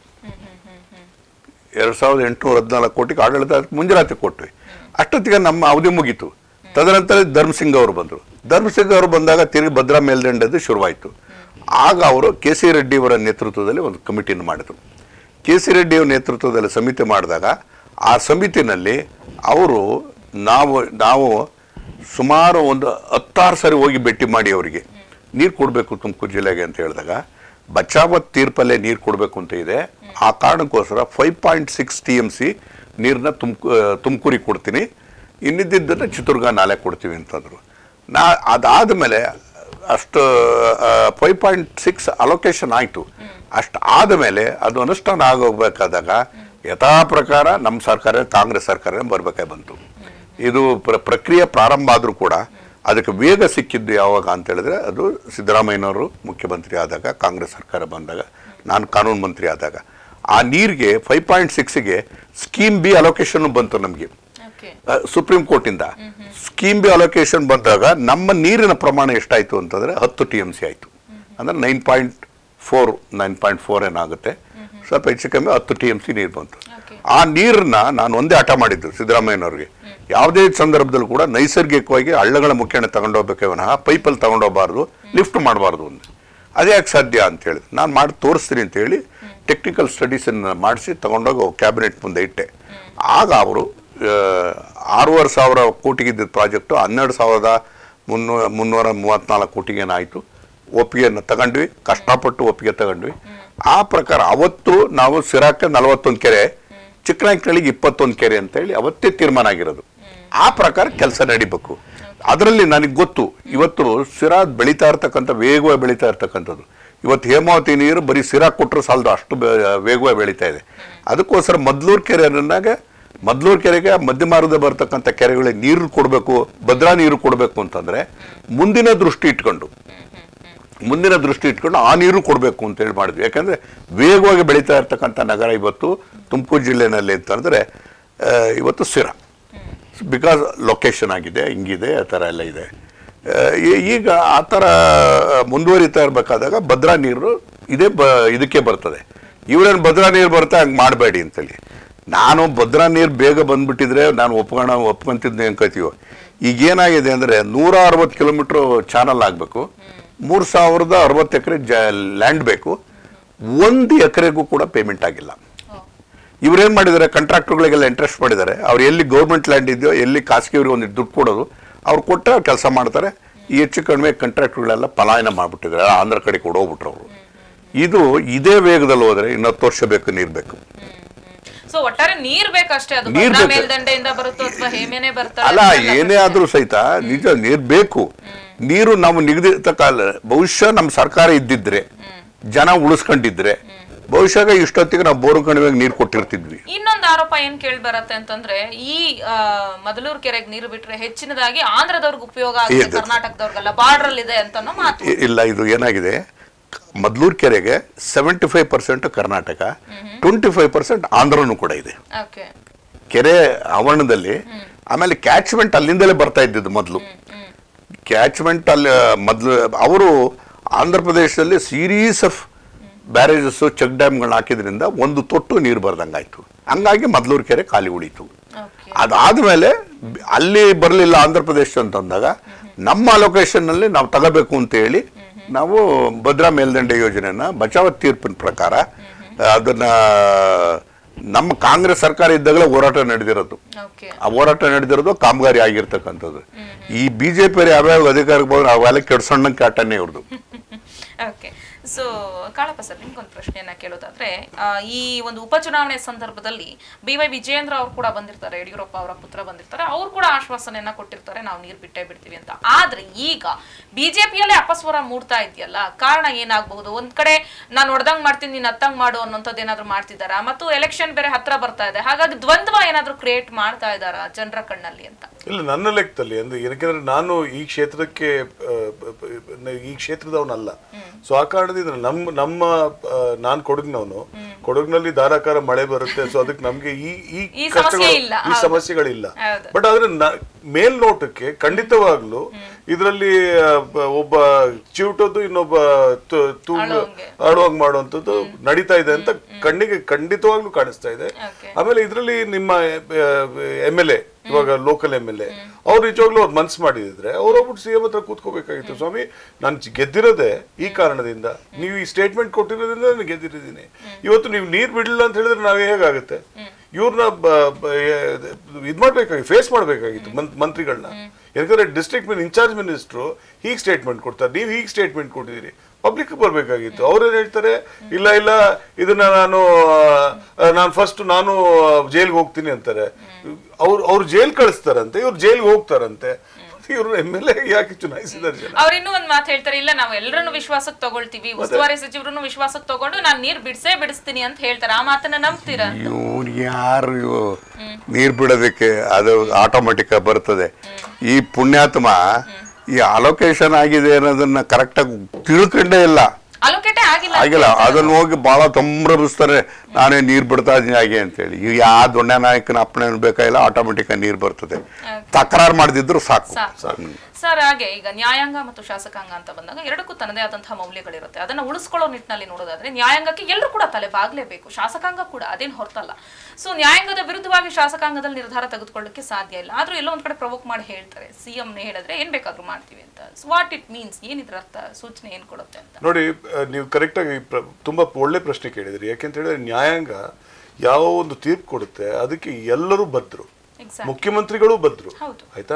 ಎರಡು ಸಾವಿರದ ಎಂಟುನೂರ ಹದಿನಾಲ್ಕು ಕೋಟಿಗೆ ಆಡಳಿತ ಮಂಜೂರಾತಿ ಕೊಟ್ವಿ ಅಷ್ಟೊತ್ತಿಗೆ ನಮ್ಮ ಅವಧಿ ಮುಗೀತು ತದನಂತರ ಧರ್ಮಸಿಂಗ್ ಅವರು ಬಂದರು ಧರ್ಮಸಿಂಗ್ ಅವರು ಬಂದಾಗ ತಿರುಗಿ ಭದ್ರಾ ಮೇಲ್ದಂಡದ್ದು ಶುರುವಾಯಿತು ಆಗ ಅವರು ಕೆ ಸಿ ರೆಡ್ಡಿ ಅವರ ನೇತೃತ್ವದಲ್ಲಿ ಒಂದು ಕಮಿಟಿಯನ್ನು ಮಾಡಿದರು ಕೆ ಸಿ ರೆಡ್ಡಿ ಅವರ ನೇತೃತ್ವದಲ್ಲಿ ಸಮಿತಿ ಮಾಡಿದಾಗ ಆ ಸಮಿತಿನಲ್ಲಿ ಅವರು ನಾವು ನಾವು ಸುಮಾರು ಒಂದು ಹತ್ತಾರು ಸರಿ ಹೋಗಿ ಭೇಟಿ ಮಾಡಿ ಅವರಿಗೆ ನೀರು ಕೊಡಬೇಕು ತುಮಕೂರು ಜಿಲ್ಲೆಗೆ ಅಂತ ಹೇಳಿದಾಗ ಬಚಾವತ್ ತೀರ್ಪಲ್ಲೇ ನೀರು ಕೊಡಬೇಕು ಅಂತ ಇದೆ ಆ ಕಾರಣಕ್ಕೋಸ್ಕರ five point six T M C ನೀರನ್ನ ತುಮಕು ತುಮಕೂರಿಗೆ ಕೊಡ್ತೀನಿ ಇನ್ನಿದ್ದನ್ನು ಚಿತ್ರದುರ್ಗ ನಾಲೆ ಕೊಡ್ತೀವಿ ಅಂತಂದರು ನಾ ಅದಾದಮೇಲೆ ಅಷ್ಟು ಫೈವ್ ಪಾಯಿಂಟ್ ಸಿಕ್ಸ್ ಅಲೋಕೇಶನ್ ಆಯಿತು ಅಷ್ಟು ಆದಮೇಲೆ ಅದು ಅನುಷ್ಠಾನ ಆಗೋಗ್ಬೇಕಾದಾಗ ಯಥಾ ಪ್ರಕಾರ ನಮ್ಮ ಸರ್ಕಾರ ಕಾಂಗ್ರೆಸ್ ಸರ್ಕಾರ ಬರಬೇಕಾಗಿ ಬಂತು ಇದು ಪ್ರ ಪ್ರಕ್ರಿಯೆ ಪ್ರಾರಂಭ ಆದರೂ ಕೂಡ ಅದಕ್ಕೆ ವೇಗ ಸಿಕ್ಕಿದ್ದು ಯಾವಾಗ ಅಂತ ಹೇಳಿದ್ರೆ ಅದು ಸಿದ್ದರಾಮಯ್ಯನವರು ಮುಖ್ಯಮಂತ್ರಿ ಆದಾಗ ಕಾಂಗ್ರೆಸ್ ಸರ್ಕಾರ ಬಂದಾಗ ನಾನು ಕಾನೂನು ಮಂತ್ರಿ ಆದಾಗ ಆ ನೀರಿಗೆ ಫೈವ್ ಪಾಯಿಂಟ್ ಸಿಕ್ಸ್ಗೆ ಸ್ಕೀಮ್ ಬಿ ಅಲೋಕೇಶನ್ ಬಂತು ನಮಗೆ ಓಕೆ ಸುಪ್ರೀಂ ಕೋರ್ಟಿಂದ ಸ್ಕೀಮ್ ಬಿ ಅಲೋಕೇಶನ್ ಬಂದಾಗ ನಮ್ಮ ನೀರಿನ ಪ್ರಮಾಣ ಎಷ್ಟಾಯಿತು ಅಂತಂದರೆ ಹತ್ತು ಟಿ ಎಮ್ ಸಿ ಆಯಿತು ಅಂದರೆ nine point four nine point four ಏನಾಗುತ್ತೆ ಸ್ವಲ್ಪ ಹೆಚ್ಚು ಕಮ್ಮಿ ಹತ್ತು ಟಿ ಎಮ್ ಸಿ ನೀರು ಬಂತು Okay. ಆ ನೀರನ್ನ ನಾನು ಒಂದೇ ಹಠ ಮಾಡಿದ್ದು ಸಿದ್ದರಾಮಯ್ಯನವ್ರಿಗೆ ಯಾವುದೇ ಸಂದರ್ಭದಲ್ಲೂ ಕೂಡ ನೈಸರ್ಗಿಕವಾಗಿ ಹಳ್ಳಗಳ ಮುಖೇನ ತಗೊಂಡೋಗ್ಬೇಕೆ ವಿನಃ ಪೈಪಲ್ಲಿ ತಗೊಂಡೋಗ್ಬಾರ್ದು ಲಿಫ್ಟ್ ಮಾಡಬಾರ್ದು ಒಂದು ಅದೇ ಯಾಕೆ ಸಾಧ್ಯ ಅಂತ ಹೇಳಿ ನಾನು ಮಾಡಿ ತೋರಿಸ್ತೀನಿ ಅಂತ ಹೇಳಿ ಟೆಕ್ನಿಕಲ್ ಸ್ಟಡೀಸನ್ನು ಮಾಡಿಸಿ ತಗೊಂಡೋಗಿ ಕ್ಯಾಬಿನೆಟ್ ಮುಂದೆ ಇಟ್ಟೆ ಆಗ ಅವರು ಆರೂವರೆ ಸಾವಿರ ಕೋಟಿಗಿದ್ದ ಪ್ರಾಜೆಕ್ಟು ಹನ್ನೆರಡು ಸಾವಿರದ ಮುನ್ನೂರ ಮುನ್ನೂರ ಮೂವತ್ತ್ನಾಲ್ಕು ಕೋಟಿಗೆ ಏನಾಯಿತು ಒಪ್ಪಿಗೆಯನ್ನು ತಗೊಂಡ್ವಿ ಕಷ್ಟಪಟ್ಟು ಒಪ್ಪಿಗೆ ತಗೊಂಡ್ವಿ ಆ ಪ್ರಕಾರ ಅವತ್ತು ನಾವು ಸಿರಾಕ್ಕೆ ನಲವತ್ತೊಂದು ಕೆರೆ ಚಿಕ್ಕನಾಯ್ಕಳಿಗೆ ಇಪ್ಪತ್ತೊಂದು ಕೆರೆ ಅಂತ ಹೇಳಿ ಅವತ್ತೇ ತೀರ್ಮಾನ ಆಗಿರೋದು ಆ ಪ್ರಕಾರ ಕೆಲಸ ನಡಿಬೇಕು ಅದರಲ್ಲಿ ನನಗೆ ಗೊತ್ತು ಇವತ್ತು ಸಿರಾ ಬೆಳೀತಾ ಇರ್ತಕ್ಕಂಥ ವೇಗವಾಗಿ ಬೆಳೀತಾ ಇರ್ತಕ್ಕಂಥದ್ದು ಇವತ್ತು ಹೇಮಾವತಿ ನೀರು ಬರೀ ಸಿರಾ ಕೊಟ್ಟರು ಸಾಲದು ಅಷ್ಟು ಬೇ- ವೇಗವಾಗಿ ಬೆಳೀತಾ ಇದೆ ಅದಕ್ಕೋಸ್ಕರ ಮದ್ಲೂರು ಕೆರೆಯನ್ನಾಗ ಮದ್ಲೂರು ಕೆರೆಗೆ ಮಧ್ಯ ಮಾರ್ಗದ ಬರ್ತಕ್ಕಂಥ ಕೆರೆಗಳಿಗೆ ನೀರು ಕೊಡಬೇಕು ಭದ್ರಾ ನೀರು ಕೊಡಬೇಕು ಅಂತಂದ್ರೆ ಮುಂದಿನ ದೃಷ್ಟಿ ಇಟ್ಕೊಂಡು ಮುಂದಿನ ದೃಷ್ಟಿ ಇಟ್ಕೊಂಡು ಆ ನೀರು ಕೊಡಬೇಕು ಅಂತ ಹೇಳಿ ಮಾಡಿದ್ವಿ ಯಾಕಂದ್ರೆ ವೇಗವಾಗಿ ಬೆಳೀತಾ ಇರ್ತಕ್ಕಂಥ ನಗರ ಇವತ್ತು ತುಮಕೂರು ಜಿಲ್ಲೆನಲ್ಲಿ ಅಂತಂದ್ರೆ ಆ, ಇವತ್ತು ಸಿರಾ ಬಿಕಾಸ್ ಲೊಕೇಶನ್ ಆಗಿದೆ ಹಿಂಗಿದೆ ಆ ಥರ ಎಲ್ಲ ಇದೆ ಆ, ಈ- ಈಗ ಆ ಥರ ಮುಂದುವರಿತಾ ಇರಬೇಕಾದಾಗ ಭದ್ರಾ ನೀರು ಇದೇ ಬ ಇದಕ್ಕೆ ಬರ್ತದೆ ಇವರೇನು ಭದ್ರಾ ನೀರು ಬರ್ತಾ ಹಂಗೆ ಮಾಡಬೇಡಿ ಅಂತೇಳಿ ನಾನು ಭದ್ರಾ ನೀರು ಬೇಗ ಬಂದ್ಬಿಟ್ಟಿದ್ರೆ ನಾನು ಒಪ್ಕೊಳ ಒಪ್ಕೊಂತಿದ್ದೆ ಅನ್ಕೋತೀವೋ ಈಗ ಏನಾಗಿದೆ ಅಂದರೆ ನೂರ ಅರವತ್ತು ಕಿಲೋಮೀಟ್ರ್ ಚಾನಲ್ ಆಗಬೇಕು ಮೂರು ಸಾವಿರದ ಅರವತ್ತು ಎಕರೆ ಜ ಲ್ಯಾಂಡ್ ಬೇಕು ಒಂದು ಎಕರೆಗೂ ಕೂಡ ಪೇಮೆಂಟ್ ಆಗಿಲ್ಲ ಇವ್ರೇನ್ ಮಾಡಿದ್ದಾರೆ ಕಾಂಟ್ರಾಕ್ಟರ್ಗಳಿಗೆಲ್ಲ ಇಂಟ್ರೆಸ್ಟ್ ಮಾಡಿದ್ದಾರೆ ಅವ್ರು ಎಲ್ಲಿ ಗೌರ್ಮೆಂಟ್ ಲ್ಯಾಂಡ್ ಇದೆಯೋ ಎಲ್ಲಿ ಖಾಸಗಿಯವ್ರಿಗೆ ಒಂದು ದುಡ್ಡು ಕೊಡೋದು ಅವ್ರು ಕೊಟ್ಟರೆ ಕೆಲಸ ಮಾಡ್ತಾರೆ ಈ ಹೆಚ್ಚು ಕಡಿಮೆ ಕಾಂಟ್ರಾಕ್ಟರ್ಗಳೆಲ್ಲ ಪಲಾಯನ ಮಾಡಿಬಿಟ್ಟಿದ್ದಾರೆ ಆಂಧ್ರ ಕಡೆ ಕೊಡೋಗ್ಬಿಟ್ರು ಅವರು ಇದು ಇದೇ ವೇಗದಲ್ಲಿ ಹೋದ್ರೆ ಇನ್ನು ಹತ್ತು ವರ್ಷ ಬೇಕು ನೀರು ಬೇಕು ಸೊ ಒಟ್ಟಾರೆ ನೀರ್ ಬೇಕಷ್ಟೇ ಅದು ನೀರ್ ಭದ್ರಾ ಬೇಕು. ಮೇಲ್ದಂಡೆಯಿಂದ ಬರುತ್ತೋ ಅಥವಾ ಹೇಮೇನೆ ಬರ್ತಾರೆ ಅಲ್ಲ ಏನೇ ಆದ್ರೂ ಸಹಿತ ನಿಜ ನೀರು ಬೇಕು ನೀರು ನಾವು ನಿಗದಿತ ಕಾಲ ಬಹುಶಃ ನಮ್ಮ ಸರ್ಕಾರ ಇದ್ದಿದ್ರೆ ಜನ ಉಳಿಸ್ಕೊಂಡಿದ್ರೆ ಬಹುಶಃ ಇಷ್ಟೊತ್ತಿಗೆ ನಾವು ಬೋರು ಕಣಿವೆಗೆ ನೀರು ಕೊಟ್ಟಿರ್ತಿದ್ವಿ ಇನ್ನೊಂದು ಆರೋಪ ಏನ್ ಕೇಳಿ ಬರತ್ತೆ ಅಂತಂದ್ರೆ ಈ ಆ, ಮದಲೂರು ಕೆರೆಗೆ ನೀರು ಬಿಟ್ರೆ ಹೆಚ್ಚಿನದಾಗಿ ಆಂಧ್ರದವ್ರಿಗೆ ಉಪಯೋಗ ಆಗುತ್ತೆ ಇದೆ. ಕರ್ನಾಟಕದವ್ರಿಗೆಲ್ಲ ಬಾರ್ಡರ್ ಅಲ್ಲಿ ಇದೆ ಅಂತನೋ ಮಾತು ಇ- ಇಲ್ಲ ಇದು ಏನಾಗಿದೆ ಮದ್ಲೂರು ಕೆರೆಗೆ seventy five percent Karnataka twenty five percent ಆಂಧ್ರನೂ ಕೂಡ ಇದೆ ಓಕೆ ಕೆರೆ ಆವರಣದಲ್ಲಿ ಆಮೇಲೆ ಕ್ಯಾಚ್ಮೆಂಟ್ ಅಲ್ಲಿಂದಲೇ ಬರ್ತಾ ಇದ್ದಿದ್ದು ಮೊದಲು ಕ್ಯಾಚ್ಮೆಂಟ್ ಅಲ್ಲಿ ಮೊದಲು ಅವರು ಆಂಧ್ರ ಪ್ರದೇಶದಲ್ಲಿ ಸೀರೀಸ್ ಆಫ್ ಬ್ಯಾರೇಜಸ್ ಚೆಕ್ ಡ್ಯಾಮ್ಗಳನ್ನ ಹಾಕಿದ್ರಿಂದ ಒಂದು ತೊಟ್ಟು ನೀರು ಬರ್ದಂಗಾಯ್ತು ಹಂಗಾಗಿ ಮದ್ಲೂರು ಕೆರೆ ಖಾಲಿ ಉಳೀತು ಓಕೆ ಅದಾದ್ಮೇಲೆ ಬ- ಅಲ್ಲಿ ಬರಲಿಲ್ಲ ಆಂಧ್ರ ಪ್ರದೇಶ ಅಂತಂದಾಗ ನಮ್ಮ allocation ನಲ್ಲಿ ನಾವು ತಗೋಬೇಕು ಅಂತ ಹೇಳಿ ನಾವು ಭದ್ರಾ ಮೇಲ್ದಂಡೆ ಯೋಜನೆನ ಬಚಾವತ್ ತೀರ್ಪಿನ ಪ್ರಕಾರ ಅದನ್ನ ನಮ್ಮ ಕಾಂಗ್ರೆಸ್ ಸರ್ಕಾರ ಇದ್ದಾಗಲೇ ಹೋರಾಟ ನಡೆದಿರೋದು ಓಕೆ ಆ ಹೋರಾಟ ನಡೆದಿರೋದು ಕಾಮಗಾರಿ ಆಗಿರ್ತಕ್ಕಂಥದ್ದು ಈ ಬಿಜೆಪಿ ಯಾವ್ಯಾವ ಅಧಿಕಾರಕ್ಕೆ ಬಂದ್ರೆ ಅವೆಲ್ಲ ಕೆಡ್ಸಣ್ಣಂಗೆ ಕಾಟನೇ ಇವ್ರದ್ದು ಓಕೆ ಸೊ ಕಾಳಪ್ಪ ಸರ್ ನಿಮ್ಗೊಂದು ಪ್ರಶ್ನೆಯನ್ನ ಕೇಳೋದಾದ್ರೆ ಆ, ಈ ಒಂದು ಉಪಚುನಾವಣೆ ಸಂದರ್ಭದಲ್ಲಿ ಬಿ ವೈ ವಿಜಯೇಂದ್ರ ಅವರು ಕೂಡ ಬಂದಿರ್ತಾರೆ ಯಡಿಯೂರಪ್ಪ ಅವರ ಪುತ್ರ ಬಂದಿರ್ತಾರೆ ಅವ್ರು ಕೂಡ ಆಶ್ವಾಸನೆಯನ್ನ ಕೊಟ್ಟಿರ್ತಾರೆ ನಾವು ನೀರು ಬಿಟ್ಟೇ ಬಿಡ್ತೀವಿ ಅಂತ ಆದ್ರೆ ಈಗ ಬಿಜೆಪಿಯಲ್ಲೇ ಅಪಸ್ವರ ಮೂಡ್ತಾ ಇದೆಯಲ್ಲ ಕಾರಣ ಏನಾಗಬಹುದು ಒಂದ್ ಕಡೆ ನಾನು ಹೊಡೆದಂಗ್ ಮಾಡ್ತೀನಿ ನೀನ್ ಹತ್ತಂಗ್ ಮಾಡು ಅನ್ನೋಂಥದ್ದು ಏನಾದ್ರು ಮಾಡ್ತಿದ್ದಾರಾ ಮತ್ತು ಎಲೆಕ್ಷನ್ ಬೇರೆ ಹತ್ರ ಬರ್ತಾ ಇದೆ ಹಾಗಾಗಿ ದ್ವಂದ್ವ ಏನಾದ್ರು ಕ್ರಿಯೇಟ್ ಮಾಡ್ತಾ ಇದ್ದಾರಾ ಜನರ ಕಣ್ಣಲ್ಲಿ ಅಂತ ಇಲ್ಲ ನನ್ನ ಲೆಕ್ಕದಲ್ಲಿ ಅಂದ್ರೆ ಯಾಕೆಂದ್ರೆ ನಾನು ಈ ಕ್ಷೇತ್ರಕ್ಕೆ ಆ, ಪ- ಪ- ಈ ಕ್ಷೇತ್ರದವನಲ್ಲ ಸೊ ಆ ಕಾರಣದಿಂದ ನಮ್ಮ ನಮ್ಮ ಆ, ನಾನ್ ಕೊಡಗಿನವನು ಕೊಡಗಿನಲ್ಲಿ ಧಾರಾಕಾರ ಮಳೆ ಬರುತ್ತೆ ಸೊ ಅದಕ್ಕೆ ನಮ್ಗೆ ಈ ಈ ಈ ಕಷ್ಟಗಳು ಸಮಸ್ಯೆ ಇಲ್ಲ, ಈ ಹೌದು. ಸಮಸ್ಯೆಗಳಿಲ್ಲ ಹೌದು. ಬಟ್ ಆದ್ರೆ ನ- ಮೇಲ್ನೋಟಕ್ಕೆ ಖಂಡಿತವಾಗ್ಲೂ ಇದರಲ್ಲಿ ಆ, ಬ- ಒಬ್ಬ ಚಿವುಟೋದು ಇನ್ನೊಬ್ಬ ತು- ತೂಗು ಆಳುವಂಗೆ. ಆಳುವಂಗ್ ಮಾಡುವಂಥದ್ದು ನಡೀತಾ ಇದೆ ಅಂತ ಕಣ್ಣಿಗೆ ಖಂಡಿತವಾಗ್ಲೂ ಕಾಣಿಸ್ತಾ ಇದೆ Okay. ಆಮೇಲೆ ಇದರಲ್ಲಿ ನಿಮ್ಮ ಎಮ್ ಎಲ್ ಎ ಇವಾಗ ಲೋಕಲ್ ಎಮ್ ಎಲ್ ಎ ಅವ್ರು ನಿಜವಾಗ್ಲೂ ಅವ್ರು ಮನ್ಸು ಮಾಡಿದ್ರೆ ಅವ್ರು ಹೋಗ್ಬಿಟ್ಟು ಸಿ ಎಂ ಹತ್ರ ಕೂತ್ಕೋಬೇಕಾಗಿತ್ತು ಸ್ವಾಮಿ ನಾನು ಜಿ- ಗೆದ್ದಿರೋದೇ ಈ ಕಾರಣದಿಂದ ನೀವು ಈ ಸ್ಟೇಟ್ಮೆಂಟ್ ಕೊಟ್ಟಿರೋದ್ರಿಂದ ನಾನು ಗೆದ್ದಿರಿದ್ದೀನಿ ಇವತ್ತು ನೀವು ನೀರ್ ಬಿಡಲಿಲ್ಲ ಅಂತ ಹೇಳಿದ್ರೆ ನಾವೇ ಹೇಗಾಗುತ್ತೆ ಇವ್ರನ್ನ ಇದ್ ಮಾಡ್ಬೇಕಾಗಿತ್ತು ಫೇಸ್ ಮಾಡ್ಬೇಕಾಗಿತ್ತು ಮಂ- ಮಂತ್ರಿಗಳನ್ನ ಯಾಕಂದ್ರೆ ಡಿಸ್ಟ್ರಿಕ್ಟ್ ಮಿನ್ ಇನ್ಚಾರ್ಜ್ ಮಿನಿಸ್ಟ್ರು ಹೀಗೆ ಸ್ಟೇಟ್ಮೆಂಟ್ ಕೊಡ್ತಾರೆ ನೀವು ಹೀಗೆ ಸ್ಟೇಟ್ಮೆಂಟ್ ಕೊಟ್ಟಿದ್ದೀರಿ ಪಬ್ಲಿಕ್ ಬರ್ಬೇಕಾಗಿತ್ತು ಅವ್ರೇನ್ ಹೇಳ್ತಾರೆ ಇಲ್ಲ ಇಲ್ಲ ಇದನ್ನ ನಾನು ನಾನು ಫಸ್ಟ್ ನಾನು ಜೈಲ್ಗೆ ಹೋಗ್ತೀನಿ ಅಂತಾರೆ ಅವ್ರು ಅವ್ರು ಜೈಲ್ ಕಳಿಸ್ತಾರಂತೆ ಇವ್ರು ಜೈಲ್ಗೆ ಹೋಗ್ತಾರಂತೆ ಇವ್ರು ಎಮ್ ಎಲ್ ಎ ಯಾಕೆ ಚುನಾಯಿಸಿದಾರೆ ಜನ ಅವ್ರ ಇನ್ನೂ ಒಂದ್ ಮಾತು ಹೇಳ್ತಾರೆ ಇಲ್ಲ ನಾವು ಎಲ್ಲರನ್ನು ವಿಶ್ವಾಸಕ್ಕೆ ತಗೊಳ್ತೀವಿ ಉಸ್ತುವಾರಿ ಸಚಿವರನ್ನು ವಿಶ್ವಾಸಕ್ಕೆ ತಗೊಂಡು ನಾನು ನೀರ್ ಬಿಡ್ಸೇ ಬಿಡಿಸ್ತೀನಿ ಅಂತ ಹೇಳ್ತಾರೆ ಆ ಮಾತನ್ನ ನಂಬ್ತೀರಾ ಇವ್ರು ಯಾರು ಇವು ನೀರು ಬಿಡೋದಕ್ಕೆ ಅದು ಆಟೋಮೆಟಿಕ್ ಬರ್ತದೆ ಈ ಪುಣ್ಯಾತ್ಮ ಈ ಅಲೋಕೇಶನ್ ಆಗಿದೆ ಅನ್ನೋದನ್ನ ಕರೆಕ್ಟಾಗಿ ತಿಳ್ಕೊಂಡೇ ಇಲ್ಲ ಅಲೋಕೇಟೇ ಆಗಿಲ್ಲ ಆಗಿಲ್ಲ ಅದನ್ನ ಹೋಗಿ ಬಹಳ ಸಂಭ್ರಮಿಸ್ತಾರೆ ನಾನೇ ನೀರು ಬಿಡ್ತಾ ಇದ್ದೀನಿ ಹಾಗೆ ಅಂತೇಳಿ ಈಗ ಯಾವ ದೊಣ್ಣೆ ನಾಯಕನ ಅಪ್ಪಣೆ ಬೇಕಾಗಿಲ್ಲ ಆಟೋಮೆಟಿಕ್ ನೀರು ಬರ್ತದೆ ತಕರಾರು ಮಾಡದಿದ್ರು ಸಾಕು ಸಾಕು ಸರ್ ಹಾಗೆ ಈಗ ನ್ಯಾಯಾಂಗ ಮತ್ತು ಶಾಸಕಾಂಗ ಅಂತ ಬಂದಾಗ ಎರಡಕ್ಕೂ ತನ್ನದೇ ಆದಂತಹ ಮೌಲ್ಯಗಳಿರುತ್ತೆ ಅದನ್ನ ಉಳಿಸ್ಕೊಳ್ಳೋ ನಿಟ್ಟಿನಲ್ಲಿ ನೋಡೋದಾದ್ರೆ ನ್ಯಾಯಾಂಗಕ್ಕೆ ಎಲ್ಲರೂ ಕೂಡ ತಲೆ ಬಾಗ್ಲೇಬೇಕು ಶಾಸಕಾಂಗ ಕೂಡ ಅದೇನು ಹೊರತಲ್ಲ ಸೊ ನ್ಯಾಯಾಂಗದ ವಿರುದ್ಧವಾಗಿ ಶಾಸಕಾಂಗದಲ್ಲಿ ನಿರ್ಧಾರ ತೆಗೆದುಕೊಳ್ಳಕ್ಕೆ ಸಾಧ್ಯ ಇಲ್ಲ ಆದ್ರೂ ಎಲ್ಲೋ ಒಂದ್ ಕಡೆ ಪ್ರವೋಕ್ ಮಾಡಿ ಹೇಳ್ತಾರೆ ಸಿಎಂ ಹೇಳಿದ್ರೆ ಏನ್ ಬೇಕಾದ್ರೂ ಮಾಡ್ತೀವಿ ಅಂತ ವಾಟ್ ಇಟ್ ಮೀನ್ಸ್ ಏನಿದ್ರ ಅರ್ಥ ಸೂಚನೆ ಏನ್ ಕೊಡುತ್ತೆ ಅಂತ ನೋಡಿ ಆ, ನೀವು ಕರೆಕ್ಟಾಗಿ ತುಂಬಾ ಒಳ್ಳೆ ಪ್ರಶ್ನೆ ಕೇಳಿದ್ರಿ ಯಾಕೆಂತ ಹೇಳಿದ್ರೆ ನ್ಯಾಯಾಂಗ ಯಾವ ಒಂದು ತೀರ್ಪು ಕೊಡುತ್ತೆ ಅದಕ್ಕೆ ಎಲ್ಲರೂ ಬದ್ರು Exactly. ಮುಖ್ಯಮಂತ್ರಿಗಳು ಬದ್ರು ಹೌದು. ಆಯ್ತಾ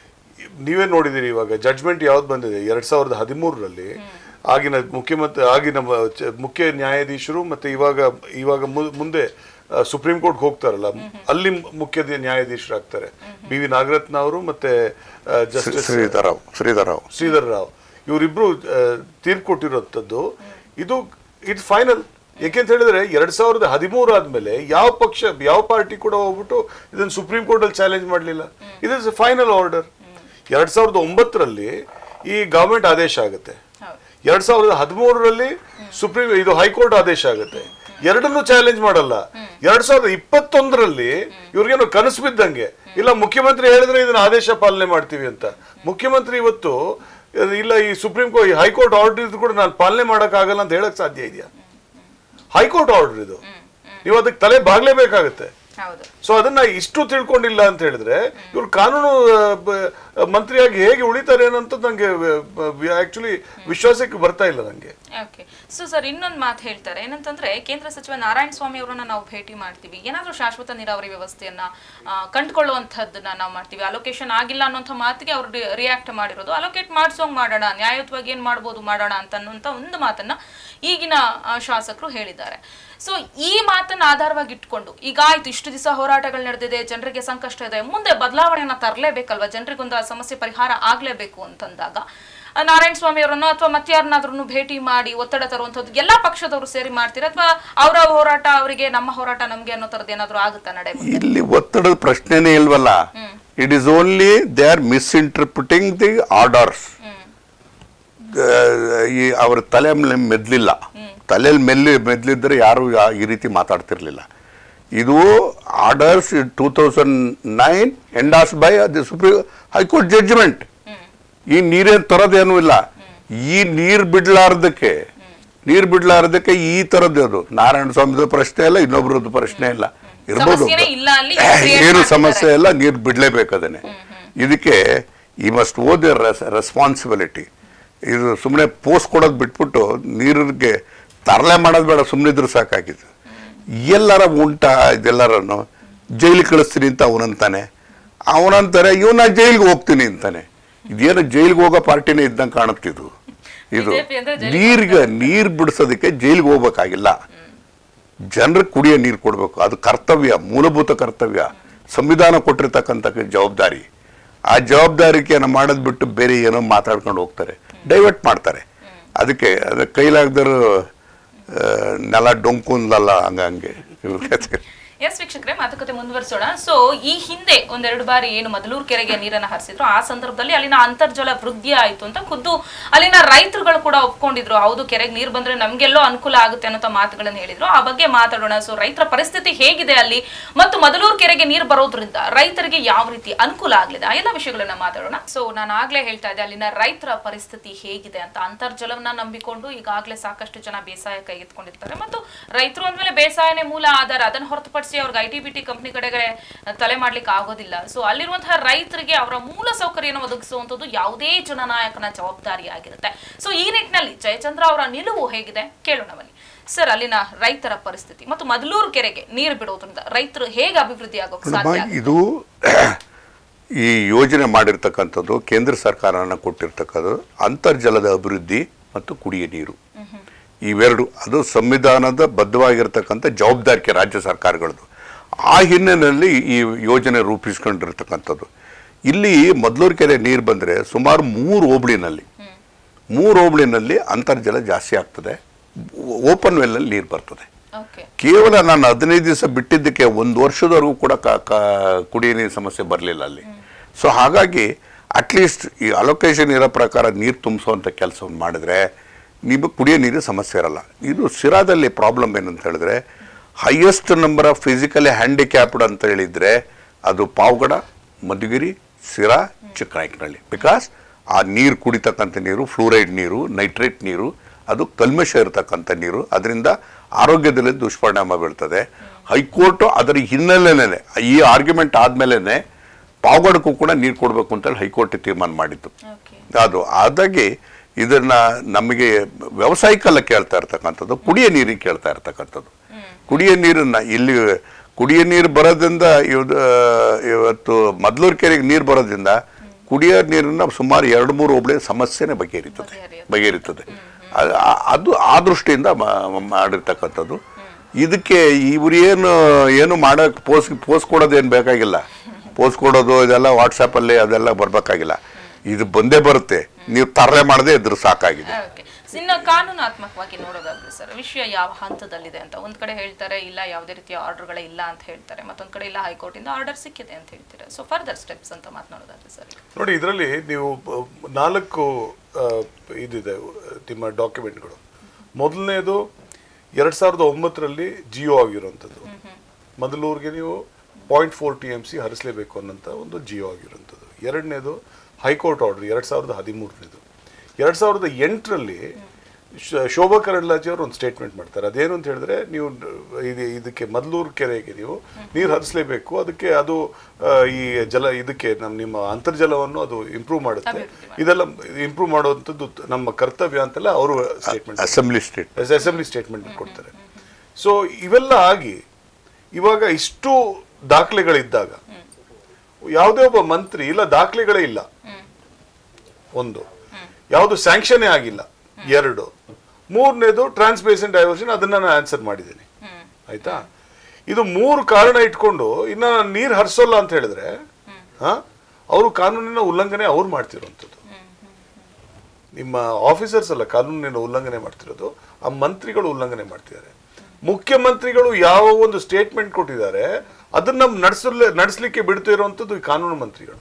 ನೀವೇ ನೋಡಿದಿರಿ ಇವಾಗ ಜಡ್ಜ್ಮೆಂಟ್ ಯಾವ್ದು ಬಂದಿದೆ ಎರಡ್ ಸಾವಿರದ ಹದಿಮೂರರಲ್ಲಿ ಆಗಿನ ಮುಖ್ಯಮಂತ್ರಿ ಆಗಿನ ಮ- ಚ- ಮುಖ್ಯ ನ್ಯಾಯಾಧೀಶರು ಮತ್ತೆ ಇವಾಗ ಇವಾಗ ಮು- ಮುಂದೆ ಆ, ಸುಪ್ರೀಂ ಕೋರ್ಟ್ ಹೋಗ್ತಾರಲ್ಲ ಅಲ್ಲಿ ಮುಖ್ಯ ನ್ಯಾಯಾಧೀಶರಾಗ್ತಾರೆ ಬಿ ವಿ ನಾಗರತ್ನ ಅವರು ಮತ್ತೆ ಆ, ಜಸ್ಟಿಸ್ ಶ್ರೀಧರರಾವ್ ಶ್ರೀಧರರಾವ್ ಶ್ರೀಧರ್ ರಾವ್ ಇವರಿಬ್ರು ತೀರ್ಪು ಕೊಟ್ಟಿರೋಂಥದ್ದು ಇದು ಇದು ಫೈನಲ್ ಯಾಕೆಂತ ಹೇಳಿದ್ರೆ ಎರಡ್ ಸಾವಿರದ ಹದಿಮೂರು ಆದ್ಮೇಲೆ ಯಾವ ಪಕ್ಷ ಯಾವ ಪಾರ್ಟಿ ಕೂಡ ಹೋಗ್ಬಿಟ್ಟು ಇದನ್ನ ಸುಪ್ರೀಂ ಕೋರ್ಟ್ ಅಲ್ಲಿ ಚಾಲೆಂಜ್ ಮಾಡಲಿಲ್ಲ ಇಸ್ ಫೈನಲ್ ಆರ್ಡರ್ ಎರಡ್ ಸಾವಿರದ ಒಂಬತ್ತರಲ್ಲಿ ಈ ಗವರ್ಮೆಂಟ್ ಆದೇಶ ಆಗುತ್ತೆ ಹೌದು ಎರಡ್ ಸಾವಿರದ ಹದಿಮೂರರಲ್ಲಿ ಸುಪ್ರೀಂ ಇದು ಹೈಕೋರ್ಟ್ ಆದೇಶ ಆಗುತ್ತೆ ಎರಡನ್ನೂ ಚಾಲೆಂಜ್ ಮಾಡಲ್ಲ ಎರಡ್ ಸಾವಿರದ ಇಪ್ಪತ್ತೊಂದರಲ್ಲಿ ಇವ್ರಿಗೇನೋ ಕನಸು ಬಿದ್ದಂಗೆ ಇಲ್ಲ ಮುಖ್ಯಮಂತ್ರಿ ಹೇಳಿದ್ರೆ ಇದನ್ನ ಆದೇಶ ಪಾಲನೆ ಮಾಡ್ತೀವಿ ಅಂತ ಮುಖ್ಯಮಂತ್ರಿ ಇವತ್ತು ಅಹ್, ಇಲ್ಲ ಈ ಸುಪ್ರೀಂ ಕೋರ್ಟ್ ಹೈಕೋರ್ಟ್ ಆರ್ಡರ್ ಇದ್ರು ಕೂಡ ನಾನು ಪಾಲನೆ ಮಾಡಕ್ ಆಗಲ್ಲ ಅಂತ ಹೇಳಕ್ ಸಾಧ್ಯ ಇದೆಯಾ ಹೈಕೋರ್ಟ್ ಆರ್ಡರ್ ಇದು ನೀವು ಅದಕ್ಕೆ ತಲೆ ಬಾಗ್ಲೇಬೇಕಾಗತ್ತೆ ಹೌದು ಸೊ ಅದನ್ನ ಇಷ್ಟು ತಿಳ್ಕೊಂಡಿಲ್ಲ ಅಂತ ಹೇಳಿದ್ರೆ ಇವ್ರು ಕಾನೂನು ಆ, ಬ- ಮಂತ್ರಿಯಾಗಿ ಹೇಗೆ ಉಳಿತಾರೆ ಅನ್ನೋಂಥದ್ದು ನಂಗೆ ಆಕ್ಚುಲಿ ವಿಶ್ವಾಸಕ್ಕೆ ಬರ್ತಾ ಇಲ್ಲ ನಂಗೆ ಓಕೆ ಸೊ ಸರ್ ಇನ್ನೊಂದು ಮಾತು ಹೇಳ್ತಾರೆ ಏನಂತಂದ್ರೆ ಕೇಂದ್ರ ಸಚಿವ ನಾರಾಯಣ ಸ್ವಾಮಿ ಅವರನ್ನ ನಾವು ಭೇಟಿ ಮಾಡ್ತೀವಿ ಏನಾದ್ರೂ ಶಾಶ್ವತ ನೀರಾವರಿ ವ್ಯವಸ್ಥೆಯನ್ನ ಆ, ಕಂಡುಕೊಳ್ಳುವಂಥದ್ದನ್ನ ನಾವು ಮಾಡ್ತೀವಿ ಅಲೋಕೇಶನ್ ಆಗಿಲ್ಲ ಅನ್ನೋಂಥ ಮಾತಿಗೆ ಅವರು ರಿಯಾಕ್ಟ್ ಮಾಡಿರೋದು ಅಲೋಕೇಟ್ ಮಾಡಿಸೋಂಗ್ ಮಾಡೋಣ ನ್ಯಾಯಯುತವಾಗಿ ಏನ್ ಮಾಡ್ಬೋದು ಮಾಡೋಣ ಅಂತ ಅನ್ನುವಂಥ ಒಂದು ಮಾತನ್ನ ಈಗಿನ ಆ, ಶಾಸಕರು ಹೇಳಿದ್ದಾರೆ ಸೊ ಈ ಮಾತನ್ನ ಆಧಾರವಾಗಿ ಇಟ್ಕೊಂಡು ಈಗ ಆಯ್ತು ಇಷ್ಟು ದಿವಸ ಹೋರಾಟಗಳು ನಡೆದಿದೆ ಜನರಿಗೆ ಸಂಕಷ್ಟ ಇದೆ ಮುಂದೆ ಬದಲಾವಣೆಯನ್ನ ತರಲೇಬೇಕಲ್ವಾ ಜನರಿಗೊಂದು ಆ ಸಮಸ್ಯೆ ಪರಿಹಾರ ಆಗ್ಲೇಬೇಕು ಅಂತಂದಾಗ ಆ, ನಾರಾಯಣ ಸ್ವಾಮಿ ಅವರನ್ನು ಅಥವಾ ಮತ್ತಾರನ್ನಾದ್ರೂ ಭೇಟಿ ಮಾಡಿ ಒತ್ತಡ ತರುವಂಥದ್ದು ಎಲ್ಲಾ ಪಕ್ಷದವರು ಸೇರಿ ಮಾಡ್ತೀರಾ ಅಥವಾ ಅವರ ಹೋರಾಟ ಅವರಿಗೆ ನಮ್ಮ ಹೋರಾಟ ನಮ್ಗೆ ಅನ್ನೋ ತರದ್ದು ಏನಾದ್ರು ಆಗುತ್ತಾ ನಡೆ ಮುಂದೆ? ಇಲ್ಲಿ ಒತ್ತಡದ ಪ್ರಶ್ನೆನೇ ಇಲ್ವಲ್ಲ it is only they are misinterpreting the orders ಈ ಅವ್ರ ತಲೆ ಮೇಲೆ ಮೆದ್ಲಿಲ್ಲ ತಲೆಯಲ್ಲಿ ಮೆಲ್ಲಿ ಮೆದ್ಲಿದ್ರೆ ಯಾರು ಯಾ- ಈ ರೀತಿ ಮಾತಾಡ್ತಿರ್ಲಿಲ್ಲ ಇದು orders two thousand nine endorsed by the supreme high court judgement ಈ ನೀರೇನು ತರೋದೇನೂ ಇಲ್ಲ ಈ ನೀರು ಬಿಡ್ಲಾರ್ದಕ್ಕೆ ನೀರು ಬಿಡ್ಲಾರ್ದಕ್ಕೆ ಈ ಥರದ್ದು ಅದು ನಾರಾಯಣ ಸ್ವಾಮಿದು ಪ್ರಶ್ನೆ ಇಲ್ಲ ಇನ್ನೊಬ್ರದ್ದು ಪ್ರಶ್ನೆ ಇಲ್ಲ ಇರ್ಬೋದು ಸಮಸ್ಯೆನೇ ಇಲ್ಲ ಅಲ್ಲಿ, ಏ, create ಏನು ಮಾಡ್ತಿದ್ದಾರೆ. ಸಮಸ್ಯೆ ಇಲ್ಲ ನೀರು ಬಿಡ್ಲೇಬೇಕು ಅದನ್ನೇ ಇದಕ್ಕೆ ಈ ಮಸ್ಟ್ ಓ ದ ರೆಸ್ಪಾನ್ಸಿಬಿಲಿಟಿ ಇದು ಸುಮ್ಮನೆ ಪೋಸ್ಟ್ ಕೊಡೋದು ಬಿಟ್ಬಿಟ್ಟು ನೀರಿಗೆ ತರಲೆ ಮಾಡೋದು ಬೇಡ ಸುಮ್ಮನಿದ್ರು ಸಾಕಾಗಿತ್ತು ಎಲ್ಲರ ಉಂಟ ಇದೆಲ್ಲರನ್ನು ಜೈಲಿಗೆ ಕಳಿಸ್ತೀನಿ ಅಂತ ಅವನಂತಾನೆ ಅವನಂತಾರೆ ಇವನ ಜೈಲಿಗೆ ಹೋಗ್ತೀನಿ ಅಂತಾನೆ ಇದೇನು ಜೈಲಿಗೆ ಹೋಗೋ ಪಾರ್ಟಿನೇ ಇದ್ದಂಗೆ ಕಾಣುತ್ತಿದ್ದು ಇದು BJP ಅಂದ್ರೆ ಜೈಲಿಗೆ ನೀರ್ಗೆ ನೀರು ಬಿಡಿಸೋದಕ್ಕೆ ಜೈಲಿಗೆ ಹೋಗ್ಬೇಕಾಗಿಲ್ಲ ಜನರಿಗೆ ಕುಡಿಯೋ ನೀರು ಕೊಡಬೇಕು ಅದು ಕರ್ತವ್ಯ ಮೂಲಭೂತ ಕರ್ತವ್ಯ ಸಂವಿಧಾನ ಕೊಟ್ಟಿರ್ತಕ್ಕಂಥ ಜವಾಬ್ದಾರಿ ಆ ಜವಾಬ್ದಾರಿಕೆಯನ್ನು ಮಾಡೋದು ಬಿಟ್ಟು ಬೇರೆ ಏನೋ ಮಾತಾಡ್ಕೊಂಡು ಹೋಗ್ತಾರೆ ಡೈವರ್ಟ್ ಮಾಡ್ತಾರೆ ಅದಕ್ಕೆ ಅದು ಕೈಲಾಗ್ದರು ನೆಲ ಡೊಂಕುಂದಲ್ಲ ಹಂಗಂಗೆ ಇವ್ರ ಕಥೆ ಎಸ್ ವೀಕ್ಷಕರೇ ಮಾತುಕತೆ ಮುಂದುವರಿಸೋಣ ಸೊ ಈ ಹಿಂದೆ ಒಂದೆರಡು ಬಾರಿ ಏನು ಮದಲೂರು ಕೆರೆಗೆ ನೀರನ್ನ ಹರಿಸಿದ್ರು ಆ ಸಂದರ್ಭದಲ್ಲಿ ಅಲ್ಲಿನ ಅಂತರ್ಜಲ ವೃದ್ಧಿ ಆಯಿತು ಅಂತ ಖುದ್ದು ಅಲ್ಲಿನ ರೈತರುಗಳು ಕೂಡ ಒಪ್ಕೊಂಡಿದ್ರು ಹೌದು ಕೆರೆಗೆ ನೀರು ಬಂದ್ರೆ ನಮ್ಗೆಲ್ಲೋ ಅನುಕೂಲ ಆಗುತ್ತೆ ಅನ್ನೋ ಮಾತುಗಳನ್ನು ಹೇಳಿದ್ರು ಆ ಬಗ್ಗೆ ಮಾತಾಡೋಣ ಸೊ ರೈತರ ಪರಿಸ್ಥಿತಿ ಹೇಗಿದೆ ಅಲ್ಲಿ ಮತ್ತು ಮದಲೂರು ಕೆರೆಗೆ ನೀರು ಬರೋದ್ರಿಂದ ರೈತರಿಗೆ ಯಾವ ರೀತಿ ಅನುಕೂಲ ಆಗ್ಲಿದೆ ಆ ಎಲ್ಲ ವಿಷಯಗಳನ್ನ ಮಾತಾಡೋಣ ಸೊ ನಾನು ಆಗ್ಲೇ ಹೇಳ್ತಾ ಇದ್ದೆ ಅಲ್ಲಿನ ರೈತರ ಪರಿಸ್ಥಿತಿ ಹೇಗಿದೆ ಅಂತ ಅಂತರ್ಜಲವನ್ನ ನಂಬಿಕೊಂಡು ಈಗಾಗಲೇ ಸಾಕಷ್ಟು ಜನ ಬೇಸಾಯ ಕೈಗೆತ್ಕೊಂಡಿರ್ತಾರೆ ಮತ್ತು ರೈತರು ಅಂದ್ಮೇಲೆ ಬೇಸಾಯನೇ ಮೂಲ ಆಧಾರ ಅದನ್ನ ಹೊರತುಪಡಿಸಿ ಅವ್ರಿಗೆ I T B T company ಕಡೆಗೆ ತಲೆ ಮಾಡ್ಲಿಕ್ಕೆ ಆಗೋದಿಲ್ಲ ಸೊ ಅಲ್ಲಿರುವಂತಹ ರೈತರಿಗೆ ಅವರ ಮೂಲ ಸೌಕರ್ಯವನ್ನು ಒದಗಿಸುವಂಥದ್ದು ಯಾವುದೇ ಜನನಾಯಕನ ಜವಾಬ್ದಾರಿ ಆಗಿರುತ್ತೆ ಸೊ ಈ ನಿಟ್ಟಿನಲ್ಲಿ ಜಯಚಂದ್ರ ಅವರ ನಿಲುವು ಹೇಗಿದೆ ಕೇಳೋಣ ಬನ್ನಿ ಸರ್ ಅಲ್ಲಿನ ರೈತರ ಪರಿಸ್ಥಿತಿ ಮತ್ತು ಮದಲೂರು ಕೆರೆಗೆ ನೀರು ಬಿಡೋದ್ರಿಂದ ರೈತರು ಹೇಗೆ ಅಭಿವೃದ್ಧಿ ಆಗೋಕೆ ನೋಡಮ್ಮ, ಸಾಧ್ಯ ಆಗುತ್ತೆ? ಇದು ಈ ಯೋಜನೆ ಮಾಡಿರ್ತಕ್ಕಂಥದ್ದು ಕೇಂದ್ರ ಸರ್ಕಾರನ ಕೊಟ್ಟಿರ್ತಕ್ಕಂಥದ್ದು ಅಂತರ್ಜಲದ ಅಭಿವೃದ್ಧಿ ಮತ್ತು ಕುಡಿಯ ನೀರು ಇವೆರಡು ಅದು ಸಂವಿಧಾನದ ಬದ್ಧವಾಗಿರ್ತಕ್ಕಂಥ ಜವಾಬ್ದಾರಿಕೆ ರಾಜ್ಯ ಸರ್ಕಾರಗಳದ್ದು ಆ ಹಿನ್ನೆಲೆಯಲ್ಲಿ ಈ ಯೋಜನೆ ರೂಪಿಸ್ಕೊಂಡಿರ್ತಕ್ಕಂಥದ್ದು ಇಲ್ಲಿ ಮೊದಲೂರು ಕೆರೆ ನೀರು ಬಂದರೆ ಸುಮಾರು ಮೂರು ಹೋಬಳಿನಲ್ಲಿ ಮೂರು ಹೋಬಳಿನಲ್ಲಿ ಅಂತರ್ಜಲ ಜಾಸ್ತಿ ಆಗ್ತದೆ ಓಪನ್ ವೆಲ್ನಲ್ಲಿ ನೀರು ಬರ್ತದೆ ಓಕೆ ಕೇವಲ ನಾನು ಹದಿನೈದು ದಿವಸ ಬಿಟ್ಟಿದ್ದಕ್ಕೆ ಒಂದು ವರ್ಷದವರೆಗೂ ಕೂಡ ಕ- ಕ- ಕುಡಿಯ ನೀರಿನ ಸಮಸ್ಯೆ ಬರಲಿಲ್ಲ ಅಲ್ಲಿ ಸೊ ಹಾಗಾಗಿ ಅಟ್ಲೀಸ್ಟ್ ಈ ಅಲೋಕೇಶನ್ ಇರೋ ಪ್ರಕಾರ ನೀರು ತುಂಬಿಸುವಂಥ ಕೆಲಸವನ್ನು ಮಾಡಿದ್ರೆ ನಿಮಗೆ ಕುಡಿಯೋ ನೀರಿನ ಸಮಸ್ಯೆ ಇರಲ್ಲ ಇದು ಸಿರಾದಲ್ಲಿ ಪ್ರಾಬ್ಲಮ್ ಏನಂತ ಹೇಳಿದ್ರೆ highest number of physically handicapped ಅಂತ ಹೇಳಿದ್ರೆ ಅದು ಪಾವಗಡ ಮಧುಗಿರಿ ಸಿರಾ ಚಿಕ್ಕನಾಯಕನಹಳ್ಳಿ ಬಿಕಾಸ್ ಆ ನೀರು ಕುಡಿತಕ್ಕಂಥ ನೀರು ಫ್ಲೂರೈಡ್ ನೀರು ನೈಟ್ರೇಟ್ ನೀರು ಅದು ಕಲ್ಮಶ ಇರತಕ್ಕಂಥ ನೀರು ಅದರಿಂದ ಆರೋಗ್ಯದಲ್ಲಿ ದುಷ್ಪರಿಣಾಮ ಬೀಳ್ತದೆ ಹೈಕೋರ್ಟು ಅದರ ಹಿನ್ನೆಲೆನೇ ಈ ಆರ್ಗ್ಯುಮೆಂಟ್ ಆದ್ಮೇಲೆ ಪಾವಗಡಕ್ಕೂ ಕೂಡ ನೀರು ಕೊಡಬೇಕು ಅಂತೇಳಿ ಹೈಕೋರ್ಟ್ ತೀರ್ಮಾನ ಮಾಡಿತ್ತು ಓಕೆ ಅದು ಆದಾಗಿ ಇದನ್ನ ನಮಗೆ ವ್ಯವಸಾಯಿಕಲ್ಲ ಕೇಳ್ತಾ ಇರ್ತಕ್ಕಂಥದ್ದು ಕುಡಿಯ ನೀರಿಗೆ ಕೇಳ್ತಾ ಇರ್ತಕ್ಕಂಥದ್ದು ಕುಡಿಯ ನೀರನ್ನ ಇಲ್ಲಿ ಕುಡಿಯ ನೀರು ಬರೋದ್ರಿಂದ ಇವತ್ತು ಇವತ್ತು ಮದ್ಲೂರು ಕೆರೆಗೆ ನೀರು ಬರೋದ್ರಿಂದ ಕುಡಿಯೋ ನೀರನ್ನ ಸುಮಾರು ಎರಡು ಮೂರು ಹೋಬಳಿ ಸಮಸ್ಯೆನೇ ಬಗೆಹರಿತದೆ ಬಗೆಹರಿಯುತ್ತೆ. ಬಗೆಹರಿತದೆ ಅ- ಆ- ಅದು ಆ ದೃಷ್ಟಿಯಿಂದ ಮಾ- ಮಾಡಿರ್ತಕ್ಕಂಥದ್ದು ಇದಕ್ಕೆ ಇವ್ರು ಏನು ಏನು ಮಾಡಕ್ ಪೋಸ್ ಪೋಸ್ ಕೊಡೋದೇನು ಬೇಕಾಗಿಲ್ಲ ಪೋಸ್ ಕೊಡೋದು ಇದೆಲ್ಲ ವಾಟ್ಸಪ್ಪಲ್ಲಿ ಅದೆಲ್ಲ ಬರಬೇಕಾಗಿಲ್ಲ ಇದು ಬಂದೇ ಬರುತ್ತೆ ನೀವು ತರಲೆ ಮಾಡದೆ ಇದ್ರ ಸಾಕಾಗಿದೆ ಓಕೆ ಇನ್ನು ಕಾನೂನಾತ್ಮಕವಾಗಿ ನೋಡೋದಾದ್ರೆ ಸರ್ ವಿಷಯ ಯಾವ ಹಂತದಲ್ಲಿದೆ ಅಂತ ಒಂದ್ ಕಡೆ ಹೇಳ್ತಾರೆ ಇಲ್ಲ ಯಾವುದೇ ರೀತಿಯ ಆರ್ಡರ್ಗಳೇ ಇಲ್ಲ ಅಂತ ಹೇಳ್ತಾರೆ ಮತ್ತೊಂದ್ ಕಡೆ ಇಲ್ಲ ಹೈಕೋರ್ಟ್ ಇಂದ ಆರ್ಡರ್ ಸಿಕ್ಕಿದೆ ಅಂತ ಹೇಳ್ತಾರೆ ಸೊ ಫರ್ದರ್ ಸ್ಟೆಪ್ಸ್ ಅಂತ ಮಾತನಾಡೋದಾದ್ರೆ ಸರ್ ನೋಡಿ ಇದರಲ್ಲಿ ನೀವು ಬ- ನಾಲ್ಕು ಆ, ಇದಿದೆ ನಿಮ್ಮ ಡಾಕ್ಯುಮೆಂಟ್ಗಳು ಮೊದಲನೇದು ಎರಡ್ ಸಾವಿರದ ಒಂಬತ್ತರಲ್ಲಿ ಜಿಯೋ ಆಗಿರುವಂಥದ್ದು ಮೊದಲೂರಿಗೆ ನೀವು point four T M C ಹರಿಸಲೇಬೇಕು ಅನ್ನೋಂಥ ಒಂದು ಜಿಯೋ ಆಗಿರುವಂಥದ್ದು ಎರಡನೇದು ಹೈಕೋರ್ಟ್ ಆರ್ಡರ್ ಎರಡ್ ಸಾವಿರದ ಹದಿಮೂರನೇದು ಎರಡ್ ಸಾವಿರದ ಎಂಟರಲ್ಲಿ ಶೋಭಾ ಕರಂದ್ಲಾಜೆ ಅವರು ಒಂದು ಸ್ಟೇಟ್ಮೆಂಟ್ ಮಾಡ್ತಾರೆ ಅದೇನು ಅಂತ ಹೇಳಿದ್ರೆ ನೀವು ಇದು ಇದಕ್ಕೆ ಮದ್ಲೂರು ಕೆರೆಗೆ ನೀವು ನೀರು ಹರಿಸಲೇಬೇಕು ಅದಕ್ಕೆ ಅದು ಆ, ಈ ಜಲ ಇದಕ್ಕೆ ನಮ್ಮ ನಿಮ್ಮ ಅಂತರ್ಜಲವನ್ನು ಅದು ಇಂಪ್ರೂವ್ ಮಾಡುತ್ತೆ ಇದೆಲ್ಲ ಇಂಪ್ರೂವ್ ಮಾಡುವಂಥದ್ದು ನಮ್ಮ ಕರ್ತವ್ಯ ಅಂತೆಲ್ಲ ಅವರು statement assembly state assembly statement ಕೊಡ್ತಾರೆ ಸೊ ಇವೆಲ್ಲ ಆಗಿ ಇವಾಗ ಇಷ್ಟು ದಾಖಲೆಗಳಿದ್ದಾಗ ಯಾವುದೇ ಒಬ್ಬ ಮಂತ್ರಿ ಇಲ್ಲ ದಾಖಲೆಗಳೇ ಇಲ್ಲ ಒಂದು ಯಾವುದು ಸ್ಯಾಂಕ್ಷನೇ ಆಗಿಲ್ಲ ಎರಡು ಮೂರನೇದು ಟ್ರಾನ್ಸ್ಪೇಷನ್ ಡೈವರ್ಷನ್ ಅದನ್ನ ನಾನು ಆನ್ಸರ್ ಮಾಡಿದ್ದೀನಿ ಆಯ್ತಾ ಇದು ಮೂರು ಕಾರಣ ಇಟ್ಕೊಂಡು ಇನ್ನ ನಾನು ನೀರು ಹರಿಸೋಲ್ಲ ಅಂತ ಹೇಳಿದ್ರೆ ಹಾ ಅವರು ಕಾನೂನಿನ ಉಲ್ಲಂಘನೆ ಅವ್ರು ಮಾಡ್ತಿರೋಂಥದ್ದು ನಿಮ್ಮ ಆಫೀಸರ್ಸ್ ಅಲ್ಲ ಕಾನೂನಿನ ಉಲ್ಲಂಘನೆ ಮಾಡ್ತಿರೋದು ಆ ಮಂತ್ರಿಗಳು ಉಲ್ಲಂಘನೆ ಮಾಡ್ತಿದ್ದಾರೆ ಮುಖ್ಯಮಂತ್ರಿಗಳು ಯಾವ ಒಂದು ಸ್ಟೇಟ್ಮೆಂಟ್ ಕೊಟ್ಟಿದ್ದಾರೆ ಅದನ್ನ ನಡೆಸಲು ನಡೆಸಲಿಕ್ಕೆ ಬಿಡ್ತಾ ಇರುವಂತದ್ದು ಈ ಕಾನೂನು ಮಂತ್ರಿಗಳು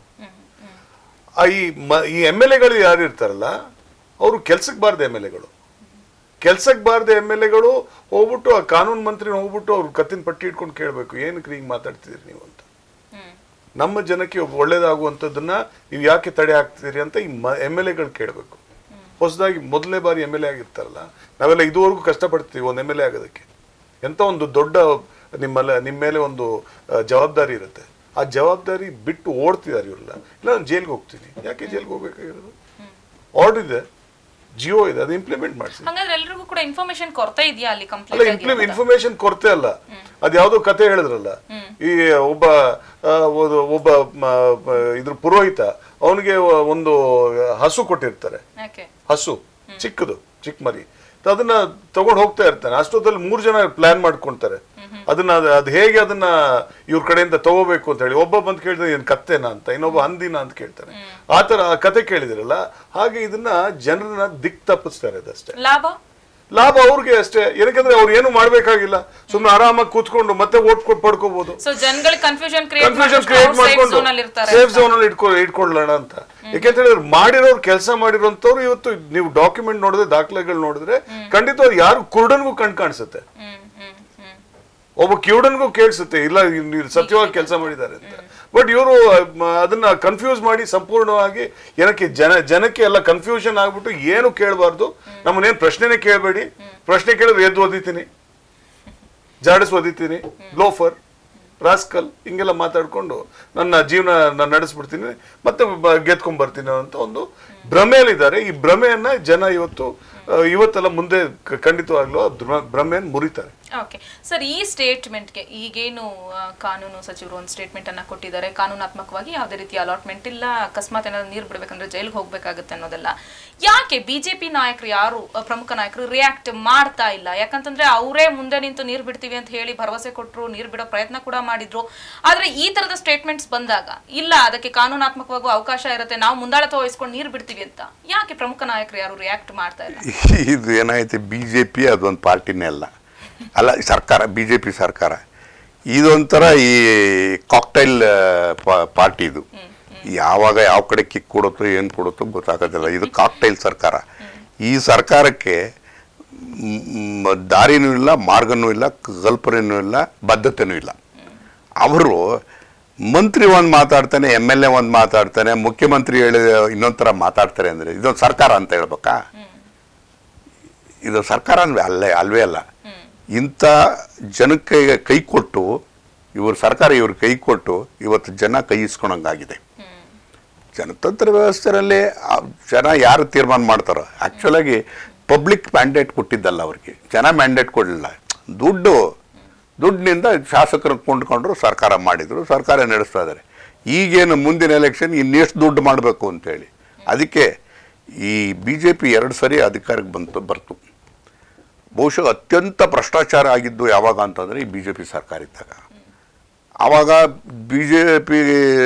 ಆ ಈ ಮ- ಈ ಎಮ್ ಎಲ್ ಎಗಳು ಯಾರು ಇರ್ತಾರಲ್ಲ ಅವರು ಕೆಲ್ಸಕ್ಕೆ ಬಾರ್ದ ಎಮ್ ಎಲ್ ಎಗಳು ಕೆಲ್ಸಕ್ಕೆ ಬಾರ್ದ ಎಮ್ ಎಲ್ ಎಗಳು ಹೋಗ್ಬಿಟ್ಟು ಆ ಕಾನೂನು ಮಂತ್ರಿನ ಹೋಗ್ಬಿಟ್ಟು ಅವ್ರು ಕತ್ತಿನ ಪಟ್ಟಿ ಇಟ್ಕೊಂಡು ಕೇಳಬೇಕು ಏನಕ್ಕೆ ಹಿಂಗೆ ಮಾತಾಡ್ತಿದ್ದೀರಿ ನೀವು ಅಂತ ನಮ್ಮ ಜನಕ್ಕೆ ಒಬ್ಬ ಒಳ್ಳೇದಾಗುವಂಥದ್ದನ್ನ ನೀವು ಯಾಕೆ ತಡೆ ಹಾಕ್ತೀರಿ ಅಂತ ಈ ಎಮ್ ಎಲ್ ಎಗಳು ಕೇಳಬೇಕು ಹೊಸದಾಗಿ ಮೊದಲನೇ ಬಾರಿ ಎಮ್ ಎಲ್ ಎ ಆಗಿರ್ತಾರಲ್ಲ ನಾವೆಲ್ಲ ಇದುವರೆಗೂ ಕಷ್ಟಪಡ್ತೀವಿ ಒಂದು ಎಮ್ ಎಲ್ ಎ ಆಗೋದಕ್ಕೆ ಎಂತ ಒಂದು ದೊಡ್ಡ ನಿಮ್ಮಲ್ಲ ನಿಮ್ಮ ಮೇಲೆ ಒಂದು ಆ, ಜವಾಬ್ದಾರಿ ಇರುತ್ತೆ ಆ ಜವಾಬ್ದಾರಿ ಬಿಟ್ಟು ಓಡ್ತಿದ್ದಾರೆ ಇವರೆಲ್ಲ ಇಲ್ಲ ನಾನು ಜೈಲ್ಗೆ ಹೋಗ್ತೀನಿ ಯಾಕೆ ಜೈಲ್ಗೆ ಹೋಗ್ಬೇಕಾಗಿರೋದು ಆರ್ಡರ್ ಇದೆ ಜಿಯೋ ಇದೆ ಅದು ಇಂಪ್ಲಿಮೆಂಟ್ ಮಾಡಿಸಿ ಹಂಗಾದ್ರೆ ಎಲ್ರಿಗೂ ಕೂಡ ಇನ್ಫಾರ್ಮೇಶನ್ ಕೊರತೆ ಇದೆಯಾ ಅಲ್ಲಿ ಅಲ್ಲ ಕಂಪ್ಲೀಟ್ ಇಂಪ್ಲಿಮ್ ಇನ್ಫಾರ್ಮೇಶನ್ ಕೊರತೆ ಅಲ್ಲ ಅದ್ ಯಾವ್ದೋ ಕತೆ ಹೇಳಿದ್ರಲ್ಲ ಈ ಒಬ್ಬ ಆ, ಒಂದು- ಒಬ್ಬ ಮ, ಮ, ಇದ್ರ ಪುರೋಹಿತ ಅವನಿಗೆ ಒಂದು ಹಸು ಕೊಟ್ಟಿರ್ತಾರೆ ಓಕೆ ಹಸು ಚಿಕ್ಕದು ಚಿಕ್ಕ ಮರಿ ತ- ಅದನ್ನ ತಗೊಂಡ್ ಹೋಗ್ತಾ ಇರ್ತಾನೆ ಅಷ್ಟೊತ್ತಲ್ಲಿ ಮೂರ್ ಜನ ಪ್ಲಾನ್ ಮಾಡ್ಕೊಂತಾರೆ ಅದನ್ನ ಅದ್- ಅದ್ ಹೇಗೆ ಅದನ್ನ ಇವ್ರ ಕಡೆಯಿಂದ ತಗೋಬೇಕು ಅಂತ ಹೇಳಿ ಒಬ್ಬ ಬಂದ್ ಕೇಳಿದ್ರೆ ಏನ್ ಕತ್ತೆನಾ ಅಂತ ಇನ್ನೊಬ್ಬ ಹಂದಿನ ಅಂತ ಕೇಳ್ತಾನೆ ಆತರ ಆ ಕತೆ ಕೇಳಿದಿರಲ್ಲ ಹಾಗೆ ಇದನ್ನ ಜನರನ್ನ ದಿಕ್ ತಪ್ಪಿಸ್ತಾರೆ ಅದಷ್ಟೇ ಲಾಭ ಲಾಭ ಅವ್ರಿಗೆ ಅಷ್ಟೇ ಏನಕ್ಕಂದ್ರೆ ಅವ್ರು ಏನು ಮಾಡ್ಬೇಕಾಗಿಲ್ಲ ಸುಮ್ನೆ ಆರಾಮಾಗಿ ಕೂತ್ಕೊಂಡು ಮತ್ತೆ ಓಟ್ ಕೊಟ್ಟು ಪಡ್ಕೋಬಹುದು ಸೊ ಜನಗಳಿಗೆ ಕನ್ಫ್ಯೂಷನ್ ಕ್ರಿಯೇಟ್ ಕನ್ಫ್ಯೂಷನ್ ಕ್ರಿಯೇಟ್ ಮಾಡ್ಕೊಂಡು ಝೋನ್ ಅಲ್ಲಿ ಇರ್ತಾರೆ ಸೇಫ್ ಝೋನ್ ಅಲ್ಲಿ ಇಟ್ಕೊ ಇಟ್ಕೊಳ್ಳೋಣ ಅಂತ ಯಾಕೆಂತ ಹೇಳಿದ್ರೆ ಮಾಡಿರೋರು ಕೆಲಸ ಮಾಡಿರೋಂಥವ್ರು ಇವತ್ತು ನೀವು ಡಾಕ್ಯುಮೆಂಟ್ ನೋಡಿದ್ರೆ ದಾಖಲೆಗಳು ನೋಡಿದ್ರೆ ಖಂಡಿತ ಅದು ಯಾರು ಕುರುಡನ್ಗೂ ಕಣ್ ಕಾಣಿಸುತ್ತೆ ಹ್ಮ್ ಹ್ಮ್ ಹ್ಮ್ ಒಬ್ಬ ಕಿವುಡನ್ಗೂ ಕೇಳಿಸುತ್ತೆ ಇಲ್ಲ ಇವ್ರು ಸತ್ಯವಾಗಿ ಕೆಲಸ ಮಾಡಿದ್ದಾರೆ ಅಂತ ಬಟ್ ಇವರು ಅದನ್ನ ಕನ್ಫ್ಯೂಸ್ ಮಾಡಿ ಸಂಪೂರ್ಣವಾಗಿ ಏನಕ್ಕೆ ಜನ ಜನಕ್ಕೆ ಎಲ್ಲ ಕನ್ಫ್ಯೂಷನ್ ಆಗ್ಬಿಟ್ಟು ಏನು ಕೇಳಬಾರ್ದು ನಮ್ಮನ್ನೇನು ಪ್ರಶ್ನೆನೇ ಕೇಳಬೇಡಿ ಪ್ರಶ್ನೆ ಕೇಳಿದ್ರೆ ಎದ್ದು ಓದಿತೀನಿ ಜಾಡಿಸ್ ಓದಿತೀನಿ ಲೋಫರ್ ರಾಸ್ಕಲ್ ಹಿಂಗೆಲ್ಲ ಮಾತಾಡ್ಕೊಂಡು ನನ್ನ ಜೀವನ ನಾನು ನಡೆಸ್ಬಿಡ್ತೀನಿ ಮತ್ತೆ ಬ- ಗೆದ್ಕೊಂಡ್ ಬರ್ತೀನಿ ಅಂತ ಒಂದು ಭ್ರಮೆಯಲ್ಲಿದ್ದಾರೆ ಈ ಭ್ರಮೆಯನ್ನ ಜನ ಇವತ್ತು ಆ, ಇವತ್ತೆಲ್ಲ ಮುಂದೆ ಕ- ಖಂಡಿತವಾಗ್ಲೂ ಆ ಭ್ರ- ಭ್ರಮೆಯನ್ನು ಮುರಿತಾರೆ ಓಕೆ ಸರ್ ಈ ಸ್ಟೇಟ್ಮೆಂಟ್ಗೆ ಈಗೇನು ಆ, ಕಾನೂನು ಸಚಿವರು ಒಂದು ಸ್ಟೇಟ್ಮೆಂಟ್ ಅನ್ನ ಕೊಟ್ಟಿದ್ದಾರೆ ಕಾನೂನಾತ್ಮಕವಾಗಿ ಯಾವುದೇ ರೀತಿಯ ಅಲಾಟ್ಮೆಂಟ್ ಇಲ್ಲ ಅಕಸ್ಮಾತ್ ಏನಾದ್ರು ನೀರು ಬಿಡಬೇಕಂದ್ರೆ ಜೈಲಿಗೆ ಹೋಗ್ಬೇಕಾಗುತ್ತೆ ಅನ್ನೋದೆಲ್ಲ ಯಾಕೆ ಬಿಜೆಪಿ ನಾಯಕರು ಯಾರು ಆ, ಪ್ರಮುಖ ನಾಯಕರು ರಿಯಾಕ್ಟ್ ಮಾಡ್ತಾ ಇಲ್ಲ ಯಾಕಂತಂದ್ರೆ ಅವರೇ ಮುಂದೆ ನಿಂತು ನೀರು ಬಿಡ್ತೀವಿ ಅಂತ ಹೇಳಿ ಭರವಸೆ ಕೊಟ್ಟರು ನೀರು ಬಿಡೋ ಪ್ರಯತ್ನ ಕೂಡ ಮಾಡಿದ್ರು ಆದ್ರೆ ಈ ತರದ ಸ್ಟೇಟ್ಮೆಂಟ್ಸ್ ಬಂದಾಗ ಇಲ್ಲ ಅದಕ್ಕೆ ಕಾನೂನಾತ್ಮಕವಾಗೂ ಅವಕಾಶ ಇರುತ್ತೆ ನಾವು ಮುಂದಾಳತ್ವ ವಹಿಸ್ಕೊಂಡು ನೀರು ಬಿಡ್ತೀವಿ ಅಂತ ಯಾಕೆ ಪ್ರಮುಖ ನಾಯಕರು ಯಾರು ರಿಯಾಕ್ಟ್ ಮಾಡ್ತಾ ಇಲ್ಲ ಇದು ಏನಾಯ್ತು ಬಿ ಜೆ ಪಿ ಅದೊಂದು ಪಾರ್ಟಿನೇ ಅಲ್ಲ ಅಲ್ಲ ಸರ್ಕಾರ ಬಿ ಜೆ ಪಿ ಸರ್ಕಾರ ಇದೊಂಥರ ಈ ಕಾಕ್ಟೈಲ್ ಪಾರ್ಟಿ ಇದು ಯಾವಾಗ ಯಾವ ಕಡೆ ಕಿಕ್ ಕೊಡುತ್ತೋ ಏನು ಕೊಡುತ್ತೋ ಗೊತ್ತಾಗೋದಿಲ್ಲ ಇದು ಕಾಕ್ಟೈಲ್ ಸರ್ಕಾರ ಈ ಸರ್ಕಾರಕ್ಕೆ ಮ್, ದಾರಿನೂ ಇಲ್ಲ ಮಾರ್ಗನೂ ಇಲ್ಲ ಕಲ್ಪನೆನೂ ಇಲ್ಲ ಬದ್ಧತೆನೂ ಇಲ್ಲ ಅವರು ಮಂತ್ರಿ ಒಂದು ಮಾತಾಡ್ತಾನೆ ಎಮ್ ಎಲ್ ಎ ಒಂದು ಮಾತಾಡ್ತಾನೆ ಮುಖ್ಯಮಂತ್ರಿ ಹೇಳಿ ಇನ್ನೊಂದು ಥರ ಮಾತಾಡ್ತಾರೆ ಅಂದರೆ ಇದೊಂದು ಸರ್ಕಾರ ಅಂತ ಹೇಳ್ಬೇಕಾ ಇದು ಸರ್ಕಾರ ಅಲ್ವೇ ಅಲ್ಲೇ ಅಲ್ವೇ ಅಲ್ಲ ಇಂಥ ಜನಕ್ಕೆ ಕೈ ಕೊಟ್ಟು ಇವ್ರ ಸರ್ಕಾರ ಇವ್ರ ಕೈ ಕೊಟ್ಟು ಇವತ್ತು ಜನ ಕೈ ಇಸ್ಕೊಳಂಗಾಗಿದೆ ಜನತಂತ್ರ ವ್ಯವಸ್ಥೆಯಲ್ಲಿ ಆ ಜನ ಯಾರು ತೀರ್ಮಾನ ಮಾಡ್ತಾರೋ ಆ್ಯಕ್ಚುಲಾಗಿ ಪಬ್ಲಿಕ್ ಮ್ಯಾಂಡೇಟ್ ಕೊಟ್ಟಿದ್ದಲ್ಲ ಅವ್ರಿಗೆ ಜನ ಮ್ಯಾಂಡೇಟ್ ಕೊಡಲಿಲ್ಲ ದುಡ್ಡು ದುಡ್ಡಿನಿಂದ ಶಾಸಕರು ಕೊಂಡ್ಕೊಂಡ್ರು ಸರ್ಕಾರ ಮಾಡಿದ್ರು ಸರ್ಕಾರ ನಡೆಸ್ತಾ ಇದ್ದಾರೆ ಈಗೇನು ಮುಂದಿನ ಎಲೆಕ್ಷನ್ ಇನ್ನೆಷ್ಟು ದುಡ್ಡು ಮಾಡಬೇಕು ಅಂತೇಳಿ ಅದಕ್ಕೆ ಈ ಬಿ ಜೆ ಪಿ ಎರಡು ಸರಿ ಅಧಿಕಾರಕ್ಕೆ ಬಂತು ಬರ್ತು ಬಹುಶಃ ಅತ್ಯಂತ ಭ್ರಷ್ಟಾಚಾರ ಆಗಿದ್ದು ಯಾವಾಗ ಅಂತಂದರೆ ಈ ಬಿ ಜೆ ಪಿ ಸರ್ಕಾರ ಇದ್ದಾಗ ಆವಾಗ ಬಿ ಜೆ ಪಿ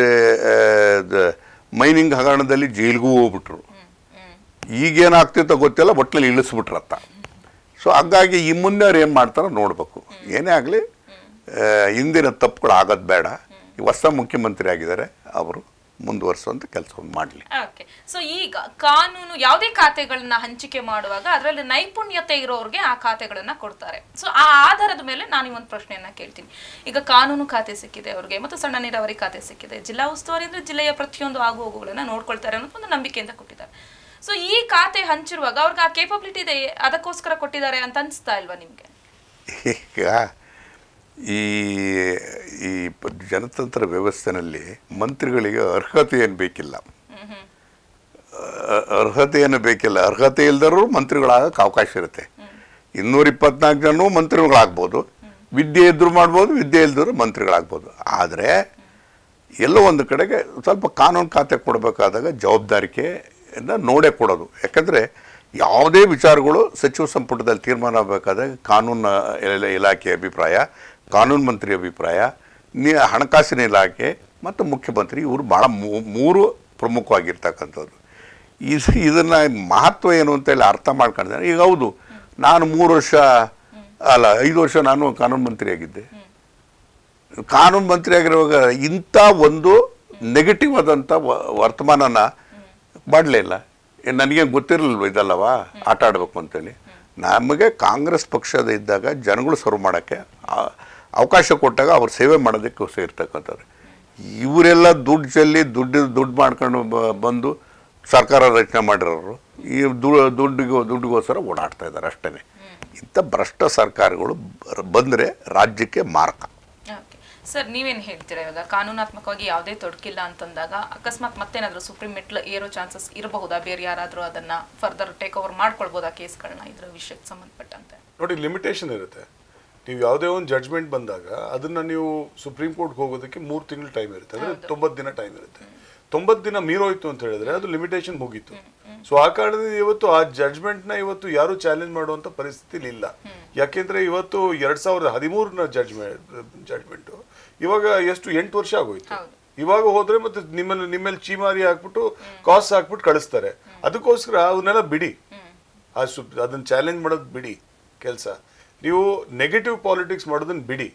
ಮೈನಿಂಗ್ ಹಗರಣದಲ್ಲಿ ಜೈಲಿಗೂ ಹೋಗ್ಬಿಟ್ರು ಈಗೇನಾಗ್ತಿತ್ತೋ ಗೊತ್ತಿಲ್ಲ ಒಟ್ಟಲ್ಲಿ ಇಳಿಸ್ಬಿಟ್ರತ್ತ ಸೊ ಹಂಗಾಗಿ ಈ ಮುಂದೆ ಅವ್ರು ಏನು ಮಾಡ್ತಾರೋ ನೋಡಬೇಕು ಏನೇ ಆಗಲಿ ಹಿಂದಿನ ತಪ್ಪುಗಳು ಆಗೋದು ಬೇಡ ಈ ಹೊಸ ಮುಖ್ಯಮಂತ್ರಿ ಆಗಿದ್ದಾರೆ ಅವರು ಮುಂದುವರಿಸುವಂಥ ಕೆಲಸವನ್ನು ಮಾಡಲಿ ಓಕೆ ಸೊ ಈಗ ಕಾನೂನು ಯಾವುದೇ ಖಾತೆಗಳನ್ನ ಹಂಚಿಕೆ ಮಾಡುವಾಗ ಅದರಲ್ಲಿ ನೈಪುಣ್ಯತೆ ಇರೋರಿಗೆ ಆ ಖಾತೆಗಳನ್ನ ಕೊಡ್ತಾರೆ ಸೊ ಆ ಆಧಾರದ ಮೇಲೆ ನಾನು ಈ ಒಂದು ಪ್ರಶ್ನೆಯನ್ನ ಕೇಳ್ತೀನಿ ಈಗ ಕಾನೂನು ಖಾತೆ ಸಿಕ್ಕಿದೆ ಅವ್ರಿಗೆ ಮತ್ತು ಸಣ್ಣ ನೀರಾವರಿ ಖಾತೆ ಸಿಕ್ಕಿದೆ ಜಿಲ್ಲಾ ಉಸ್ತುವಾರಿ ಅಂದ್ರೆ ಜಿಲ್ಲೆಯ ಪ್ರತಿಯೊಂದು ಆಗು ಹೋಗುಗಳನ್ನ ನೋಡ್ಕೊಳ್ತಾರೆ ಅನ್ನೋದು ಒಂದು ನಂಬಿಕೆಯಿಂದ ಕೊಟ್ಟಿದ್ದಾರೆ ಸೊ ಈ ಖಾತೆ ಹಂಚಿರುವಾಗ ಅವ್ರಿಗೆ ಆ ಕೇಪಬಿಲಿಟಿ ಇದೆ ಅದಕ್ಕೋಸ್ಕರ ಕೊಟ್ಟಿದ್ದಾರೆ ಅಂತ ಅನ್ಸ್ತಾ ಇಲ್ವಾ ನಿಮ್ಗೆ ಈಗ ಈ ಈ ಪ- ಜನತಂತ್ರ ವ್ಯವಸ್ಥೆನಲ್ಲಿ ಮಂತ್ರಿಗಳಿಗೆ ಅರ್ಹತೆ ಏನು ಬೇಕಿಲ್ಲ ಅ- ಅರ್ಹತೆ ಏನು ಬೇಕಿಲ್ಲ ಅರ್ಹತೆ ಇಲ್ದರೂ ಮಂತ್ರಿಗಳಾಗಕ್ಕೆ ಅವಕಾಶ ಇರುತ್ತೆ ಇನ್ನೂರ ಇಪ್ಪತ್ನಾಲ್ಕು ಜನರು ಮಂತ್ರಿಗಳಾಗ್ಬೋದು ವಿದ್ಯೆ ಇದ್ದರೂ ಮಾಡ್ಬೋದು ವಿದ್ಯೆ ಇಲ್ದರೂ ಮಂತ್ರಿಗಳಾಗ್ಬೋದು ಆದರೆ ಎಲ್ಲೋ ಒಂದು ಕಡೆಗೆ ಸ್ವಲ್ಪ ಕಾನೂನು ಖಾತೆ ಕೊಡಬೇಕಾದಾಗ ಜವಾಬ್ದಾರಿಕೆಯನ್ನು ನೋಡೇ ಕೊಡೋದು ಯಾಕಂದರೆ ಯಾವುದೇ ವಿಚಾರಗಳು ಸಚಿವ ಸಂಪುಟದಲ್ಲಿ ತೀರ್ಮಾನ ಆಗಬೇಕಾದಾಗ ಕಾನೂನು ಇಲ- ಇಲಾಖೆ ಅಭಿಪ್ರಾಯ ಕಾನೂನು ಮಂತ್ರಿ ಅಭಿಪ್ರಾಯ ನೀ ಹಣಕಾಸಿನ ಇಲಾಖೆ ಮತ್ತು ಮುಖ್ಯಮಂತ್ರಿ ಇವರು ಭಾಳ ಮೂ- ಮೂರು ಪ್ರಮುಖವಾಗಿರ್ತಕ್ಕಂಥದ್ದು ಇದು ಇದನ್ನು ಮಹತ್ವ ಏನು ಅಂತೇಳಿ ಅರ್ಥ ಮಾಡ್ಕೊಂಡಿದ್ದಾರೆ ಈಗ ಹೌದು ನಾನು ಮೂರು ವರ್ಷ ಅಲ್ಲ ಐದು ವರ್ಷ ನಾನು ಕಾನೂನು ಮಂತ್ರಿ ಆಗಿದ್ದೆ ಕಾನೂನು ಮಂತ್ರಿ ಆಗಿರುವಾಗ ಇಂಥ ಒಂದು ನೆಗೆಟಿವ್ ಆದಂಥ ವ- ವರ್ತಮಾನನ ಮಾಡಲೇ ಇಲ್ಲ ಏ, ನನಗೇನು ಗೊತ್ತಿರಲಿಲ್ವ ಇದಲ್ಲವಾ ಆಟ ಆಡಬೇಕು ಅಂತೇಳಿ ನಮಗೆ ಕಾಂಗ್ರೆಸ್ ಪಕ್ಷದ ಇದ್ದಾಗ ಜನಗಳು ಸರ್ವ್ ಮಾಡೋಕ್ಕೆ ಆ- ಅವಕಾಶ ಕೊಟ್ಟಾಗ ಅವ್ರು ಸೇವೆ ಮಾಡೋದಕ್ಕೋಸ್ಕರ ಇರ್ತಕ್ಕಂಥದ್ದು ಇವರೆಲ್ಲ ದುಡ್ಡು ಚೆಲ್ಲಿ ದುಡ್ಡು ದುಡ್ಡು ಮಾಡ್ಕೊಂಡು ಬ- ಬಂದು ಸರ್ಕಾರ ರಚನೆ ಮಾಡಿರೋರು ಈ ದು- ದುಡ್ಡಿಗೂ ದುಡ್ಡಿಗೋಸ್ಕರ ಓಡಾಡ್ತಾ ಇದ್ದಾರೆ ಅಷ್ಟೇ ಇಂಥ ಭ್ರಷ್ಟ ಸರ್ಕಾರಗಳು ಬಂದರೆ ರಾಜ್ಯಕ್ಕೆ ಮಾರಕ ಓಕೆ ಸರ್ ನೀವೇನ್ ಹೇಳ್ತೀರಾ ಇವಾಗ ಕಾನೂನಾತ್ಮಕವಾಗಿ ಯಾವುದೇ ತೊಡಕಿಲ್ಲ ಅಂತಂದಾಗ ಅಕಸ್ಮಾತ್ ಮತ್ತೇನಾದ್ರೂ ಸುಪ್ರೀಂ ಮೆಟ್ಲು ಏರೋ ಚಾನ್ಸಸ್ ಇರಬಹುದಾ ಬೇರೆ ಯಾರಾದ್ರೂ ಅದನ್ನ ಫರ್ದರ್ ಟೇಕ್ ಓವರ್ ಮಾಡ್ಕೊಳ್ಬೋದಾ ಕೇಸ್ಗಳನ್ನ ಇದ್ರ ವಿಷಯಕ್ಕೆ ಸಂಬಂಧಪಟ್ಟಂತೆ ನೋಡಿ ಲಿಮಿಟೇಷನ್ ಇರುತ್ತೆ ನೀವು ಯಾವುದೇ ಒಂದು ಜಡ್ಜ್ಮೆಂಟ್ ಬಂದಾಗ ಅದನ್ನ ನೀವು ಸುಪ್ರೀಂ ಕೋರ್ಟ್ಗೆ ಹೋಗೋದಕ್ಕೆ ಮೂರು ತಿಂಗಳು ಟೈಮ್ ಇರುತ್ತೆ ಅಂದ್ರೆ ತೊಂಬತ್ತು ದಿನ ಟೈಮ್ ಇರುತ್ತೆ ತೊಂಬತ್ತು ದಿನ ಮೀರೋಯ್ತು ಅಂತ ಹೇಳಿದ್ರೆ ಅದು ಲಿಮಿಟೇಷನ್ ಮುಗೀತು ಸೊ ಆ ಕಾರಣದಿಂದ ಇವತ್ತು ಆ judgment ನ ಇವತ್ತು ಯಾರು ಚಾಲೆಂಜ್ ಮಾಡುವಂತ ಪರಿಸ್ಥಿತಿ ಇಲ್ಲ ಯಾಕೆಂದ್ರೆ ಇವತ್ತು ಎರಡ್ ಸಾವಿರದ ಹದಿಮೂರನ ಜಡ್ಜ್ಮೆಂಟ್ ಜಡ್ಜ್ಮೆಂಟ್ ಇವಾಗ ಎಷ್ಟು ಎಂಟು ವರ್ಷ ಆಗೋಯ್ತು ಹೌದು. ಇವಾಗ ಹೋದ್ರೆ ಮತ್ತೆ ನಿಮ್ಮಲ್ಲಿ ನಿಮ್ಮಲ್ಲಿ ಚೀಮಾರಿ ಹಾಕ್ಬಿಟ್ಟು ಕಾಸ್ ಹಾಕ್ಬಿಟ್ಟು ಕಳಿಸ್ತಾರೆ ಅದಕ್ಕೋಸ್ಕರ ಅವನ್ನೆಲ್ಲ ಬಿಡಿ ಆ ಸುಪ್ ಅದನ್ನ ಚಾಲೆಂಜ್ ಮಾಡೋದು ಬಿಡಿ ಕೆಲಸ ನೀವು ನೆಗೆಟಿವ್ ಪಾಲಿಟಿಕ್ಸ್ ಮಾಡೋದನ್ನ ಬಿಡಿ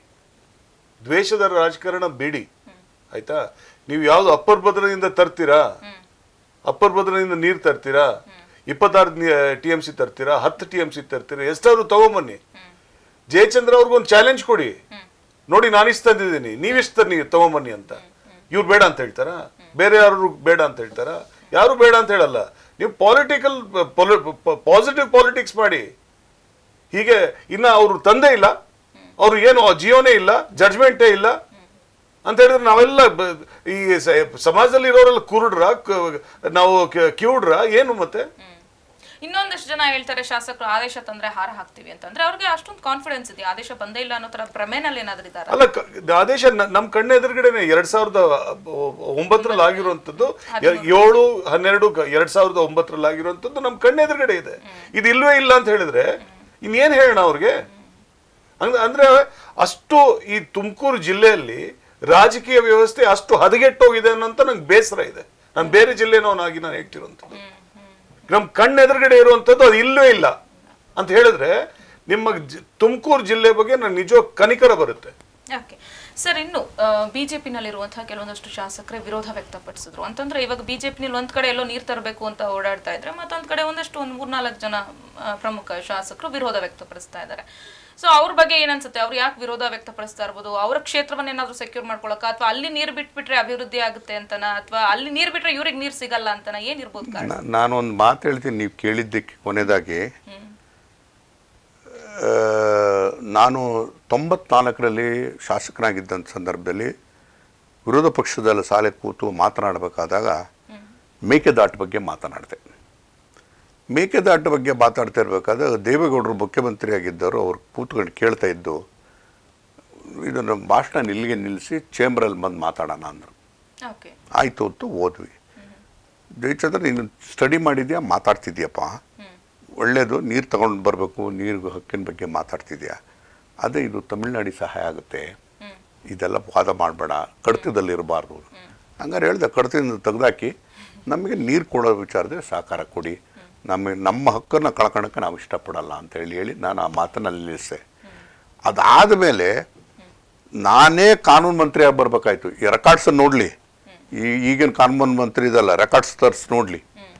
ದ್ವೇಷದ ರಾಜಕಾರಣ ಬಿಡಿ ಆಯ್ತಾ ನೀವು ಯಾವ್ದು ಅಪ್ಪರ್ ಭದ್ರದಿಂದ ತರ್ತೀರಾ ಅಪ್ಪರ್ ಭದ್ರದಿಂದ ನೀರು ತರ್ತೀರಾ ಇಪ್ಪತ್ತಾರು ಟಿ ಎಂ ಸಿ ತರ್ತೀರಾ ಹತ್ತು ಟಿ ಎಂ ಸಿ ತರ್ತೀರಾ ಎಷ್ಟಾದ್ರು ತಗೊಂಬನ್ನಿ ಜಯಚಂದ್ರ ಅವ್ರಿಗೊಂದು ಚಾಲೆಂಜ್ ಕೊಡಿ ನೋಡಿ ನಾನು ಇಷ್ಟು ತಂದಿದ್ದೀನಿ ನೀವಿಷ್ಟು ತನ್ನಿ ತಗೊಂಬನ್ನಿ ಅಂತ ಇವ್ರು ಬೇಡ ಅಂತ ಹೇಳ್ತಾರಾ ಬೇರೆ ಯಾರು ಬೇಡ ಅಂತ ಹೇಳ್ತಾರಾ ಯಾರು ಬೇಡ ಅಂತ ಹೇಳಲ್ಲ ನೀವು ಪಾಲಿಟಿಕಲ್ ಪಾಸಿಟಿವ್ ಪಾಲಿಟಿಕ್ಸ್ ಮಾಡಿ ಹೀಗೆ ಇನ್ನ ಅವರು ತಂದೆ ಇಲ್ಲ ಅವ್ರು ಏನು ಜಿಯೋನೇ ಇಲ್ಲ ಜಡ್ಜ್ಮೆಂಟೇ ಇಲ್ಲ ಅಂತ ಹೇಳಿದ್ರೆ ನಾವೆಲ್ಲ ಬ- ಈ ಸ- ಸಮಾಜದಲ್ಲಿ ಇರೋರೆಲ್ಲ ಕುರುಡ್ರ ಕ- ನಾವು ಕ- ಕಿವುಡ್ರ ಏನು ಮತ್ತೆ ಇನ್ನೊಂದಷ್ಟು ಜನ ಹೇಳ್ತಾರೆ ಶಾಸಕರು ಆದೇಶ ತಂದ್ರೆ ಹಾರ ಹಾಕ್ತಿವಿ ಅಂತಂದ್ರೆ ಅವ್ರಿಗೆ ಅಷ್ಟೊಂದು ಕಾನ್ಫಿಡೆನ್ಸ್ ಇದೆ ಆದೇಶ ಬಂದೇ ಇಲ್ಲ ಅನ್ನೋ ತರ ಭ್ರಮೆನಲ್ಲಿ ಏನಾದ್ರೂ ಇದಾರ ಅಲ್ಲ ಕ- ಆದೇಶ ನ- ನಮ್ ಕಣ್ಣ ಎದುರುಗಡೆನೆ ಎರಡ್ ಸಾವಿರದ ಒಂಬತ್ತರಲ್ಲಿ ಆಗಿರುವಂತದ್ದು ಎ- ಏಳು ಹನ್ನೆರಡು ಗ- ಎರಡ್ ಸಾವಿರದ ಒಂಬತ್ತರಲ್ಲಿ ಆಗಿರುವಂತದ್ದು ನಮ್ ಕಣ್ಣ ಎದುರುಗಡೆ ಇದೆ ಇದು ಇಲ್ವೇ ಇಲ್ಲ ಅಂತ ಹೇಳಿದ್ರೆ ಇನ್ನೇನ್ ಹೇಳೋಣ ಅವ್ರಿಗೆ ಅಂದ್- ಅಂದ್ರೆ ಅಷ್ಟು ಈ ತುಮಕೂರು ಜಿಲ್ಲೆಯಲ್ಲಿ ರಾಜಕೀಯ ವ್ಯವಸ್ಥೆ ಅಷ್ಟು ಹದಗೆಟ್ಟೋಗಿದೆ ಅನ್ನೋಂತ ನಂಗೆ ಬೇಸರ ಇದೆ ನಾನು ಬೇರೆ ಜಿಲ್ಲೆನವನಾಗಿ ನಾನು ಹೇಳ್ತಿರುವಂಥದ್ದು ನಮ್ ಕಣ್ಣ ಎದುರುಗಡೆ ಇರುವಂಥದ್ದು ಅದು ಇಲ್ಲವೇ ಇಲ್ಲ ಅಂತ ಹೇಳಿದ್ರೆ ನಿಮ್ಮ ತುಮಕೂರು ಜಿಲ್ಲೆ ಬಗ್ಗೆ ನಂಗೆ ನಿಜ ಕನಿಕರ ಬರುತ್ತೆ ಓಕೆ ಸರ್ ಇನ್ನು ಬಿಜೆಪಿನಲ್ಲಿರುವಂತಹ ಕೆಲವೊಂದಷ್ಟು ಶಾಸಕರೇ ವಿರೋಧ ವ್ಯಕ್ತಪಡಿಸಿದ್ರು ಅಂತಂದ್ರೆ ಇವಾಗ ಬಿಜೆಪಿನಲ್ಲಿ ಒಂದ್ ಕಡೆ ಎಲ್ಲೋ ನೀರ್ ತರಬೇಕು ಅಂತ ಓಡಾಡ್ತಾ ಇದ್ರೆ ಮತ್ತೊಂದ್ ಕಡೆ ಒಂದಷ್ಟು ಒಂದ್ ಮೂರ್ನಾಲ್ಕು ಜನ ಆ, ಪ್ರಮುಖ ಶಾಸಕರು ವಿರೋಧ ವ್ಯಕ್ತಪಡಿಸ್ತಾ ಇದ್ದಾರೆ ಸೊ ಅವ್ರ ಬಗ್ಗೆ ಏನನ್ಸುತ್ತೆ ಅವ್ರು ಯಾಕೆ ವಿರೋಧ ವ್ಯಕ್ತಪಡಿಸ್ತಾ ಇರ್ಬೋದು ಅವ್ರ ಕ್ಷೇತ್ರವನ್ನ ಏನಾದ್ರು ಸೆಕ್ಯೂರ್ ಮಾಡ್ಕೊಳಕ ಅಥವಾ ಅಲ್ಲಿ ನೀರ್ ಬಿಟ್ಬಿಟ್ರೆ ಅಭಿವೃದ್ಧಿ ಆಗುತ್ತೆ ಅಂತನ ಅಥವಾ ಅಲ್ಲಿ ನೀರ್ ಬಿಟ್ರೆ ಇವ್ರಿಗೆ ನೀರ್ ಸಿಗಲ್ಲ ಅಂತನ ಏನಿರ್ಬೋದು ಕಾರಣ ನಾ- ನಾನೊಂದು ಮಾತು ಹೇಳ್ತೀನಿ ನೀವು ಕೇಳಿದ್ದಕ್ಕೆ ಕೊನೆಯದಾಗಿ ಆ, ನಾನು ತೊಂಬತ್ನಾಲ್ಕರಲ್ಲಿ ಶಾಸಕನಾಗಿದ್ದಂಥ ಸಂದರ್ಭದಲ್ಲಿ ವಿರೋಧ ಪಕ್ಷದಲ್ಲಿ ಸಾಲೆ ಕೂತು ಮಾತನಾಡಬೇಕಾದಾಗ ಮೇಕೆದಾಟು ಬಗ್ಗೆ ಮಾತನಾಡಿದೆ ಮೇಕೆದಾಟು ಬಗ್ಗೆ ಮಾತಾಡ್ತಾ ಇರಬೇಕಾದಾಗ ದೇವೇಗೌಡರು ಮುಖ್ಯಮಂತ್ರಿ ಆಗಿದ್ದರು ಅವ್ರು ಕೂತ್ಕೊಂಡು ಕೇಳ್ತಾ ಇದ್ದು ಇದನ್ನು ಭಾಷಣ ಇಲ್ಲಿಗೆ ನಿಲ್ಲಿಸಿ ಚೇಂಬರಲ್ಲಿ ಬಂದು ಮಾತಾಡೋಣ ಅಂದರು ಓಕೆ ಆಯಿತು ಅಂತ ಹೋದ್ವಿ ಜಯಚಂದ್ರ ನೀನು ಸ್ಟಡಿ ಮಾಡಿದ್ಯಾ ಮಾತಾಡ್ತಿದ್ಯಪ್ಪ ಒಳ್ಳೆಯದು ನೀರು ತಗೊಂಡು ಬರಬೇಕು ನೀರು ಹಕ್ಕಿನ ಬಗ್ಗೆ ಮಾತಾಡ್ತಿದ್ಯಾ ಅದೇ ಇದು ತಮಿಳ್ನಾಡಿ ಸಹಾಯ ಆಗುತ್ತೆ ಇದೆಲ್ಲ ವಾದ ಮಾಡಬೇಡ ಕಡತದಲ್ಲಿರಬಾರ್ದು ಹಂಗಾರೆ ಹೇಳ್ದೆ ಕಡತದಿಂದ ತೆಗೆದಾಕಿ ನಮಗೆ ನೀರು ಕೊಡೋ ವಿಚಾರದಲ್ಲಿ ಸಹಕಾರ ಕೊಡಿ ನಮಗೆ ನಮ್ಮ ಹಕ್ಕನ್ನು ಕಳ್ಕೊಳಕ್ಕೆ ನಾವು ಇಷ್ಟಪಡಲ್ಲ ಅಂತ ಹೇಳಿ ಹೇಳಿ ನಾನು ಆ ಮಾತನ್ನು ನಿಲ್ಲಿಸಿದೆ ಅದಾದ ಮೇಲೆ ನಾನೇ ಕಾನೂನು ಮಂತ್ರಿ ಆಗಿ ಬರ್ಬೇಕಾಯ್ತು ಈ ರೆಕಾರ್ಡ್ಸ್ ನೋಡಲಿ ಈ ಈಗಿನ ಕಾನೂನು ಮಂತ್ರಿ ಇದಲ್ಲ ರೆಕಾರ್ಡ್ಸ್ ತರ್ಸ್ ನೋಡಲಿ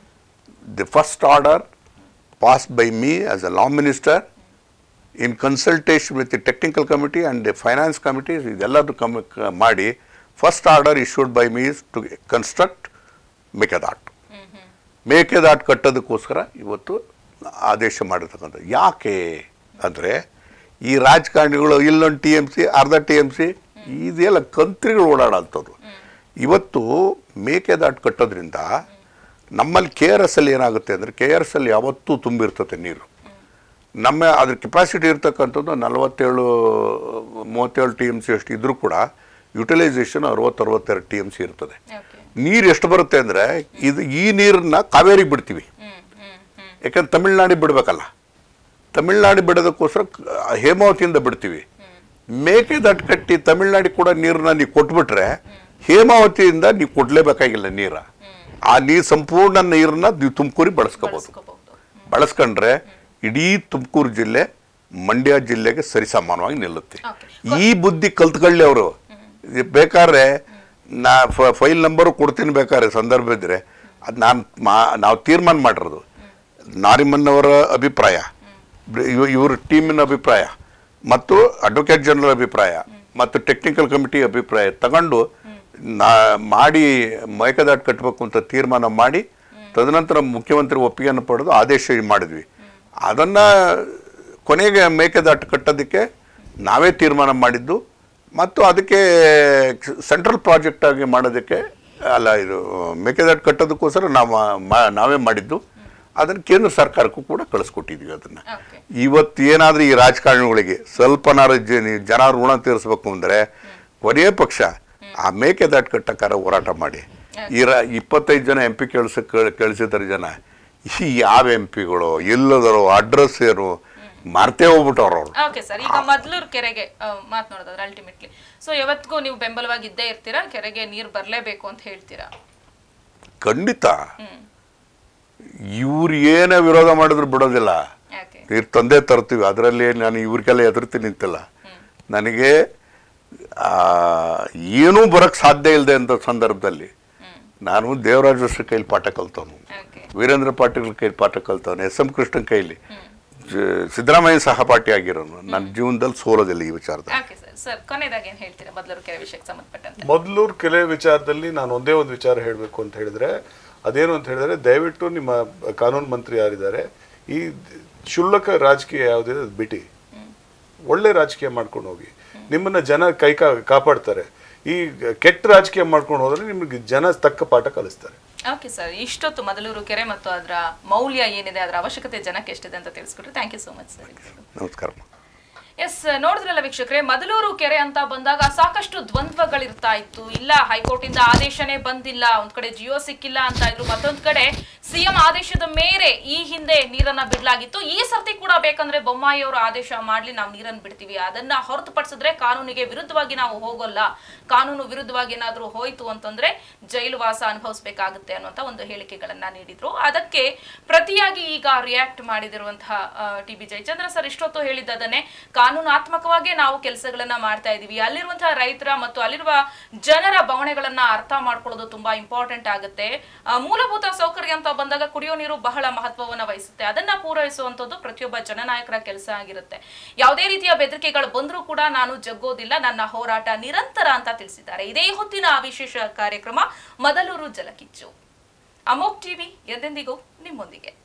the first order pass by me as a law minister in consultation with the technical committee and the finance committee ಇದೆಲ್ಲದು ಕಮ್ ಕ- ಮಾಡಿ first order issued by me to construct Mekedatu Mekedatu ಕಟ್ಟೋದಕ್ಕೋಸ್ಕರ ಇವತ್ತು ಆದೇಶ ಮಾಡಿರ್ತಕ್ಕಂಥ ಯಾಕೆ ಅಂದರೆ ಈ ರಾಜಕಾರಣಿಗಳು ಇಲ್ಲೊಂದು ಟಿ ಎಮ್ ಸಿ ಅರ್ಧ ಟಿ ಎಮ್ ಸಿ ಇದೆಲ್ಲ ಕಂತ್ರಿಗಳು ಓಡಾಡೋಂಥದ್ದು ಇವತ್ತು ಮೇಕೆದಾಟು ಕಟ್ಟೋದ್ರಿಂದ ನಮ್ಮಲ್ಲಿ ಕೆ ಆರ್ ಎಸ್ ಅಲ್ಲಿ ಏನಾಗುತ್ತೆ ಅಂದರೆ ಕೆ ಆರ್ ಎಸ್ ಅಲ್ಲಿ ಯಾವತ್ತೂ ತುಂಬಿರ್ತದೆ ನೀರು ನಮ್ಮ ಅದ್ರ ಕೆಪಾಸಿಟಿ ಇರ್ತಕ್ಕಂಥದ್ದು ನಲವತ್ತೇಳು ಮೂವತ್ತೇಳು ಟಿ ಎಮ್ ಸಿ ಅಷ್ಟು ಇದ್ರೂ ಕೂಡ ಯುಟಿಲೈಸೇಷನ್ ಅರವತ್ತು ಅರವತ್ತೆರಡು ಟಿ ಎಮ್ ಸಿ ಇರ್ತದೆ ಓಕೆ ನೀರು ಎಷ್ಟು ಬರುತ್ತೆ ಅಂದರೆ ಇದು ಈ ನೀರನ್ನ ಕಾವೇರಿಗೆ ಬಿಡ್ತೀವಿ ಹ್ಮ್ ಹ್ಮ್ ಹ್ಮ್ ಯಾಕಂದ್ರೆ ತಮಿಳ್ನಾಡಿಗೆ ಬಿಡಬೇಕಲ್ಲ ತಮಿಳ್ನಾಡು ಬಿಡೋದಕ್ಕೋಸ್ಕರ ಕ- ಹೇಮಾವತಿಯಿಂದ ಬಿಡ್ತೀವಿ ಮೇಕೆದಾಟು ಕಟ್ಟಿ ತಮಿಳ್ನಾಡಿಗೆ ಕೂಡ ನೀರನ್ನ ನೀವು ಕೊಟ್ಬಿಟ್ರೆ ಹೇಮಾವತಿಯಿಂದ ನೀವು ಕೊಡ್ಲೇಬೇಕಾಗಿಲ್ಲ ನೀರ ಆ ನೀರು ಸಂಪೂರ್ಣ ನೀರನ್ನ ನೀವು ತುಮಕೂರಿಗೆ ಬಳಸ್ಕೋಬಹುದು ಬಳಸ್ಕೋಬಹುದು ಬಳಸ್ಕೊಂಡ್ರೆ ಇಡೀ ತುಮಕೂರು ಜಿಲ್ಲೆ ಮಂಡ್ಯ ಜಿಲ್ಲೆಗೆ ಸರಿಸಮಾನವಾಗಿ ನಿಲ್ಲುತ್ತೆ Okay. ಈ ಬುದ್ಧಿ ಕಲ್ತ್ಕೊಳ್ಳಿ ಅವರು ಬೇಕಾದ್ರೆ ನಾ ಫೈಲ್ ನಂಬರು ಕೊಡ್ತೀನಿ ಬೇಕಾದ್ರೆ ಸಂದರ್ಭ ಇದ್ರೆ ಅದು ನಾನು ಮಾ ನಾವು ತೀರ್ಮಾನ ಮಾಡಿರೋದು ನಾರಿಮನ್ ಅವರ ಅಭಿಪ್ರಾಯ ಇವ- ಇವ್ರ ಟೀಮಿನ ಅಭಿಪ್ರಾಯ ಮತ್ತು ಅಡ್ವೊಕೇಟ್ ಜನರಲ್ ಅಭಿಪ್ರಾಯ ಮತ್ತು ಟೆಕ್ನಿಕಲ್ ಕಮಿಟಿ ಅಭಿಪ್ರಾಯ ತಗೊಂಡು ನಾ ಮಾಡಿ ಮೇಕೆದಾಟು ಕಟ್ಟಬೇಕು ಅಂತ ತೀರ್ಮಾನ ಮಾಡಿ ತದನಂತರ ಮುಖ್ಯಮಂತ್ರಿ ಒಪ್ಪಿಗೆಯನ್ನು ಪಡೆದು ಆದೇಶ ಮಾಡಿದ್ವಿ ಅದನ್ನು ಕೊನೆಗೆ ಮೇಕೆದಾಟು ಕಟ್ಟೋದಕ್ಕೆ ನಾವೇ ತೀರ್ಮಾನ ಮಾಡಿದ್ದು ಮತ್ತು ಅದಕ್ಕೆ ಸೆಂಟ್ರಲ್ ಪ್ರಾಜೆಕ್ಟ್ ಆಗಿ ಮಾಡೋದಕ್ಕೆ ಅಲ್ಲ ಇದು ಮೇಕೆದಾಟು ಕಟ್ಟೋದಕ್ಕೋಸ್ಕರ ನಾವು ಮಾ- ನಾವೇ ಮಾಡಿದ್ದು ಅದನ್ನು ಕೇಂದ್ರ ಸರ್ಕಾರಕ್ಕೂ ಕೂಡ ಕಳಿಸ್ಕೊಟ್ಟಿದ್ವಿ ಅದನ್ನು ಓಕೆ ಇವತ್ತು ಏನಾದರೂ ಈ ರಾಜಕಾರಣಿಗಳಿಗೆ ಸ್ವಲ್ಪನಾರು ಜನ ಜನ ಋಣ ತೀರಿಸ್ಬೇಕು ಅಂದರೆ ಕೊನೆಯ ಪಕ್ಷ ಆ ಮೇಕೆದಾಟು ಕಟ್ಟಕ್ಕಾರ ಹೋರಾಟ ಮಾಡಿ ಈ ರ ಇಪ್ಪತ್ತೈದು ಜನ ಎಂ ಪಿ ಕೇಳಿಸ ಕಳಿಸಿದ್ದಾರೆ ಜನ ಈ ಯಾವ ಎಂ ಪಿಗಳು ಎಲ್ಲದರೋ ಅಡ್ರೆಸ್ ಏನು ಮರ್ತೇ ಹೋಗ್ಬಿಟ್ಟವ್ರು ಅವ್ರು ಓಕೆ ಸರ್ ಈಗ ಮೊದ್ಲೂರು ಕೆರೆಗೆ ಮಾತನಾಡೋದಾದ್ರೆ ಅಲ್ಟಿಮೇಟ್ಲಿ ಸೊ ಯಾವತ್ತಿಗೂ ನೀವು ಬೆಂಬಲವಾಗಿ ಇದ್ದೇ ಇರ್ತೀರಾ ಕೆರೆಗೆ ನೀರು ಬರಲೇಬೇಕು ಅಂತ ಹೇಳ್ತೀರಾ ಖಂಡಿತ ಹ್ಮ್ ಇವ್ರು ಏನೇ ವಿರೋಧ ಮಾಡಿದ್ರು ಬಿಡೋದಿಲ್ಲ ಓಕೆ ನೀರು ತಂದೆ ತರ್ತೀವಿ ಅದರಲ್ಲಿ ನಾನು ಇವ್ರಿಗೆಲ್ಲ ಎದುರ್ತೀನಿ ನಿಂತಿಲ್ಲ ನನಗೆ ಆ, ಏನೂ ಬರೋಕ್ಕೆ ಸಾಧ್ಯ ಇಲ್ಲದೆ ಅಂತ ಸಂದರ್ಭದಲ್ಲಿ ನಾನು ದೇವರಾಜ ಅರಸರ ಕೈಲಿ ಪಾಠ ಕಲ್ತವನು ಓಕೆ ವೀರೇಂದ್ರ ಪಾಟೀಲ್ ಕೈಲಿ ಪಾಠ ಕಲ್ತವನು ಎಸ್ ಎಂ ಕೃಷ್ಣನ್ ಕೈಲಿ ಜ- ಸಿದ್ದರಾಮಯ್ಯ ಸಹಪಾಠಿ ಆಗಿರೋನು ನನ್ನ ಜೀವನದಲ್ಲಿ ಸೋಲೋದಿಲ್ಲ ಈ ವಿಚಾರದಲ್ಲಿ ಓಕೆ ಸರ್ ಸರ್ ಕೊನೆಯದಾಗಿ ಏನ್ ಹೇಳ್ತೀರಾ ಮೊದಲೂರು ಕೆರೆ ವಿಷಯಕ್ಕೆ ಸಂಬಂಧಪಟ್ಟಂತೆ ಮೊದಲೂರು ಕೆಲೆ ವಿಚಾರದಲ್ಲಿ ನಾನು ಒಂದೇ ಒಂದು ವಿಚಾರ ಹೇಳಬೇಕು ಅಂತ ಹೇಳಿದ್ರೆ ಅದೇನು ಅಂತ ಹೇಳಿದ್ರೆ ದಯವಿಟ್ಟು ನಿಮ್ಮ ಕಾನೂನು ಮಂತ್ರಿ ಯಾರಿದ್ದಾರೆ ಈ ಕ್ಷುಲ್ಲಕ ರಾಜಕೀಯ ಯಾವುದಿದೆ ಅದು ಬಿಡಿ ಒಳ್ಳೆ ರಾಜಕೀಯ ಮಾಡ್ಕೊಂಡು ಹೋಗಿ ನಿಮ್ಮನ್ನ ಜನ ಕೈ ಕಾ ಕಾಪಾಡ್ತಾರೆ ಈ ಕೆಟ್ಟ ರಾಜಕೀಯ ಮಾಡ್ಕೊಂಡು ಹೋದ್ರೆ ನಿಮಗೆ ಜನ ತಕ್ಕ ಪಾಠ ಕಲಿಸ್ತಾರೆ ಓಕೆ ಸರ್ ಇಷ್ಟೊತ್ತು ಮೊದಲೂರು ಕೆರೆ ಮತ್ತು ಅದರ ಮೌಲ್ಯ ಏನಿದೆ ಅದರ ಅವಶ್ಯಕತೆ ಜನಕ್ಕೆ ಎಷ್ಟಿದೆ ಅಂತ ತಿಳಿಸ್ಕೊಟ್ರಿ thank you so much sir ನಮಸ್ಕಾರ ಎಸ್ ನೋಡಿದ್ರಲ್ಲ ವೀಕ್ಷಕರೇ ಮೊದಲೂರು ಕೆರೆ ಅಂತ ಬಂದಾಗ ಸಾಕಷ್ಟು ದ್ವಂದ್ವಗಳಿರ್ತಾ ಇತ್ತು ಇಲ್ಲ ಹೈಕೋರ್ಟ್ ಇಂದ ಆದೇಶನೇ ಬಂದಿಲ್ಲ ಒಂದ್ ಕಡೆ ಜಿಯೋ ಸಿಕ್ಕಿಲ್ಲ ಅಂತ ಇದ್ರು ಮತ್ತೊಂದ್ ಕಡೆ ಸಿಎಂ ಆದೇಶದ ಮೇರೆ ಈ ಹಿಂದೆ ನೀರನ್ನ ಬಿಡ್ಲಾಗಿತ್ತು ಈ ಸರ್ತಿ ಕೂಡ ಬೇಕಂದ್ರೆ ಬೊಮ್ಮಾಯಿ ಅವರು ಆದೇಶ ಮಾಡ್ಲಿ ನಾವು ನೀರನ್ನ ಬಿಡ್ತೀವಿ ಅದನ್ನ ಹೊರತುಪಡಿಸಿದ್ರೆ ಕಾನೂನಿಗೆ ವಿರುದ್ಧವಾಗಿ ನಾವು ಹೋಗೋಲ್ಲ ಕಾನೂನು ವಿರುದ್ಧವಾಗಿ ಏನಾದ್ರೂ ಹೋಯ್ತು ಅಂತಂದ್ರೆ ಜೈಲು ವಾಸ ಅನುಭವಿಸಬೇಕಾಗುತ್ತೆ ಅನ್ನುವಂತ ಒಂದು ಹೇಳಿಕೆಗಳನ್ನ ನೀಡಿದ್ರು ಅದಕ್ಕೆ ಪ್ರತಿಯಾಗಿ ಈಗ ರಿಯಾಕ್ಟ್ ಮಾಡಿದಿರುವಂತಹ ಟಿ ಬಿ ಜಯಚಂದ್ರ ಸರ್ ಇಷ್ಟೊತ್ತು ಹೇಳಿದ್ದದನ್ನೇ ಕಾನೂನಾತ್ಮಕವಾಗಿ ನಾವು ಕೆಲಸಗಳನ್ನ ಮಾಡ್ತಾ ಇದೀವಿ ಅಲ್ಲಿರುವಂತಹ ರೈತರ ಮತ್ತು ಅಲ್ಲಿರುವ ಜನರ ಭಾವನೆಗಳನ್ನ ಅರ್ಥ ಮಾಡ್ಕೊಳ್ಳೋದು ತುಂಬಾ ಇಂಪಾರ್ಟೆಂಟ್ ಆಗುತ್ತೆ ಆ, ಮೂಲಭೂತ ಸೌಕರ್ಯ ಅಂತ ಬಂದಾಗ ಕುಡಿಯೋ ನೀರು ಬಹಳ ಮಹತ್ವವನ್ನ ವಹಿಸುತ್ತೆ ಅದನ್ನ ಪೂರೈಸುವಂತದ್ದು ಪ್ರತಿಯೊಬ್ಬ ಜನನಾಯಕರ ಕೆಲಸ ಆಗಿರುತ್ತೆ ಯಾವುದೇ ರೀತಿಯ ಬೆದರಿಕೆಗಳು ಬಂದರೂ ಕೂಡ ನಾನು ಜಗ್ಗೋದಿಲ್ಲ ನನ್ನ ಹೋರಾಟ ನಿರಂತರ ಅಂತ ತಿಳಿಸಿದ್ದಾರೆ ಇದೇ ಹೊತ್ತಿನ ವಿಶೇಷ ಕಾರ್ಯಕ್ರಮ ಮೊದಲೂರು ಜಲಕಿಚ್ಚು ಅಮೋಕ್ ಟಿವಿ ಎಂದೆಂದಿಗೂ ನಿಮ್ಮೊಂದಿಗೆ